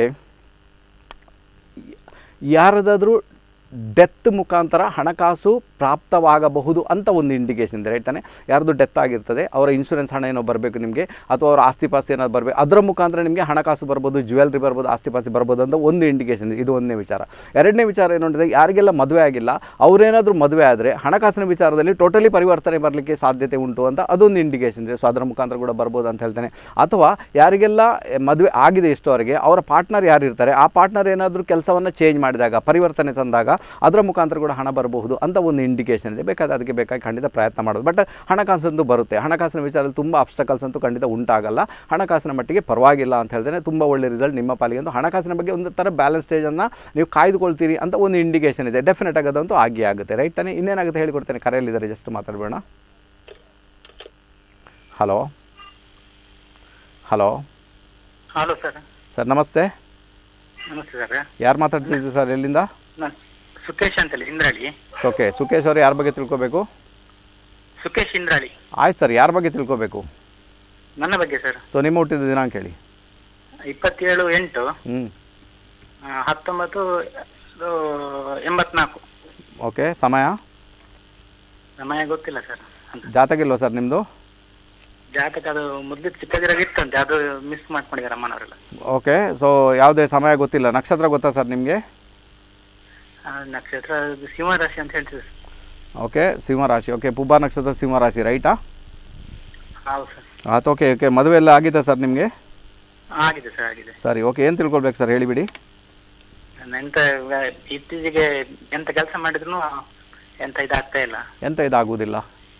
ಯಾರದಾದರೂ ಡೆತ್ ಮುಖಾಂತರ ಹಣಕಾಸು ಪ್ರಾಪ್ತವಾಗಬಹುದು ಅಂತ ಒಂದು ಇಂಡಿಕೇಶನ್ ಇದೆ ರೈಟ್ ತಾನೆ ಯಾರ್ದು ಡೆತ್ ಆಗಿರ್ತದೆ ಅವರ ಇನ್ಶೂರೆನ್ಸ್ ಹಣ ಏನೋ ಬರಬೇಕು ನಿಮಗೆ ಅಥವಾ ಅವರ ಆಸ್ತಿ ಪಾಸ್ತಿ ಏನಾದ್ರು ಬರಬೇಕು ಅದರ ಮುಖಾಂತರ ನಿಮಗೆ ಹಣಕಾಸು ಬರ್ಬೋದು ಜ್ಯುವೆಲ್ರಿ ಬರ್ಬೋದು ಆಸ್ತಿ ಪಾಸ್ತಿ ಬರ್ಬೋದು ಅಂತ ಒಂದು ಇಂಡಿಕೇಶನ್ ಇದು ಒಂದನೇ ವಿಚಾರ ಎರಡನೇ ವಿಚಾರ ಏನು ಅಂದರೆ ಯಾರಿಗೆಲ್ಲ ಮದುವೆ ಆಗಿಲ್ಲ ಅವರೇನಾದರೂ ಮದುವೆ ಆದರೆ ಹಣಕಾಸಿನ ವಿಚಾರದಲ್ಲಿ ಟೋಟಲಿ ಪರಿವರ್ತನೆ ಬರಲಿಕ್ಕೆ ಸಾಧ್ಯತೆ ಉಂಟು ಅಂತ ಅದೊಂದು ಇಂಡಿಕೇಶನ್ ಇದೆ ಸೊ ಅದರ ಮುಖಾಂತರ ಕೂಡ ಬರ್ಬೋದು ಅಂತ ಹೇಳ್ತೇನೆ ಅಥವಾ ಯಾರಿಗೆಲ್ಲ ಮದುವೆ ಆಗಿದೆ ಇಷ್ಟವರೆಗೆ ಅವರ ಪಾರ್ಟ್ನರ್ ಯಾರು ಇರ್ತಾರೆ ಆ ಪಾರ್ಟ್ನರ್ ಏನಾದರೂ ಕೆಲಸವನ್ನು ಚೇಂಜ್ ಮಾಡಿದಾಗ ಪರಿವರ್ತನೆ ತಂದಾಗ ಅದರ ಮುಖಾಂತರ ಕೂಡ ಹಣ ಬರಬಹುದು ಅಂತ ಒಂದು ಇಂಡಿಕೇಶನ್ ಇದೆ ಬೇಕಾದ್ರೆ ಅದಕ್ಕೆ ಬೇಕಾಗಿ ಖಂಡಿತ ಪ್ರಯತ್ನ ಮಾಡೋದು ಬಟ್ ಹಣಕಾಸಂತೂ ಬರುತ್ತೆ ಹಣಕಾಸಿನ ವಿಚಾರದಲ್ಲಿ ತುಂಬ ಅಬ್ಸ್ಟಕಲ್ಸ್ ಅಂತೂ ಖಂಡಿತ ಉಂಟಾಗಲ್ಲ ಹಣಕಾಸಿನ ಮಟ್ಟಿಗೆ ಪರವಾಗಿಲ್ಲ ಅಂತ ಹೇಳ್ತೇನೆ ತುಂಬ ಒಳ್ಳೆ ರಿಸಲ್ಟ್ ನಿಮ್ಮ ಪಾಲಿಗೆ ಒಂದು ಹಣಕಾಸಿನ ಬಗ್ಗೆ ಒಂದು ಥರ ಬ್ಯಾಲೆನ್ಸ್ ಸ್ಟೇಜನ್ನು ನೀವು ಕಾಯ್ದುಕೊಳ್ತೀರಿ ಅಂತ ಒಂದು ಇಂಡಿಕೇಶನ್ ಇದೆ ಡೆಫಿನೆಟ್ ಆಗಿ ಅದಂತೂ ಆಗಿಯೇ ಆಗುತ್ತೆ ರೈಟ್ ತಾನೇ ಇನ್ನೇನಾಗುತ್ತೆ ಹೇಳಿಕೊಡ್ತೇನೆ ಕರೆಯಲ್ಲಿದ್ದಾರೆ ಜಸ್ಟ್ ಮಾತಾಡಬೇಡ hello hello hello sir sir ನಮಸ್ತೆ ನಮಸ್ತೆ ಸರ್ ಯಾರು ಮಾತಾಡ್ತಿದ್ದೀವಿ ಸರ್ ಎಲ್ಲಿಂದ ನಾನು ಸುಖೇಶ್ ಅಂತೇಳಿ ಇಂದ್ರಾಳಿ ಓಕೆ ಸುಖೇಶ್ ಅವರು ಯಾರ ಬಗ್ಗೆ ತಿಳ್ಕೊಬೇಕು ಸುಖೇಶ್ ಇಂದ್ರಾಳಿ ಆಯ್ತು ಸರ್ ಯಾರ ಬಗ್ಗೆ ತಿಳ್ಕೊಬೇಕು ನನ್ನ ಬಗ್ಗೆ ಸರ್ ಸೊ ನಿಮ್ಮ ಹುಟ್ಟಿದ ದಿನಾಂಕ ಹೇಳಿ ಇಪ್ಪತ್ತೇಳು ಎಂಟು ಹ್ಞೂ ಆ, ಹತ್ತೊಂಬತ್ತು ಇದು ಎಂಬತ್ನಾಲ್ಕು ಓಕೆ ಸಮಯ ಸಮಯ ಗೊತ್ತಿಲ್ಲ ಸರ್ ಅಂತ ಜಾತಕ ಇಲ್ವಾ ಸರ್ ನಿಮ್ಮದು ಜಾತಕ ಅದು ಮೊದಲು ಚಿಕ್ಕದಿರಾಗ ಇತ್ತಂತೆ ಅದು ಮಿಸ್ ಮಾಡ್ಕೊಂಡಿದ್ದಾರೆ ಅಮ್ಮನವರೆಲ್ಲ ಓಕೆ ಸೊ ಯಾವುದೇ ಸಮಯ ಗೊತ್ತಿಲ್ಲ ನಕ್ಷತ್ರ ಗೊತ್ತಾ ಸರ್ ನಿಮಗೆ ಆ, ನಕ್ಷತ್ರ ಅದು ಸಿಂಹರಾಶಿ ಅಂತ ಹೇಳ್ತೀವಿ ಸರ್ ಓಕೆ ಸಿಂಹರಾಶಿ ಓಕೆ ಪುಬ್ಬ ನಕ್ಷತ್ರ ಸಿಂಹರಾಶಿ ರೈಟಾ ಹೌದು ಸರ್ ಆಯ್ತು ಓಕೆ ಓಕೆ ಮದುವೆ ಎಲ್ಲ ಆಗಿತ್ತಾ ಸರ್ ನಿಮಗೆ ಆಗಿದೆ ಸರ್ ಆಗಿದೆ ಸರಿ ಓಕೆ ಏನು ತಿಳ್ಕೊಳ್ಬೇಕು ಸರ್ ಹೇಳಿಬಿಡಿ ನಾನು ಎಂತ ಇವಾಗ ಇತ್ತೀಚೆಗೆ ಎಂತ ಕೆಲಸ ಮಾಡಿದ್ರು ಎಂತ ಇದಾಗ್ತಾ ಇಲ್ಲ ಎಂತ ಇದಾಗುವುದಿಲ್ಲ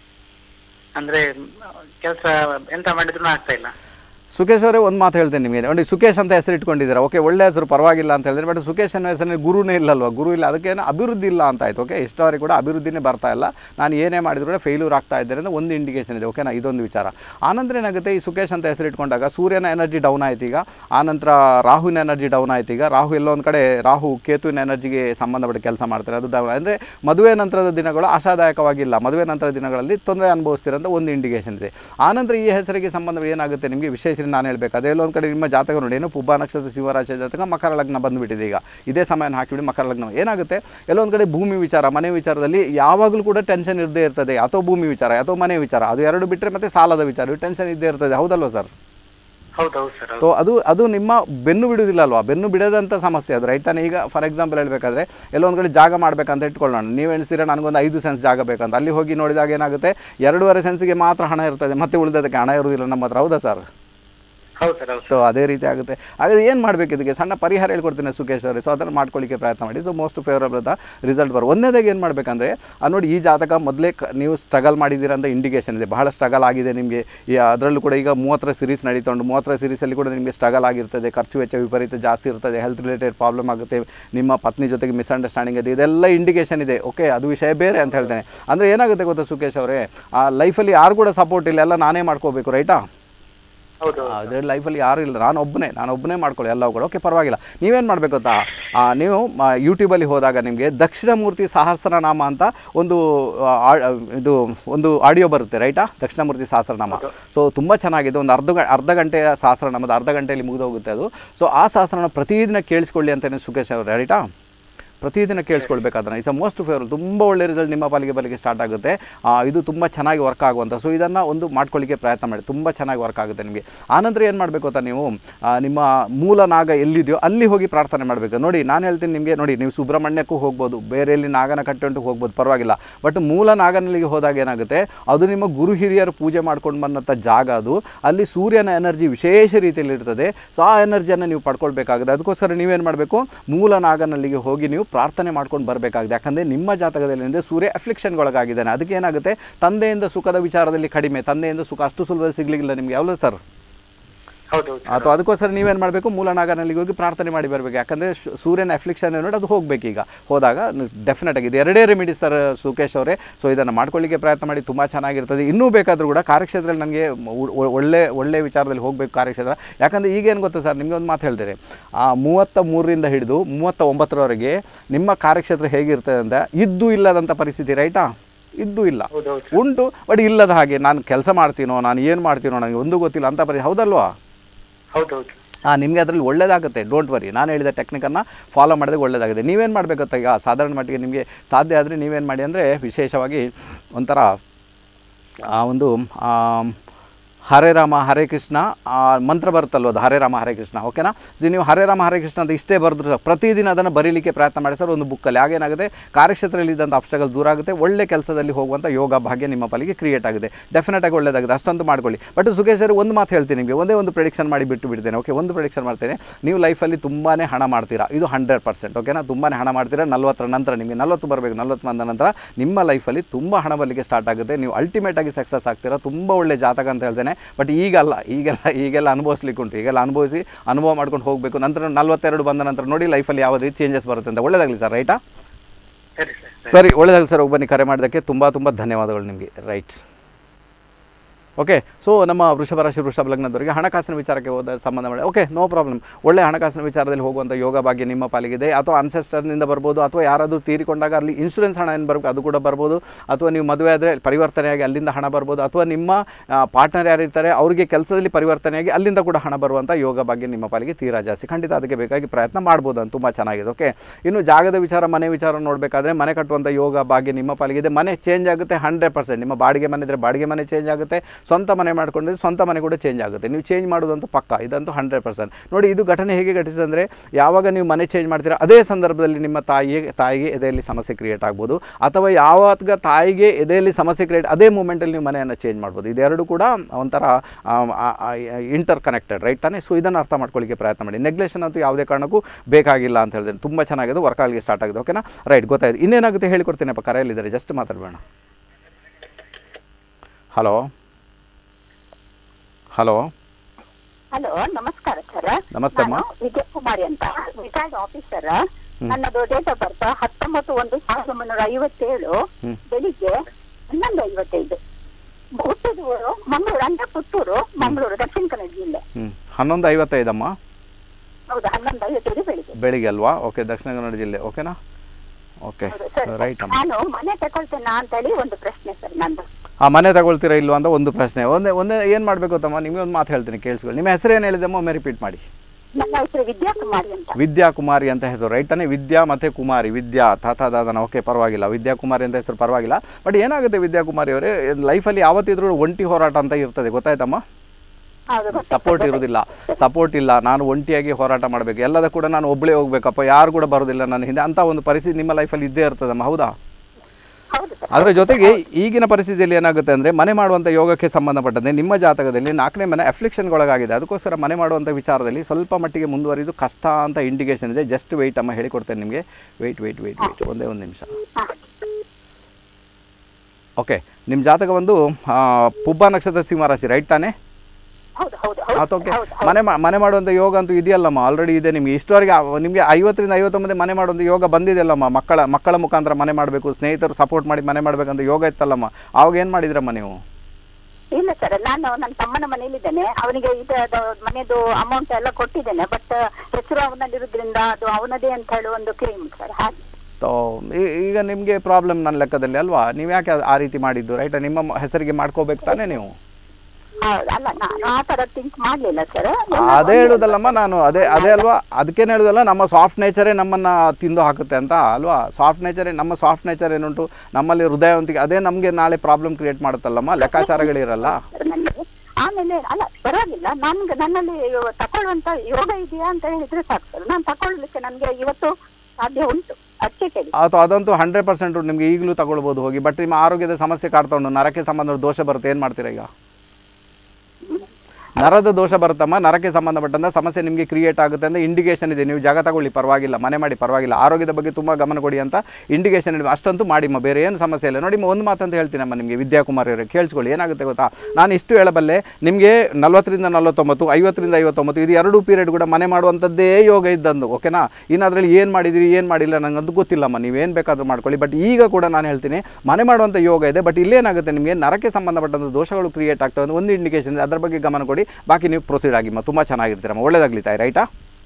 ಅಂದ್ರೆ ಕೆಲಸ ಎಂತ ಮಾಡಿದ್ರು ಆಗ್ತಾ ಇಲ್ಲ ಸುಖೇಶ್ ಅವರೇ ಒಂದು ಮಾತು ಹೇಳ್ತೇನೆ ನಿಮಗೆ ನೋಡಿ ಸುಖೇಶ್ ಅಂತ ಹೆಸರು ಇಟ್ಕೊಂಡಿದ್ದೀರಾ ಓಕೆ ಒಳ್ಳೆ ಹೆಸರು ಪರವಾಗಿಲ್ಲ ಅಂತ ಹೇಳಿದ್ರೆ ಬಟ್ ಸುಖೇಶ್ ಅನ್ನೋ ಹೆಸರಿನಲ್ಲಿ ಗುರುನೇ ಇಲ್ಲಲ್ವ ಗುರು ಇಲ್ಲ ಅದಕ್ಕೇನು ಅಭಿವೃದ್ಧಿ ಇಲ್ಲ ಅಂತ ಆಯ್ತು ಓಕೆ ಇಷ್ಟವರೆಗೆ ಕೂಡ ಅಭಿವೃದ್ಧಿನೇ ಬರ್ತಾ ಇಲ್ಲ ನಾನು ಏನೇ ಮಾಡಿದ್ರು ಕೂಡ ಫೇಲ್ಯೂರ್ ಆಗ್ತಾ ಇದ್ದಾರೆ ಅಂತ ಒಂದು ಇಂಡಿಕೇಶನ್ ಇದೆ ಓಕೆನಾ ಇದೊಂದು ವಿಚಾರ ಆನಂತರ ಏನಾಗುತ್ತೆ ಈ ಸುಖೇಶ್ ಅಂತ ಹೆಸರು ಇಟ್ಕೊಂಡಾಗ ಸೂರ್ಯನ ಎನರ್ಜಿ ಡೌನ್ ಆಯ್ತು ಈಗ ಆನಂತರ ರಾಹುವಿನ ಎನರ್ಜಿ ಡೌನ್ ಆಯ್ತು ಈಗ ರಾಹು ಎಲ್ಲೋ ಒಂದು ಕಡೆ ರಾಹು ಕೇತುವಿನ ಎನರ್ಜಿಗೆ ಸಂಬಂಧಪಟ್ಟ ಕೆಲಸ ಮಾಡ್ತಾರೆ ಅದು ಡೌನ್ ಅಂದರೆ ಮದುವೆ ನಂತರದ ದಿನಗಳು ಆಶಾದಾಯಕವಾಗಿಲ್ಲ ಮದುವೆ ನಂತರದ ದಿನಗಳಲ್ಲಿ ತೊಂದರೆ ಅನುಭವಿಸ್ತಿರೋಂಥ ಒಂದು ಇಂಡಿಕೇಶನ್ ಇದೆ ಆನಂತರ ಈ ಹೆಸರಿಗೆ ಸಂಬಂಧ ಏನಾಗುತ್ತೆ ನಿಮಗೆ ವಿಶೇಷ ನಾನು ಹೇಳಬೇಕು ಅದೇ ಒಂದು ಕಡೆ ನಿಮ್ಮ ಜಾತಕ ನೋಡಿ ಏನು ಪುಬ್ಬ ನಕ್ಷತ್ರ ಶಿವರಾಶಿ ಜಾತಕ ಮಕರ ಲಗ್ನ ಬಂದುಬಿಟ್ಟಿದೆ ಈಗ ಇದೇ ಸಮಯನ ಹಾಕಿಬಿಡಿ ಮಕರ ಲಗ್ನ ಏನಾಗುತ್ತೆ ಎಲ್ಲೊಂದು ಕಡೆ ಭೂಮಿ ವಿಚಾರ ಮನೆ ವಿಚಾರದಲ್ಲಿ ಯಾವಾಗಲೂ ಕೂಡ ಟೆನ್ಷನ್ ಇರದೇ ಇರ್ತದೆ ಅಥವಾ ಭೂಮಿ ವಿಚಾರ ಅಥವಾ ಮನೆ ವಿಚಾರ ಅದು ಎರಡು ಬಿಟ್ಟರೆ ಮತ್ತೆ ಸಾಲದ ವಿಚಾರ ಟೆನ್ಷನ್ ಇದ್ದೇ ಇರ್ತದೆ ಹೌದಲ್ವ ಸರ್ ಹೌದು ಹೌದು ಸರ್ ಹೌದು ಸೊ ಅದು ಅದು ನಿಮ್ಮ ಬೆನ್ನು ಬಿಡುವುದಿಲ್ಲ ಅಲ್ವಾ ಬೆನ್ನು ಬಿಡದಂಥ ಸಮಸ್ಯೆ ಅದು ರೈಟ್ ತಾನೇ ಈಗ ಫಾರ್ ಎಕ್ಸಾಂಪಲ್ ಹೇಳಬೇಕಾದ್ರೆ ಎಲ್ಲೊಂದು ಕಡೆ ಜಾಗ ಮಾಡಬೇಕಂತ ಇಟ್ಕೊಳ್ಳೋಣ ನೀವು ಎಣಿಸ್ತೀರ ನನಗೊಂದು ಐದು ಸೆನ್ಸ್ ಜಾಗ ಬೇಕಂತ ಅಲ್ಲಿ ಹೋಗಿ ನೋಡಿದಾಗ ಏನಾಗುತ್ತೆ ಎರಡೂವರೆ ಸೆನ್ಸ್ಗೆ ಮಾತ್ರ ಹಣ ಇರ್ತದೆ ಮತ್ತೆ ಉಳಿದದಕ್ಕೆ ಹಣ ಇರುವುದಿಲ್ಲ ನಮ್ಮ ಹತ್ರ ಹೌದಾ ಸರ್ ಹೌದು ಸರ್ ಹೌದು ಸೊ ಅದೇ ರೀತಿ ಆಗುತ್ತೆ ಹಾಗಾದ್ರೆ ಏನು ಮಾಡಬೇಕು ಇದಕ್ಕೆ ಸಣ್ಣ ಪರಿಹಾರ ಹೇಳ್ಕೊಡ್ತೀನಿ ಸುಖೇಶ್ ಅವರೇ ಸೊ ಅದನ್ನು ಮಾಡ್ಕೊಳ್ಳಿಕ್ಕೆ ಪ್ರಯತ್ನ ಮಾಡಿ ಸೊ ಮೋಸ್ಟ್ ಫೇವರಬಲ್ ಅಂತ ರಿಸಲ್ಟ್ ಬರೋ ಒಂದನೇದಾಗಿ ಏನು ಮಾಡಬೇಕಂದ್ರೆ ನೋಡಿ ಈ ಜಾತಕ ಮೊದಲೇ ಕ ನೀವು ಸ್ಟ್ರಗಲ್ ಮಾಡಿದ್ದೀರ ಅಂತ ಇಂಡಿಕೇಶನ್ ಇದೆ ಬಹಳ ಸ್ಟ್ರಗಲ್ ಆಗಿದೆ ನಿಮಗೆ ಈ ಅದರಲ್ಲೂ ಕೂಡ ಈಗ ಮೂವತ್ತರ ಸಿರೀಸ್ ನಡೀತಾ ಉಂಟು ಮೂವತ್ತರ ಸಿರೀಸಲ್ಲಿ ಕೂಡ ನಿಮಗೆ ಸ್ಟ್ರಗಲ್ ಆಗಿರ್ತದೆ ಖರ್ಚು ವೆಚ್ಚ ವಿಪರೀತ ಜಾಸ್ತಿ ಇರ್ತದೆ ಹೆಲ್ತ್ ರಿಲೇಟೆಡ್ ಪ್ರಾಬ್ಲಮ್ ಆಗುತ್ತೆ ನಿಮ್ಮ ಪತ್ನಿ ಜೊತೆಗೆ ಮಿಸ್ಅಂಡರ್ಸ್ಟ್ಯಾಂಡಿಂಗ್ ಇದೆ ಇದೆಲ್ಲ ಇಂಡಿಕೇಶನ್ ಇದೆ ಓಕೆ ಅದು ವಿಷಯ ಬೇರೆ ಅಂತ ಹೇಳ್ತೇನೆ ಅಂದರೆ ಏನಾಗುತ್ತೆ ಗೊತ್ತಾ ಸುಖೇಶ್ ಅವರೇ ಆ ಲೈಫಲ್ಲಿ ಯಾರು ಕೂಡ ಸಪೋರ್ಟ್ ಇಲ್ಲ ಎಲ್ಲ ನಾನೇ ಮಾಡ್ಕೋಬೇಕು ರೈಟಾ ಹೌದು ಅದ್ರ ಲೈಫಲ್ಲಿ ಯಾರು ಇಲ್ಲ ನಾನು ಒಬ್ಬನೇ ನಾನು ಒಬ್ಬನೇ ಮಾಡ್ಕೊಳ್ಳಿ ಎಲ್ಲವೂ ಕೂಡ ಓಕೆ ಪರವಾಗಿಲ್ಲ ನೀವೇನು ಮಾಡಬೇಕು ಗೊತ್ತಾ ಆ, ನೀವು ಯೂಟ್ಯೂಬಲ್ಲಿ ಹೋದಾಗ ನಿಮಗೆ ದಕ್ಷಿಣಮೂರ್ತಿ ಸಹಸ್ರನಾಮ ಅಂತ ಒಂದು ಆ, ಆ- ಇದು ಒಂದು ಆಡಿಯೋ ಬರುತ್ತೆ ರೈಟಾ ದಕ್ಷಿಣಮೂರ್ತಿ ಸಹಸ್ರನಾಮ ಸೊ ತುಂಬ ಚೆನ್ನಾಗಿದೆ ಒಂದು ಅರ್ಧ ಗ- ಅರ್ಧ ಗಂಟೆಯ ಸಹಸ್ರನಾಮದ ಅರ್ಧ ಗಂಟೆಯಲ್ಲಿ ಮುಗಿದು ಹೋಗುತ್ತೆ ಅದು ಸೊ ಆ ಸಹಸ್ರನಾಮ ಪ್ರತಿದಿನ ಕೇಳಿಸ್ಕೊಳ್ಳಿ ಅಂತಲೇ ಸುಖೇಶ್ ಅವರು ರೈಟಾ ಪ್ರತಿದಿನ ಕೇಳಿಸ್ಕೊಳ್ಬೇಕು ಅದನ್ನು ಇಟ್ಸ್ ಮೋಸ್ಟ್ ಫೇವರಲ್ ತುಂಬ ಒಳ್ಳೆ ರಿಸಲ್ಟ್ ನಿಮ್ಮ ಪಾಲಿಗೆ ಬಲಿಗೆ ಸ್ಟಾರ್ಟ್ ಆಗುತ್ತೆ ಆ, ಇದು ತುಂಬ ಚೆನ್ನಾಗಿ ವರ್ಕ್ ಆಗುವಂಥ ಸೊ ಇದನ್ನು ಒಂದು ಮಾಡ್ಕೊಳ್ಳಿಕ್ಕೆ ಪ್ರಯತ್ನ ಮಾಡಿ ತುಂಬ ಚೆನ್ನಾಗಿ ವರ್ಕ್ ಆಗುತ್ತೆ ನಿಮಗೆ ಆನಂತರ ಏನು ಮಾಡಬೇಕು ಗೊತ್ತಾ ನೀವು ಆ, ನಿಮ್ಮ ಮೂಲ ನಾಗ ಎಲ್ಲಿದೆಯೋ ಅಲ್ಲಿ ಹೋಗಿ ಪ್ರಾರ್ಥನೆ ಮಾಡಬೇಕು ನೋಡಿ ನಾನು ಹೇಳ್ತೀನಿ ನಿಮಗೆ ನೋಡಿ ನೀವು ಸುಬ್ರಹ್ಮಣ್ಯಕ್ಕೂ ಹೋಗ್ಬೋದು ಬೇರೆ ಎಲ್ಲಿ ನಾಗನ ಕಟ್ಟೆ ಉಂಟು ಹೋಗ್ಬೋದು ಪರವಾಗಿಲ್ಲ ಬಟ್ ಮೂಲ ನಾಗನಲ್ಲಿಗೆ ಹೋದಾಗ ಏನಾಗುತ್ತೆ ಅದು ನಿಮ್ಮ ಗುರು ಹಿರಿಯರು ಪೂಜೆ ಮಾಡ್ಕೊಂಡು ಬಂದಂಥ ಜಾಗ ಅದು ಅಲ್ಲಿ ಸೂರ್ಯನ ಎನರ್ಜಿ ವಿಶೇಷ ರೀತಿಯಲ್ಲಿ ಇರ್ತದೆ ಸೊ ಆ ಎನರ್ಜಿಯನ್ನು ನೀವು ಪಡ್ಕೊಳ್ಬೇಕಾಗುತ್ತೆ ಅದಕ್ಕೋಸ್ಕರ ನೀವೇನು ಮಾಡಬೇಕು ಮೂಲ ನಾಗನಲ್ಲಿಗೆ ಹೋಗಿ ನೀವು ಪ್ರಾರ್ಥನೆ ಮಾಡ್ಕೊಂಡು ಬರಬೇಕಾಗಿದೆ ಯಾಕಂದರೆ ನಿಮ್ಮ ಜಾತಕದಲ್ಲಿ ಅಂದರೆ ಸೂರ್ಯ ಅಫ್ಲಿಕ್ಷನ್ಗೊಳಗಾಗಿದ್ದಾನೆ ಅದಕ್ಕೆ ಏನಾಗುತ್ತೆ ತಂದೆಯಿಂದ ಸುಖದ ವಿಚಾರದಲ್ಲಿ ಕಡಿಮೆ ತಂದೆಯಿಂದ ಸುಖ ಅಷ್ಟು ಸುಲಭದಲ್ಲಿ ಸಿಗಲಿಕ್ಕಿಲ್ಲ ನಿಮಗೆ ಯಾವಲ್ಲ ಸರ್ ಹೌದು ಹೌದು ಅಥವಾ ಅದಕ್ಕೋಸ್ಕರ ನೀವೇನು ಮಾಡಬೇಕು ಮೂಲನಾಗನಲ್ಲಿಗೆ ಹೋಗಿ ಪ್ರಾರ್ಥನೆ ಮಾಡಿ ಬರಬೇಕು ಯಾಕಂದರೆ ಸೂರ್ಯನ ಅಫ್ಲಿಕ್ಷನ್ ನೋಡಿ ಅದು ಹೋಗಬೇಕು ಈಗ ಹೋದಾಗ ಡೆಫಿನೆಟ್ ಆಗಿ ಇದು ಎರಡೇ ರೆಮಿಡೀಸ್ ಸರ್ ಸುಕೇಶ್ ಅವರೇ ಸೊ ಇದನ್ನು ಮಾಡ್ಕೊಳ್ಳಿಕ್ಕೆ ಪ್ರಯತ್ನ ಮಾಡಿ ತುಂಬ ಚೆನ್ನಾಗಿರ್ತದೆ ಇನ್ನೂ ಬೇಕಾದರೂ ಕೂಡ ಕಾರ್ಯಕ್ಷೇತ್ರದಲ್ಲಿ ನನಗೆ ಒಳ್ಳೆ ಒಳ್ಳೆ ವಿಚಾರದಲ್ಲಿ ಹೋಗಬೇಕು ಕಾರ್ಯಕ್ಷೇತ್ರ ಯಾಕಂದರೆ ಈಗೇನು ಗೊತ್ತಾ ಸರ್ ನಿಮಗೆ ಒಂದು ಮಾತು ಹೇಳ್ತೇನೆ ಆ ಮೂವತ್ತ ಮೂರರಿಂದ ಹಿಡಿದು ಮೂವತ್ತ ಒಂಬತ್ತರವರೆಗೆ ನಿಮ್ಮ ಕಾರ್ಯಕ್ಷೇತ್ರ ಹೇಗಿರ್ತದೆ ಅಂತ ಇದ್ದು ಇಲ್ಲದಂಥ ಪರಿಸ್ಥಿತಿ ರೈಟಾ ಇದ್ದು ಇಲ್ಲ ಹೌದು ಹೌದು ಉಂಟು ಬಟ್ ಇಲ್ಲದ ಹಾಗೆ ನಾನು ಕೆಲಸ ಮಾಡ್ತೀನೋ ನಾನು ಏನು ಮಾಡ್ತೀನೋ ನನಗೆ ಒಂದು ಗೊತ್ತಿಲ್ಲ ಅಂತ ಪರಿ ಹೌದಲ್ವಾ ಹೌದು ಹೌದು ಹಾಂ ನಿಮಗೆ ಅದರಲ್ಲಿ ಒಳ್ಳೇದಾಗುತ್ತೆ ಡೋಂಟ್ ವರಿ ನಾನು ಹೇಳಿದ ಟೆಕ್ನಿಕನ್ನು ಫಾಲೋ ಮಾಡಿದಾಗ ಒಳ್ಳೇದಾಗುತ್ತೆ ನೀವೇನು ಮಾಡಬೇಕಂತ ಈಗ ಸಾಧಾರಣ ಮಟ್ಟಿಗೆ ನಿಮಗೆ ಸಾಧ್ಯ ಆದರೆ ನೀವೇನು ಮಾಡಿ ಅಂದರೆ ವಿಶೇಷವಾಗಿ ಒಂಥರ ಆ ಒಂದು ಆ, ಹರೇ ರಾಮ ಹರೇ ಕೃಷ್ಣ ಆ, ಮಂತ್ರ ಬರುತ್ತಲ್ವ ಅದು ಹರೇ ರಾಮ ಹರೇ ಕೃಷ್ಣ ಓಕೆನಾ ಇದು ನೀವು ಹರೇ ರಾಮ ಹರೇ ಕೃಷ್ಣ ಅಂತ ಇಷ್ಟೇ ಬರೆದ್ರು ಸಾಕು. ಪ್ರತಿದಿನ ಅದನ್ನು ಬರೀಲಿಕ್ಕೆ ಪ್ರಯತ್ನ ಮಾಡಿ ಸರ್ ಒಂದು ಬುಕ್ಕಲ್ಲಿ ಆಗೇನಾಗುತ್ತೆ ಕಾರ್ಯಕ್ಷೇತ್ರದಲ್ಲಿ ಇದ್ದಂಥ ಅಪ್ಸ್ಟಗಳು ದೂರ ಆಗುತ್ತೆ ಒಳ್ಳೆ ಕೆಲಸದಲ್ಲಿ ಹೋಗುವಂಥ ಯೋಗ ಭಾಗ್ಯ ನಿಮ್ಮ ಪಾಲಿಗೆ ಕ್ರಿಯೇಟ್ ಆಗುತ್ತೆ ಡೆಫಿನೆಟ್ ಆಗಿ ಒಳ್ಳೇದಾಗುತ್ತೆ ಅಷ್ಟೊಂದು ಮಾಡ್ಕೊಳ್ಳಿ ಬಟ್ ಸುಖೇಶ್ ಸರ್ ಒಂದು ಮಾತು ಹೇಳ್ತೀನಿ ನಿಮಗೆ ಒಂದೇ ಒಂದು ಪ್ರಿಡಿಕ್ಷನ್ ಮಾಡಿ ಬಿಟ್ಟು ಬಿಡ್ತೇನೆ ಓಕೆ ಒಂದು ಪ್ರಿಡಿಕ್ಷನ್ ಮಾಡ್ತೇನೆ ನೀವು ಲೈಫಲ್ಲಿ ತುಂಬಾ ಹಣ ಮಾಡ್ತೀರಾ ಇದು ಹಂಡ್ರೆಡ್ ಪರ್ಸೆಂಟ್ ಓಕೆನಾ ತುಂಬಾ ಹಣ ಮಾಡ್ತೀರಾ ನಲ್ವತ್ತರ ನಂತರ ನಿಮಗೆ ನಲ್ವತ್ತು ಬರಬೇಕು ನಲ್ವತ್ತು ಬಂದ ನಂತರ ನಿಮ್ಮ ಲೈಫಲ್ಲಿ ತುಂಬ ಹಣ ಬರಲಿಕ್ಕೆ ಸ್ಟಾರ್ಟ್ ಆಗುತ್ತೆ ನೀವು ಅಲ್ಟಿಮೇಟ್ ಆಗಿ ಸಕ್ಸಸ್ ಆಗ್ತೀರಾ ತುಂಬ ಒಳ್ಳೆ ಜಾತಕ ಅಂತ ಹೇಳ್ತೇನೆ ಬಟ್ ಈಗಲ್ಲ ಈಗೆಲ್ಲ ಈಗೆಲ್ಲ ಅನುಭವಿಸ್ಲಿಕ್ಕೆ ಉಂಟು ಈಗೆಲ್ಲ ಅನುಭವಿಸಿ ಅನುಭವ ಮಾಡ್ಕೊಂಡು ಹೋಗಬೇಕು ನಂತರ ನಲ್ವತ್ತೆರಡು ಬಂದ ನಂತರ ನೋಡಿ ಲೈಫಲ್ಲಿ ಯಾವ ರೀತಿ ಚೇಂಜಸ್ ಬರುತ್ತೆ ಅಂತ ಒಳ್ಳೇದಾಗಲಿ ಸರ್ ರೈಟಾ ಸರಿ ಸರ್ ಸರಿ ಒಳ್ಳೆದಾಗಲಿ ಸರ್ ಬನ್ನಿ ಕರೆ ಮಾಡೋದಕ್ಕೆ ತುಂಬ ತುಂಬ ಧನ್ಯವಾದಗಳು ನಿಮಗೆ ರೈಟ್ ಓಕೆ ಸೊ ನಮ್ಮ ವೃಷಭ ರಾಶಿ ವೃಷಭ ಲಗ್ನದವರಿಗೆ ಹಣಕಾಸಿನ ವಿಚಾರಕ್ಕೆ ಹೋದ ಸಂಬಂಧ ಮಾಡಿ ಓಕೆ ನೋ ಪ್ರಾಬ್ಲಮ್ ಒಳ್ಳೆ ಹಣಕಾಸಿನ ವಿಚಾರದಲ್ಲಿ ಹೋಗುವಂಥ ಯೋಗ ಭಾಗ್ಯ ನಿಮ್ಮ ಪಾಲಿಗಿದೆ ಅಥವಾ ಅನ್ಸೆಸ್ಟರ್ನಿಂದ ಬರ್ಬೋದು ಅಥವಾ ಯಾರಾದರೂ ತೀರಿಕೊಂಡಾಗ ಅಲ್ಲಿ ಇನ್ಶೂರೆನ್ಸ್ ಹಣ ಏನು ಬರಬೇಕು ಅದು ಕೂಡ ಬರ್ಬೋದು ಅಥವಾ ನೀವು ಮದುವೆ ಆದರೆ ಪರಿವರ್ತನೆಯಾಗಿ ಅಲ್ಲಿಂದ ಹಣ ಬರ್ಬೋದು ಅಥವಾ ನಿಮ್ಮ ಪಾರ್ಟ್ನರ್ ಯಾರಿರ್ತಾರೆ ಅವರಿಗೆ ಕೆಲಸದಲ್ಲಿ ಪರಿವರ್ತನೆಯಾಗಿ ಅಲ್ಲಿಂದ ಕೂಡ ಹಣ ಬರುವಂಥ ಯೋಗ ಭಾಗ್ಯ ನಿಮ್ಮ ಪಾಲಿಗೆ ತೀರಾ ಜಾಸ್ತಿ ಖಂಡಿತ ಅದಕ್ಕೆ ಬೇಕಾಗಿ ಪ್ರಯತ್ನ ಮಾಡ್ಬೋದು ಅಂತ ತುಂಬ ಚೆನ್ನಾಗಿದೆ ಓಕೆ ಇನ್ನು ಜಾಗದ ವಿಚಾರ ಮನೆ ವಿಚಾರ ನೋಡಬೇಕಾದ್ರೆ ಮನೆ ಕಟ್ಟುವಂಥ ಯೋಗ ಭಾಗ್ಯ ನಿಮ್ಮ ಪಾಲಿಗಿದೆ ಮನೆ ಚೇಂಜ್ ಆಗುತ್ತೆ ಹಂಡ್ರೆಡ್ ಪರ್ಸೆಂಟ್ ನಿಮ್ಮ ಬಾಡಿಗೆ ಮನೆ ಇದ್ದರೆ ಬಾಡಿಗೆ ಮನೆ ಚೇಂಜ್ ಆಗುತ್ತೆ ಸ್ವಂತ ಮನೆ ಮಾಡ್ಕೊಂಡಿದ್ರೆ ಸ್ವಂತ ಮನೆ ಕೂಡ ಚೇಂಜ್ ಆಗುತ್ತೆ ನೀವು ಚೇಂಜ್ ಮಾಡೋದಂತೂ ಪಕ್ಕ ಇದಂತೂ ಹಂಡ್ರೆಡ್ ಪರ್ಸೆಂಟ್ ನೋಡಿ ಇದು ಘಟನೆ ಹೇಗೆ ಘಟಿಸಿದೆ ಅಂದರೆ ಯಾವಾಗ ನೀವು ಮನೆ ಚೇಂಜ್ ಮಾಡ್ತೀರಾ ಅದೇ ಸಂದರ್ಭದಲ್ಲಿ ನಿಮ್ಮ ತಾಯಿಗೆ ತಾಯಿಗೆ ಎದೆಯಲ್ಲಿ ಸಮಸ್ಯೆ ಕ್ರಿಯೇಟ್ ಆಗ್ಬೋದು ಅಥವಾ ಯಾವಾಗ ತಾಯಿಗೆ ಎದೆಯಲ್ಲಿ ಸಮಸ್ಯೆ ಕ್ರಿಯೇಟ್ ಅದೇ ಮೂಮೆಂಟಲ್ಲಿ ನೀವು ಮನೆಯನ್ನು ಚೇಂಜ್ ಮಾಡ್ಬೋದು ಇದೆರಡು ಕೂಡ ಒಂಥರ ಇಂಟರ್ ಕನೆಕ್ಟೆಡ್ ರೈಟ್ ತಾನೇ ಸೊ ಇದನ್ನು ಅರ್ಥ ಮಾಡ್ಕೊಳ್ಳಿಕ್ಕೆ ಪ್ರಯತ್ನ ಮಾಡಿ ನೆಗ್ಲೆಷನ್ ಅಂತೂ ಯಾವುದೇ ಕಾರಣಕ್ಕೂ ಬೇಕಾಗಿಲ್ಲ ಅಂತ ಹೇಳಿದ್ರೆ ತುಂಬ ಚೆನ್ನಾಗಿದೆ ವರ್ಕ್ ಆಗಲಿಕ್ಕೆ ಸ್ಟಾರ್ಟ್ ಆಗಿದೆ ಓಕೆನಾ ರೈಟ್ ಗೊತ್ತಾಯ್ತು ಇನ್ನೇನಾಗುತ್ತೆ ಹೇಳಿಕೊಡ್ತೀನಪ್ಪ ಕರೆಯಲ್ಲಿದ್ದಾರೆ ಜಸ್ಟ್ ಮಾತಾಡಬೇಡ ಹಲೋ ಹಲೋ ಹಲೋ ನಮಸ್ಕಾರ ಸರ್ ನಮಸ್ತೆ ಅಮ್ಮ. ನಾನು ವಿಜಯಕುಮಾರಿ ಅಂತ ರಿಟೈರ್ಡ್ ಆಫೀಸರ್ ನನ್ನದು ಡೇಟ್ ಆಫ್ ಬರ್ತ್ ಹತ್ತೊಂಬತ್ತು ಒಂದು ಸಾವಿರದ ಒಂಬೈನೂರ ಐವತ್ತೇಳು ಹ್ಮ್. ಬೆಳಿಗ್ಗೆ ಹನ್ನೊಂದು ಐವತ್ತೈದು ಹುಟ್ಟಿದ ಊರು ಮಂಗಳೂರು ಅಂದ್ರೆ ಪುತ್ತೂರು ಮಂಗಳೂರು ದಕ್ಷಿಣ ಕನ್ನಡ ಜಿಲ್ಲೆ ಹ್ಞೂ ಹನ್ನೊಂದು ಐವತ್ತೈದಮ್ಮ ಹೌದು ಹನ್ನೊಂದು ಐವತ್ತೈದು ಬೆಳಿಗ್ಗೆ ಬೆಳಿಗ್ಗೆ ಅಲ್ವಾ ಓಕೆ ದಕ್ಷಿಣ ಕನ್ನಡ ಜಿಲ್ಲೆ ಓಕೆನಾ ಓಕೆ ಹೌದು, ಸರ್. ರೈಟ್ ಅಮ್ಮ ನಾನು ಮನೆ ತಗೊಳ್ತೇನಾ ಅಂತ ಹೇಳಿ ಒಂದು ಪ್ರಶ್ನೆ ಸರ್ ನಂದು ಆ ಮನೆ ತಗೊಳ್ತೀರಾ ಇಲ್ವಾ ಅಂತ ಒಂದು ಪ್ರಶ್ನೆ ಒಂದೇ ಒಂದೇ ಏನು ಮಾಡಬೇಕು ತಮ್ಮ ನಿಮಗೆ ಒಂದು ಮಾತು ಹೇಳ್ತೀನಿ ಕೇಳಿಸ್ಕೊಳ್ಳಿ ನಿಮ್ಮ ಹೆಸರು ಏನು ಹೇಳಿದಮ್ಮ ಒಮ್ಮೆ ರಿಪೀಟ್ ಮಾಡಿ ನನ್ನ ಹೆಸರು ವಿದ್ಯಾಕುಮಾರಿ ಅಂತ ವಿದ್ಯಾ ಕುಮಾರಿ ಅಂತ ಹೆಸರು ರೈಟ್ ತಾನೇ ವಿದ್ಯಾ ಮತ್ತು ಕುಮಾರಿ ವಿದ್ಯಾ ತಾತ ದಾದನ ಓಕೆ ಪರವಾಗಿಲ್ಲ ವಿದ್ಯಾ ಕುಮಾರಿ ಅಂತ ಹೆಸರು ಪರವಾಗಿಲ್ಲ ಬಟ್ ಏನಾಗುತ್ತೆ ವಿದ್ಯಾ ಕುಮಾರಿ ಅವರೇ ಲೈಫಲ್ಲಿ ಯಾವತ್ತಿದ್ರೂ ಒಂಟಿ ಹೋರಾಟ ಅಂತ ಇರ್ತದೆ ಗೊತ್ತಾಯ್ತಮ್ಮ ಹೌದು ಗೊತ್ತಾಯ್ತು, ಸಪೋರ್ಟ್ ಗೊತ್ತಾಯ್ತು. ಇರೋದಿಲ್ಲ ಸಪೋರ್ಟ್ ಇಲ್ಲ ನಾನು ಒಂಟಿಯಾಗಿ ಹೋರಾಟ ಮಾಡಬೇಕು ಎಲ್ಲದ ಕೂಡ ನಾನು ಒಬ್ಬಳೇ ಹೋಗ್ಬೇಕಪ್ಪ ಯಾರು ಕೂಡ ಬರೋದಿಲ್ಲ ನನ್ನ ಹಿಂದೆ ಅಂತ ಒಂದು ಪರಿಸ್ಥಿತಿ ನಿಮ್ಮ ಲೈಫಲ್ಲಿ ಇದ್ದೇ ಇರ್ತದಮ್ಮ ಹೌದಾ ಹೌದು ಸರ್ ಅದರ ಜೊತೆಗೆ ಈಗಿನ ಪರಿಸ್ಥಿತಿಯಲ್ಲಿ ಏನಾಗುತ್ತೆ ಅಂದರೆ ಮನೆ ಮಾಡುವಂಥ ಯೋಗಕ್ಕೆ ಸಂಬಂಧಪಟ್ಟಂತೆ ನಿಮ್ಮ ಜಾತಕದಲ್ಲಿ ನಾಲ್ಕನೇ ಮನೆ ಅಫ್ಲಿಕ್ಷನ್ಗೊಳಗಾಗಿದೆ ಅದಕ್ಕೋಸ್ಕರ ಮನೆ ಮಾಡುವಂಥ ವಿಚಾರದಲ್ಲಿ ಸ್ವಲ್ಪ ಮಟ್ಟಿಗೆ ಮುಂದುವರಿದು ಕಷ್ಟ ಅಂತ ಇಂಡಿಕೇಶನ್ ಇದೆ ಜಸ್ಟ್ ವೆಯ್ಟ್ ಅಮ್ಮ ಹೇಳಿಕೊಡ್ತೇನೆ ನಿಮಗೆ ವೆಯ್ಟ್ ವೆಯ್ಟ್ ವೆಯ್ಟ್ ವೆಯ್ಟ್ ಒಂದೇ ಒಂದು ನಿಮಿಷ ಓಕೆ ನಿಮ್ಮ ಜಾತಕ ಒಂದು ಆ, ಪುಬ್ಬ ನಕ್ಷತ್ರ ಸಿಂಹರಾಶಿ ರೈಟ್ ತಾನೇ ಹೌದು ಹೌದು ಆತು ಓಕೆ ಹೌದು ಹೌದು ಮನೆ ಮಾ- ಮನೆ ಮಾಡುವಂಥ ಯೋಗ ಅಂತೂ ಇದೆಯಲ್ಲಮ್ಮ ಆಲ್ರೆಡಿ ಇದೆ ನಿಮಗೆ ಇಷ್ಟವರೆಗೆ ಆ- ನಿಮಗೆ ಐವತ್ತರಿಂದ ಐವತ್ತೊಂಬತ್ತು ಮನೆ ಮಾಡುವಂಥ ಯೋಗ ಬಂದಿದೆಯಲ್ಲಮ್ಮ ಮಕ್ಕಳ ಮಕ್ಕಳ ಮುಖಾಂತರ ಮನೆ ಮಾಡಬೇಕು ಸ್ನೇಹಿತರು ಸಪೋರ್ಟ್ ಮಾಡಿ ಮನೆ ಮಾಡಬೇಕಂತ ಯೋಗ ಇತ್ತಲ್ಲಮ್ಮ ಆವಾಗ ಏನು ಮಾಡಿದ್ರಮ್ಮ ನೀವು ಇಲ್ಲ ಸರ್ ನಾನು ನನ್ನ ತಮ್ಮನ ಮನೆಯಲ್ಲಿದ್ದೇನೆ ಅವನಿಗೆ ಇದು ಮನೆದು ಅಮೌಂಟ್ ಎಲ್ಲ ಕೊಟ್ಟಿದ್ದೇನೆ ಬಟ್ ಹೆಸರು ಅವನಲ್ಲಿರೋದ್ರಿಂದ ಅದು ಅವನದೇ ಅಂತ ಹೇಳಿ ಒಂದು ಕ್ಲೇಮ್ ಸರ್ ಹಾಗೆ ತೋ ಈ- ಈಗ ನಿಮಗೆ ಪ್ರಾಬ್ಲಮ್ ನನ್ನ ಲೆಕ್ಕದಲ್ಲಿ ಅಲ್ವಾ ನೀವು ಯಾಕೆ ಆ- ಆ ರೀತಿ ಮಾಡಿದ್ದು ರೈಟ್ ನಿಮ್ಮ ಮ- ಹೆಸರಿಗೆ ಮಾಡ್ಕೋಬೇಕು ತಾನೇ ನೀವು ಹೌದು ಅಲ್ಲ ನಾನು ಆ ತರ ಥಿಂಕ್ ಮಾಡ್ಲಿಲ್ಲ ಸರ್ ಅದೇ ಹೇಳುದಲ್ಲಮ್ಮ ನಾನು ಅದೇ ಅದೇ ಅಲ್ವಾ ಅದಕ್ಕೇನು ಹೇಳುದಲ್ಲ ನಮ್ಮ ಸಾಫ್ಟ್ ನೇಚರೇ ನಮ್ಮನ್ನು ತಿಂದು ಹಾಕುತ್ತೆ ಅಂತ ಅಲ್ವಾ ಸಾಫ್ಟ್ ನೇಚರೇ ನಮ್ಮ ಸಾಫ್ಟ್ ನೇಚರ್ ಏನುಂಟು ನಮ್ಮಲ್ಲಿ ಹೃದಯವಂತಿಕೆ ಅದೇ ನಮಗೆ ನಾಳೆ ಪ್ರಾಬ್ಲಮ್ ಕ್ರಿಯೇಟ್ ಮಾಡುತ್ತಲ್ಲಮ್ಮ ಲೆಕ್ಕಾಚಾರಗಳಿರಲ್ಲ ನನಗೆ ಆಮೇಲೆ ಅಲ್ಲ ಪರವಾಗಿಲ್ಲ ನನ್ಗೆ ನನ್ನಲ್ಲಿ ತಕೊಳ್ಳುವಂತ ಯೋಗ ಇದೆಯಾ ಅಂತ ಹೇಳಿದ್ರೆ ಸಾಕು ಸರ್ ನಾನು ತಕೊಳ್ಳಲಿಕ್ಕೆ ನನ್ಗೆ ಇವತ್ತು ಸಾಧ್ಯ ಉಂಟು ಅದಕ್ಕೆ ಕೇಳಿ ಅಥವಾ ಅದಂತೂ ಹಂಡ್ರೆಡ್ ಪರ್ಸೆಂಟ್ ನಿಮಗೆ ಈಗಲೂ ತಗೊಳ್ಬೋದು ಹೋಗಿ ಬಟ್ ನಿಮ್ಮ ಆರೋಗ್ಯದ ಸಮಸ್ಯೆ ಕಾಡ್ತಾ ಉಂಟು ನರಕ್ಕೆ ಸಂಬಂಧ ದೋಷ ಬರುತ್ತೆ ಏನು ಮಾಡ್ತೀರಾ ಈಗ ನರದ ದೋಷ ಬರುತ್ತಮ್ಮ ನರಕ್ಕೆ ಸಂಬಂಧಪಟ್ಟಂಥ ಸಮಸ್ಯೆ ನಿಮಗೆ ಕ್ರಿಯೇಟ್ ಆಗುತ್ತೆ ಅಂತ ಇಂಡಿಕೇಶನ್ ಇದೆ ನೀವು ಜಾಗ ತಗೊಳ್ಳಿ ಪರವಾಗಿಲ್ಲ ಮನೆ ಮಾಡಿ ಪರವಾಗಿಲ್ಲ ಆರೋಗ್ಯದ ಬಗ್ಗೆ ತುಂಬ ಗಮನ ಕೊಡಿ ಅಂತ ಇಂಡಿಕೇಶನ್ ಇದೆ ಅಷ್ಟಂತೂ ಮಾಡಿಮ್ಮ ಬೇರೆ ಏನು ಸಮಸ್ಯೆ ಇಲ್ಲ ನೋಡಿ ಒಂದು ಮಾತಂತ ಹೇಳ್ತೀನಮ್ಮ ನಿಮಗೆ ವಿದ್ಯಾಕುಮಾರಿ ಅವರೇ ಕೇಳಿಸ್ಕೊಳ್ಳಿ ಏನಾಗುತ್ತೆ ಗೊತ್ತಾ ನಾನು ಇಷ್ಟು ಹೇಳಬಲ್ಲೆ ನಿಮಗೆ ನಲ್ವತ್ತರಿಂದ ನಲವತ್ತೊಂಬತ್ತು ಐವತ್ತರಿಂದ ಐವತ್ತೊಂಬತ್ತು ಇದು ಎರಡು ಪೀರಿಯಡ್ ಕೂಡ ಮನೆ ಮಾಡುವಂಥದ್ದೇ ಯೋಗ ಇದ್ದಂದು ಓಕೆನಾ ಇನ್ನು ಅದರಲ್ಲಿ ಏನು ಮಾಡಿದಿರಿ ಏನು ಮಾಡಿಲ್ಲ ನಂಗೆ ಅದು ಗೊತ್ತಿಲ್ಲಮ್ಮ ನೀವೇನು ಬೇಕಾದರೂ ಮಾಡ್ಕೊಳ್ಳಿ ಬಟ್ ಈಗ ಕೂಡ ನಾನು ಹೇಳ್ತೀನಿ ಮನೆ ಮಾಡುವಂಥ ಯೋಗ ಇದೆ ಬಟ್ ಇಲ್ಲೇನಾಗುತ್ತೆ ನಿಮಗೆ ನರಕ್ಕೆ ಸಂಬಂಧಪಟ್ಟಂಥ ದೋಷಗಳು ಕ್ರಿಯೇಟ್ ಆಗ್ತವೆ ಅಂತ ಒಂದು ಇಂಡಿಕೇಶನ್ ಇದೆ ಅದ್ರ ಬಗ್ಗೆ ಗಮನ ಕೊಡಿ ಬಾಕಿ ನೀವು ಪ್ರೊಸೀಡ್ ಆಗಿಮ್ಮ ತುಂಬ ಚೆನ್ನಾಗಿರ್ತೀರಮ್ಮ ಒಳ್ಳೇದಾಗ್ಲಿ ತಾಯಿ ರೈಟಾ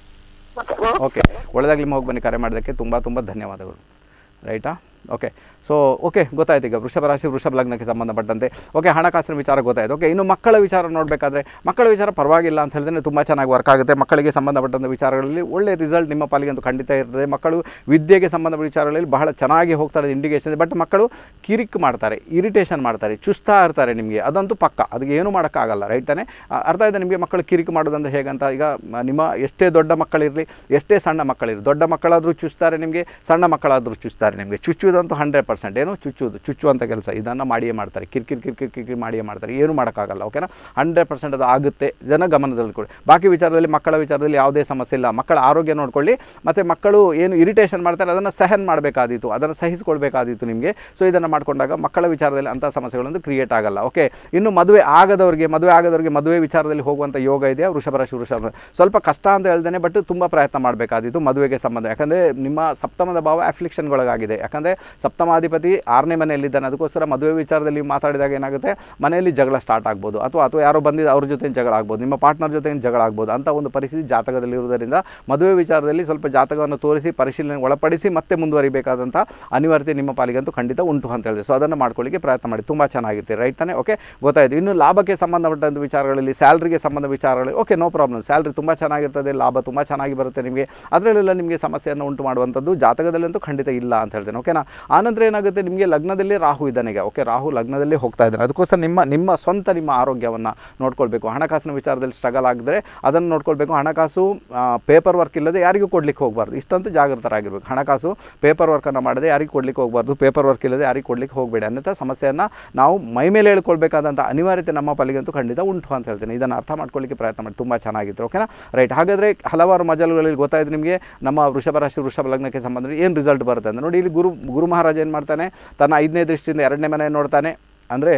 ಓಕೆ ಓಕೆ ಒಳ್ಳೆದಾಗಲಿ ಹೋಗಿ ಬನ್ನಿ ಕರೆ ಮಾಡೋದಕ್ಕೆ ತುಂಬ ತುಂಬ ಧನ್ಯವಾದಗಳು ರೈಟಾ ಓಕೆ ಸೊ ಓಕೆ ಗೊತ್ತಾಯ್ತು ಈಗ ವೃಷಭ ರಾಶಿ ವೃಷಭ ಲಗ್ನಕ್ಕೆ ಸಂಬಂಧಪಟ್ಟಂತೆ ಓಕೆ ಹಣಕಾಸಿನ ವಿಚಾರ ಗೊತ್ತಾಯ್ತು ಓಕೆ ಇನ್ನು ಮಕ್ಕಳ ವಿಚಾರ ನೋಡಬೇಕಾದ್ರೆ ಮಕ್ಕಳ ವಿಚಾರ ಪರವಾಗಿಲ್ಲ ಅಂತ ಹೇಳಿದ್ರೆ ತುಂಬ ಚೆನ್ನಾಗಿ ವರ್ಕ್ ಆಗುತ್ತೆ ಮಕ್ಕಳಿಗೆ ಸಂಬಂಧಪಟ್ಟಂಥ ವಿಚಾರಗಳಲ್ಲಿ ಒಳ್ಳೆ ರಿಸಲ್ಟ್ ನಿಮ್ಮ ಪಾಲಿಗೆ ಅಂತೂ ಖಂಡಿತ ಇರ್ತದೆ ಮಕ್ಕಳು ವಿದ್ಯೆಗೆ ಸಂಬಂಧಪಟ್ಟ ವಿಚಾರಗಳಲ್ಲಿ ಬಹಳ ಚೆನ್ನಾಗಿ ಹೋಗ್ತಾರೆ ಇಂಡಿಕೇಶನ್ ಬಟ್ ಮಕ್ಕಳು ಕಿರಿಕ್ ಮಾಡ್ತಾರೆ ಇರಿಟೇಷನ್ ಮಾಡ್ತಾರೆ ಚುಸ್ತಾ ಇರ್ತಾರೆ ನಿಮಗೆ ಅದಂತೂ ಪಕ್ಕ ಅದಕ್ಕೆ ಏನು ಮಾಡೋಕ್ಕಾಗಲ್ಲ ರೈಟ್ ತಾನೆ ಆ, ಅರ್ಥ ಇದೆ ನಿಮಗೆ ಮಕ್ಕಳು ಕಿರಿಕ್ ಮಾಡೋದಂದ್ರೆ ಹೇಗಂತ ಈಗ ಮ- ನಿಮ್ಮ ಎಷ್ಟೇ ದೊಡ್ಡ ಮಕ್ಕಳಿರಲಿ ಎಷ್ಟೇ ಸಣ್ಣ ಮಕ್ಕಳಿರಲಿ ದೊಡ್ಡ ಮಕ್ಕಳಾದರೂ ಚುಚ್ತಾರೆ ನಿಮಗೆ ಸಣ್ಣ ಮಕ್ಕಳಾದರೂ ಚುಚ್ತಾರೆ ನಿಮಗೆ ಚುಚ್ಚುವುದಂತೂ ಹಂಡ್ರೆಡ್ ಪರ್ಸೆಂಟ್ ಏನು ಚುಚ್ಚುವುದು ಚುಚ್ಚುವಂಥ ಕೆಲಸ ಇದನ್ನು ಮಾಡಿಯೇ ಮಾಡ್ತಾರೆ ಕಿರ್ಕಿರ್ ಕಿರ್ಕಿರ್ ಕಿರ್ಕಿರ್ ಮಾಡಿಯೇ ಮಾಡ್ತಾರೆ ಏನು ಮಾಡೋಕ್ಕಾಗಲ್ಲ ಓಕೆನಾ ಹಂಡ್ರೆಡ್ ಪರ್ಸೆಂಟ್ ಅದು ಆಗುತ್ತೆ ಇದನ್ನು ಗಮನದಲ್ಲಿ ಕೊಡಿ ಬಾಕಿ ವಿಚಾರದಲ್ಲಿ ಮಕ್ಕಳ ವಿಚಾರದಲ್ಲಿ ಯಾವುದೇ ಸಮಸ್ಯೆ ಇಲ್ಲ ಮಕ್ಕಳ ಆರೋಗ್ಯ ನೋಡ್ಕೊಳ್ಳಿ ಮತ್ತು ಮಕ್ಕಳು ಏನು ಇರಿಟೇಷನ್ ಮಾಡ್ತಾರೆ ಅದನ್ನು ಸಹನ್ ಮಾಡಬೇಕಾದೀತು ಅದನ್ನು ಸಹಿಸಿಕೊಳ್ಬೇಕಾದೀತು ನಿಮಗೆ ಸೊ ಇದನ್ನು ಮಾಡ್ಕೊಂಡಾಗ ಮಕ್ಕಳ ವಿಚಾರದಲ್ಲಿ ಅಂಥ ಸಮಸ್ಯೆಗಳೊಂದು ಕ್ರಿಯೇಟ್ ಆಗಲ್ಲ ಓಕೆ ಇನ್ನು ಮದುವೆ ಆಗದವರಿಗೆ ಮದುವೆ ಆಗದವರಿಗೆ ಮದುವೆ ವಿಚಾರದಲ್ಲಿ ಹೋಗುವಂಥ ಯೋಗ ಇದೆಯಾ ವೃಷಭ ರಾಶಿ ವೃಷಭ ಸ್ವಲ್ಪ ಕಷ್ಟ ಅಂತ ಹೇಳ್ದೇನೆ ಬಟ್ ತುಂಬ ಪ್ರಯತ್ನ ಮಾಡಬೇಕಾದಿತ್ತು ಮದುವೆಗೆ ಸಂಬಂಧ ಯಾಕಂದರೆ ನಿಮ್ಮ ಸಪ್ತಮದ ಭಾವ ಅಫ್ಲಿಕ್ಷನ್ಗೊಳಗಾಗಿದೆ ಯಾಕಂದರೆ ಸಪ್ತಮಾಧಿಪತಿ ಆರನೇ ಮನೆಯಲ್ಲಿದ್ದಾನೆ ಅದಕ್ಕೋಸ್ಕರ ಮದುವೆ ವಿಚಾರದಲ್ಲಿ ಮಾತಾಡಿದಾಗ ಏನಾಗುತ್ತೆ ಮನೆಯಲ್ಲಿ ಜಗಳ ಸ್ಟಾರ್ಟ್ ಆಗ್ಬೋದು ಅಥವಾ ಅಥವಾ ಯಾರೋ ಬಂದಿದ್ದು ಅವ್ರ ಜೊತೆ ಜಗಳ ಆಗ್ಬೋದು ನಿಮ್ಮ ಪಾರ್ಟ್ನರ್ ಜೊತೆ ಜಗಳ ಆಗ್ಬೋದು ಅಂತ ಒಂದು ಪರಿಸ್ಥಿತಿ ಜಾತಕದಲ್ಲಿರುವುದರಿಂದ ಮದುವೆ ವಿಚಾರದಲ್ಲಿ ಸ್ವಲ್ಪ ಜಾತಕವನ್ನು ತೋರಿಸಿ ಪರಿಶೀಲನೆ ಒಳಪಡಿಸಿ ಮತ್ತೆ ಮುಂದುವರಿಬೇಕಾದಂಥ ಅನಿವಾರ್ಯತೆ ನಿಮ್ಮ ಪಾಲಿಗಂತೂ ಖಂಡಿತ ಉಂಟು ಅಂತ ಹೇಳಿದೆ ಸೊ ಅದನ್ನು ಮಾಡ್ಕೊಳ್ಳಿಕ್ಕೆ ಪ್ರಯತ್ನ ಮಾಡಿ ತುಂಬ ಚೆನ್ನಾಗಿರ್ತೀರಿ ರೈಟ್ ತಾನೇ ಓಕೆ ಗೊತ್ತಾಯಿತು ಇನ್ನು ಲಾಭಕ್ಕೆ ಸಂಬಂಧಪಟ್ಟಂಥ ವಿಚಾರಗಳಲ್ಲಿ ಸ್ಯಾಲ್ರಿಗೆ ಸಂಬಂಧ ವಿಚಾರಗಳಲ್ಲಿ ಓಕೆ ನೋ ಪ್ರಾಬ್ಲಮ್ ಸ್ಯಾಲ್ರಿ ತುಂಬ ಚೆನ್ನಾಗಿರ್ತದೆ ಲಾಭ ತುಂಬ ಚೆನ್ನಾಗಿ ಬರುತ್ತೆ ನಿಮಗೆ ಅದರಲ್ಲೆಲ್ಲ ನಿಮಗೆ ಸಮಸ್ಯೆಯನ್ನು ಉಂಟು ಮಾಡುವಂಥದ್ದು ಜಾತಕದಲ್ಲಂತೂ ಖಂಡಿತ ಇಲ್ಲ ಅಂತ ಹೇಳ್ತೇನೆ ಓಕೆನಾ ಆನಂತರ ಏನಾಗುತ್ತೆ ನಿಮಗೆ ಲಗ್ನದಲ್ಲಿ ರಾಹು ಇದ್ದಾನೆ ಈಗ ಓಕೆ ರಾಹು ಲಗ್ನದಲ್ಲಿ ಹೋಗ್ತಾ ಇದ್ದಾನೆ ಅದಕ್ಕೋಸ್ಕರ ನಿಮ್ಮ ನಿಮ್ಮ ಸ್ವಂತ ನಿಮ್ಮ ಆರೋಗ್ಯವನ್ನು ನೋಡ್ಕೊಳ್ಬೇಕು ಹಣಕಾಸಿನ ವಿಚಾರದಲ್ಲಿ ಸ್ಟ್ರಗಲ್ ಆಗಿದ್ರೆ ಅದನ್ನು ನೋಡ್ಕೊಳ್ಬೇಕು ಹಣಕಾಸು ಪೇಪರ್ ವರ್ಕ್ ಇಲ್ಲದೆ ಯಾರಿಗೂ ಕೊಡ್ಲಿಕ್ಕೆ ಹೋಗಬಾರ್ದು ಇಷ್ಟಂತೂ ಜಾಗೃತರಾಗಿರ್ಬೇಕು ಹಣಕಾಸು ಪೇಪರ್ ವರ್ಕನ್ನು ಮಾಡದೆ ಯಾರಿಗೂ ಕೊಡ್ಲಿಕ್ಕೆ ಹೋಗಬಾರ್ದು ಪೇಪರ್ ವರ್ಕ್ ಇಲ್ಲದೆ ಯಾರಿಗೂ ಕೊಡ್ಲಿಕ್ಕೆ ಹೋಗಬೇಡಿ ಅನ್ನೋ ಸಮಸ್ಯೆಯನ್ನು ನಾವು ಮೈ ಮೇಲೆ ಹೇಳ್ಕೊಳ್ಬೇಕಾದಂಥ ಅನಿವಾರ್ಯತೆ ನಮ್ಮ ಪಾಲಿಗಂತೂ ಖಂಡಿತ ಉಂಟು ಅಂತ ಹೇಳ್ತೀನಿ ಇದನ್ನು ಅರ್ಥ ಮಾಡ್ಕೊಳ್ಳಿಕ್ಕೆ ಪ್ರಯತ್ನ ಮಾಡಿ ತುಂಬ ಚೆನ್ನಾಗಿತ್ತು ಓಕೆನಾ ರೈಟ್ ಹಾಗಾದರೆ ಹಲವಾರು ಮಜಲುಗಳಲ್ಲಿ ಗೊತ್ತಾಯ್ತು ನಿಮಗೆ ನಮ್ಮ ವೃಷಭ ರಾಶಿ ವೃಷಭ ಲಗ್ನಕ್ಕೆ ಸಂಬಂಧ ಏನು ರಿಸಲ್ಟ್ ಬರುತ್ತೆ ಅಂತ ನೋಡಿ ಇಲ್ಲಿ ಗುರು ಗುರು ಮಹಾರಾಜ ಏನು ಮಾಡ್ತಾನೆ ತನ್ನ ಐದನೇ ದೃಷ್ಟಿಯಿಂದ ಎರಡನೇ ಮನೆ ನೋಡ್ತಾನೆ ಅಂದರೆ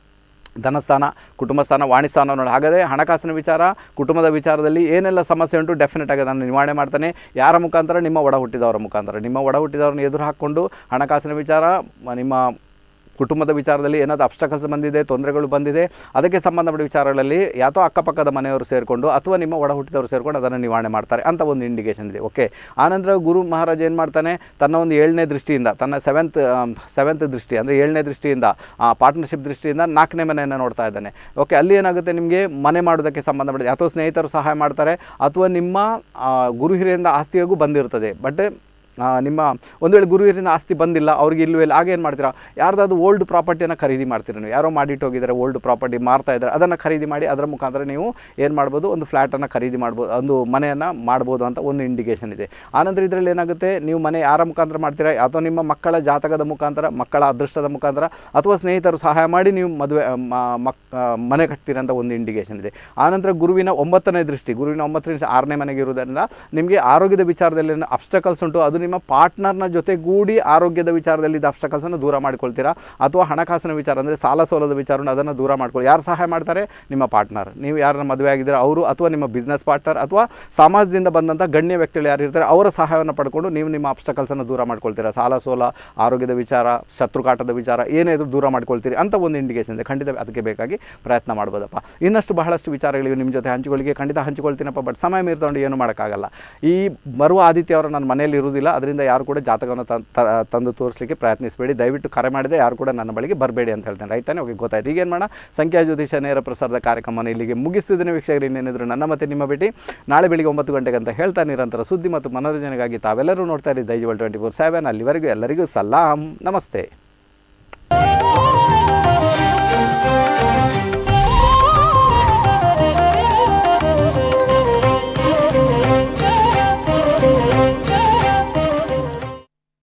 ಧನಸ್ಥಾನ ಕುಟುಂಬ ಸ್ಥಾನ ವಾಣಿ ಸ್ಥಾನ ನೋಡಿ ಹಾಗಾದರೆ ಹಣಕಾಸಿನ ವಿಚಾರ ಕುಟುಂಬದ ವಿಚಾರದಲ್ಲಿ ಏನೆಲ್ಲ ಸಮಸ್ಯೆ ಉಂಟು ಡೆಫಿನೆಟ್ ಆಗಿ ಅದನ್ನು ನಿವಾರಣೆ ಮಾಡ್ತಾನೆ ಯಾರ ಮುಖಾಂತರ ನಿಮ್ಮ ಒಡ ಹುಟ್ಟಿದವರ ಮುಖಾಂತರ ನಿಮ್ಮ ಒಡ ಹುಟ್ಟಿದವರನ್ನು ಎದುರು ಹಾಕ್ಕೊಂಡು ಹಣಕಾಸಿನ ವಿಚಾರ ಮ- ನಿಮ್ಮ ಕುಟುಂಬದ ವಿಚಾರದಲ್ಲಿ ಏನಾದರೂ ಅಬ್ಸ್ಟಕಲ್ಸ್ ಬಂದಿದೆ ತೊಂದರೆಗಳು ಬಂದಿದೆ ಅದಕ್ಕೆ ಸಂಬಂಧಪಟ್ಟ ವಿಚಾರಗಳಲ್ಲಿ ಯಾತೋ ಅಕ್ಕಪಕ್ಕದ ಮನೆಯವರು ಸೇರಿಕೊಂಡು ಅಥವಾ ನಿಮ್ಮ ಒಡ ಹುಟ್ಟಿದವರು ಸೇರಿಕೊಂಡು ಅದನ್ನು ನಿವಾರಣೆ ಮಾಡ್ತಾರೆ ಅಂತ ಒಂದು ಇಂಡಿಕೇಷನ್ ಇದೆ ಓಕೆ ಆನಂತರ ಗುರು ಮಹಾರಾಜ ಏನು ಮಾಡ್ತಾನೆ ತನ್ನ ಒಂದು ಏಳನೇ ದೃಷ್ಟಿಯಿಂದ ತನ್ನ ಸೆವೆಂತ್ ಸೆವೆಂತ್ ದೃಷ್ಟಿ ಅಂದರೆ ಏಳನೇ ದೃಷ್ಟಿಯಿಂದ ಪಾರ್ಟ್ನರ್ಶಿಪ್ ದೃಷ್ಟಿಯಿಂದ ನಾಲ್ಕನೇ ಮನೆಯನ್ನು ನೋಡ್ತಾ ಇದ್ದಾನೆ ಓಕೆ ಅಲ್ಲಿ ಏನಾಗುತ್ತೆ ನಿಮಗೆ ಮನೆ ಮಾಡೋದಕ್ಕೆ ಸಂಬಂಧಪಟ್ಟಿದೆ ಅಥವಾ ಸ್ನೇಹಿತರು ಸಹಾಯ ಮಾಡ್ತಾರೆ ಅಥವಾ ನಿಮ್ಮ ಆ, ಗುರು ಹಿರಿಯಿಂದ ಆಸ್ತಿಯಾಗೂ ಬಂದಿರ್ತದೆ ಬಟ್ ಆ, ನಿಮ್ಮ ಒಂದು ವೇಳೆ ಗುರು ಹಿರಿಯಿಂದ ಆಸ್ತಿ ಬಂದಿಲ್ಲ ಅವ್ರಿಗೆ ಇಲ್ಲೂ ಇಲ್ಲ ಆಗ ಏನು ಮಾಡ್ತೀರಾ ಯಾರ್ದಾದ್ರು ಓಲ್ಡ್ ಪ್ರಾಪರ್ಟಿಯನ್ನು ಖರೀದಿ ಮಾಡ್ತೀರಾ ನೀವು ಯಾರೋ ಮಾಡಿಟ್ಟು ಹೋಗಿದ್ದಾರೆ ಓಲ್ಡ್ ಪ್ರಾಪರ್ಟಿ ಮಾರ್ತಾ ಇದ್ದಾರೆ ಅದನ್ನು ಖರೀದಿ ಮಾಡಿ ಅದರ ಮುಖಾಂತರ ನೀವು ಏನು ಮಾಡ್ಬೋದು ಒಂದು ಫ್ಲ್ಯಾಟನ್ನು ಖರೀದಿ ಮಾಡ್ಬೋದು ಒಂದು ಮನೆಯನ್ನು ಮಾಡ್ಬೋದು ಅಂತ ಒಂದು ಇಂಡಿಕೇಷನ್ ಇದೆ ಆನಂತರ ಇದರಲ್ಲಿ ಏನಾಗುತ್ತೆ ನೀವು ಮನೆ ಯಾರ ಮುಖಾಂತರ ಮಾಡ್ತೀರಾ ಅಥವಾ ನಿಮ್ಮ ಮಕ್ಕಳ ಜಾತಕದ ಮುಖಾಂತರ ಮಕ್ಕಳ ಅದೃಷ್ಟದ ಮುಖಾಂತರ ಅಥವಾ ಸ್ನೇಹಿತರು ಸಹಾಯ ಮಾಡಿ ನೀವು ಮದುವೆ ಮ- ಮಕ್ ಆ, ಮನೆ ಕಟ್ತೀರ ಅಂತ ಒಂದು ಇಂಡಿಕೇಷನ್ ಇದೆ ಆನಂತರ ಗುರುವಿನ ಒಂಬತ್ತನೇ ದೃಷ್ಟಿ ಗುರುವಿನ ಒಂಬತ್ತನೇ ದೃಷ್ಟಿ ಆರನೇ ಮನೆಗೆ ಇರುವುದರಿಂದ ನಿಮಗೆ ಆರೋಗ್ಯದ ವಿಚಾರದಲ್ಲಿ ಅಬ್ಸ್ಟಕಲ್ಸ್ ಉಂಟು ಅದು ನಿಮ್ಮ ಪಾರ್ಟ್ನರ್ನ ಜೊತೆಗೂಡಿ ಆರೋಗ್ಯದ ವಿಚಾರದಲ್ಲಿ ಇದು ಅಬ್ಸ್ಟಕಲ್ಸನ್ನು ದೂರ ಮಾಡ್ಕೊಳ್ತೀರಾ ಅಥವಾ ಹಣಕಾಸಿನ ವಿಚಾರ ಅಂದರೆ ಸಾಲ ಸೋಲದ ವಿಚಾರ ಉಂಟು ಅದನ್ನು ದೂರ ಮಾಡ್ಕೊಳ್ಳಿ ಯಾರು ಸಹಾಯ ಮಾಡ್ತಾರೆ ನಿಮ್ಮ ಪಾರ್ಟ್ನರ್ ನೀವು ಯಾರನ್ನ ಮದುವೆ ಆಗಿದ್ದೀರಾ ಅವರು ಅಥವಾ ನಿಮ್ಮ ಬಿಸ್ನೆಸ್ ಪಾರ್ಟ್ನರ್ ಅಥವಾ ಸಮಾಜದಿಂದ ಬಂದಂಥ ಗಣ್ಯ ವ್ಯಕ್ತಿಗಳು ಯಾರು ಇರ್ತಾರೆ ಅವರ ಸಹಾಯವನ್ನು ಪಡ್ಕೊಂಡು ನೀವು ನಿಮ್ಮ ಅಬ್ಸ್ಟಕಲ್ಸನ್ನು ದೂರ ಮಾಡ್ಕೊಳ್ತೀರಾ ಸಾಲ ಸೋಲ ಆರೋಗ್ಯದ ವಿಚಾರ ಶತ್ರುಕಾಟದ ವಿಚಾರ ಏನೇ ಇದ್ರೂ ದೂರ ಮಾಡ್ಕೊಳ್ತೀರಿ ಅಂತ ಒಂದು ಇಂಡಿಕೇಶನ್ ಇದೆ ಖಂಡಿತ ಅದಕ್ಕೆ ಬೇಕಾಗಿ ಪ್ರಯತ್ನ ಮಾಡ್ಬೋದಪ್ಪ ಇನ್ನಷ್ಟು ಬಹಳಷ್ಟು ವಿಚಾರಗಳಿವೆ ನಿಮ್ಮ ಜೊತೆ ಹಂಚಿಕೊಳ್ಳಿಕ್ಕೆ ಖಂಡಿತ ಹಂಚಿಕೊಳ್ತೀನಪ್ಪ ಬಟ್ ಸಮಯ ಮೀರ್ತೊಂಡು ಏನು ಮಾಡೋಕ್ಕಾಗಲ್ಲ ಈ ಬರುವ ಆದಿತ್ಯ ಅವರು ನನ್ನ ಮನೆಯಲ್ಲಿ ಇರುವುದಿಲ್ಲ ಅದರಿಂದ ಯಾರು ಕೂಡ ಜಾತಕವನ್ನು ತನ್- ತ- ತಂದು ತೋರಿಸಲಿಕ್ಕೆ ಪ್ರಯತ್ನಿಸಬೇಡಿ ದಯವಿಟ್ಟು ಕರೆ ಮಾಡಿದೆ ಯಾರು ಕೂಡ ನನ್ನ ಬಳಿಗೆ ಬರಬೇಡಿ ಅಂತ ಹೇಳ್ತೇನೆ ರೈಟ್ ತಾನೇ ಓಕೆ ಗೊತ್ತಾಯ್ತು ಈಗೇನು ಮಾಡೋಣ ಸಂಖ್ಯಾ ಜ್ಯೋತಿಷ ನೇರ ಪ್ರಸಾರದ ಕಾರ್ಯಕ್ರಮವನ್ನು ಇಲ್ಲಿಗೆ ಮುಗಿಸ್ತಿದ್ದೇನೆ ವೀಕ್ಷಕರು ಇನ್ನೇನಿದ್ರು ನನ್ನ ಮತ್ತೆ ನಿಮ್ಮ ಭೇಟಿ ನಾಳೆ ಬೆಳಿಗ್ಗೆ ಒಂಬತ್ತು ಗಂಟೆಗೆ ಅಂತ ಹೇಳ್ತಾ ನಿರಂತರ ಸುದ್ದಿ ಮತ್ತು ಮನೋರಂಜನೆಗಾಗಿ ತಾವೆಲ್ಲರೂ ನೋಡ್ತಾ ಇರಿ ದೈಜವಲ್ ಟ್ವೆಂಟಿ ಫೋರ್ ಸೆವೆನ್ ಅಲ್ಲಿವರೆಗೂ ಎಲ್ಲರಿಗೂ ಸಲಾಂ ನಮಸ್ತೆ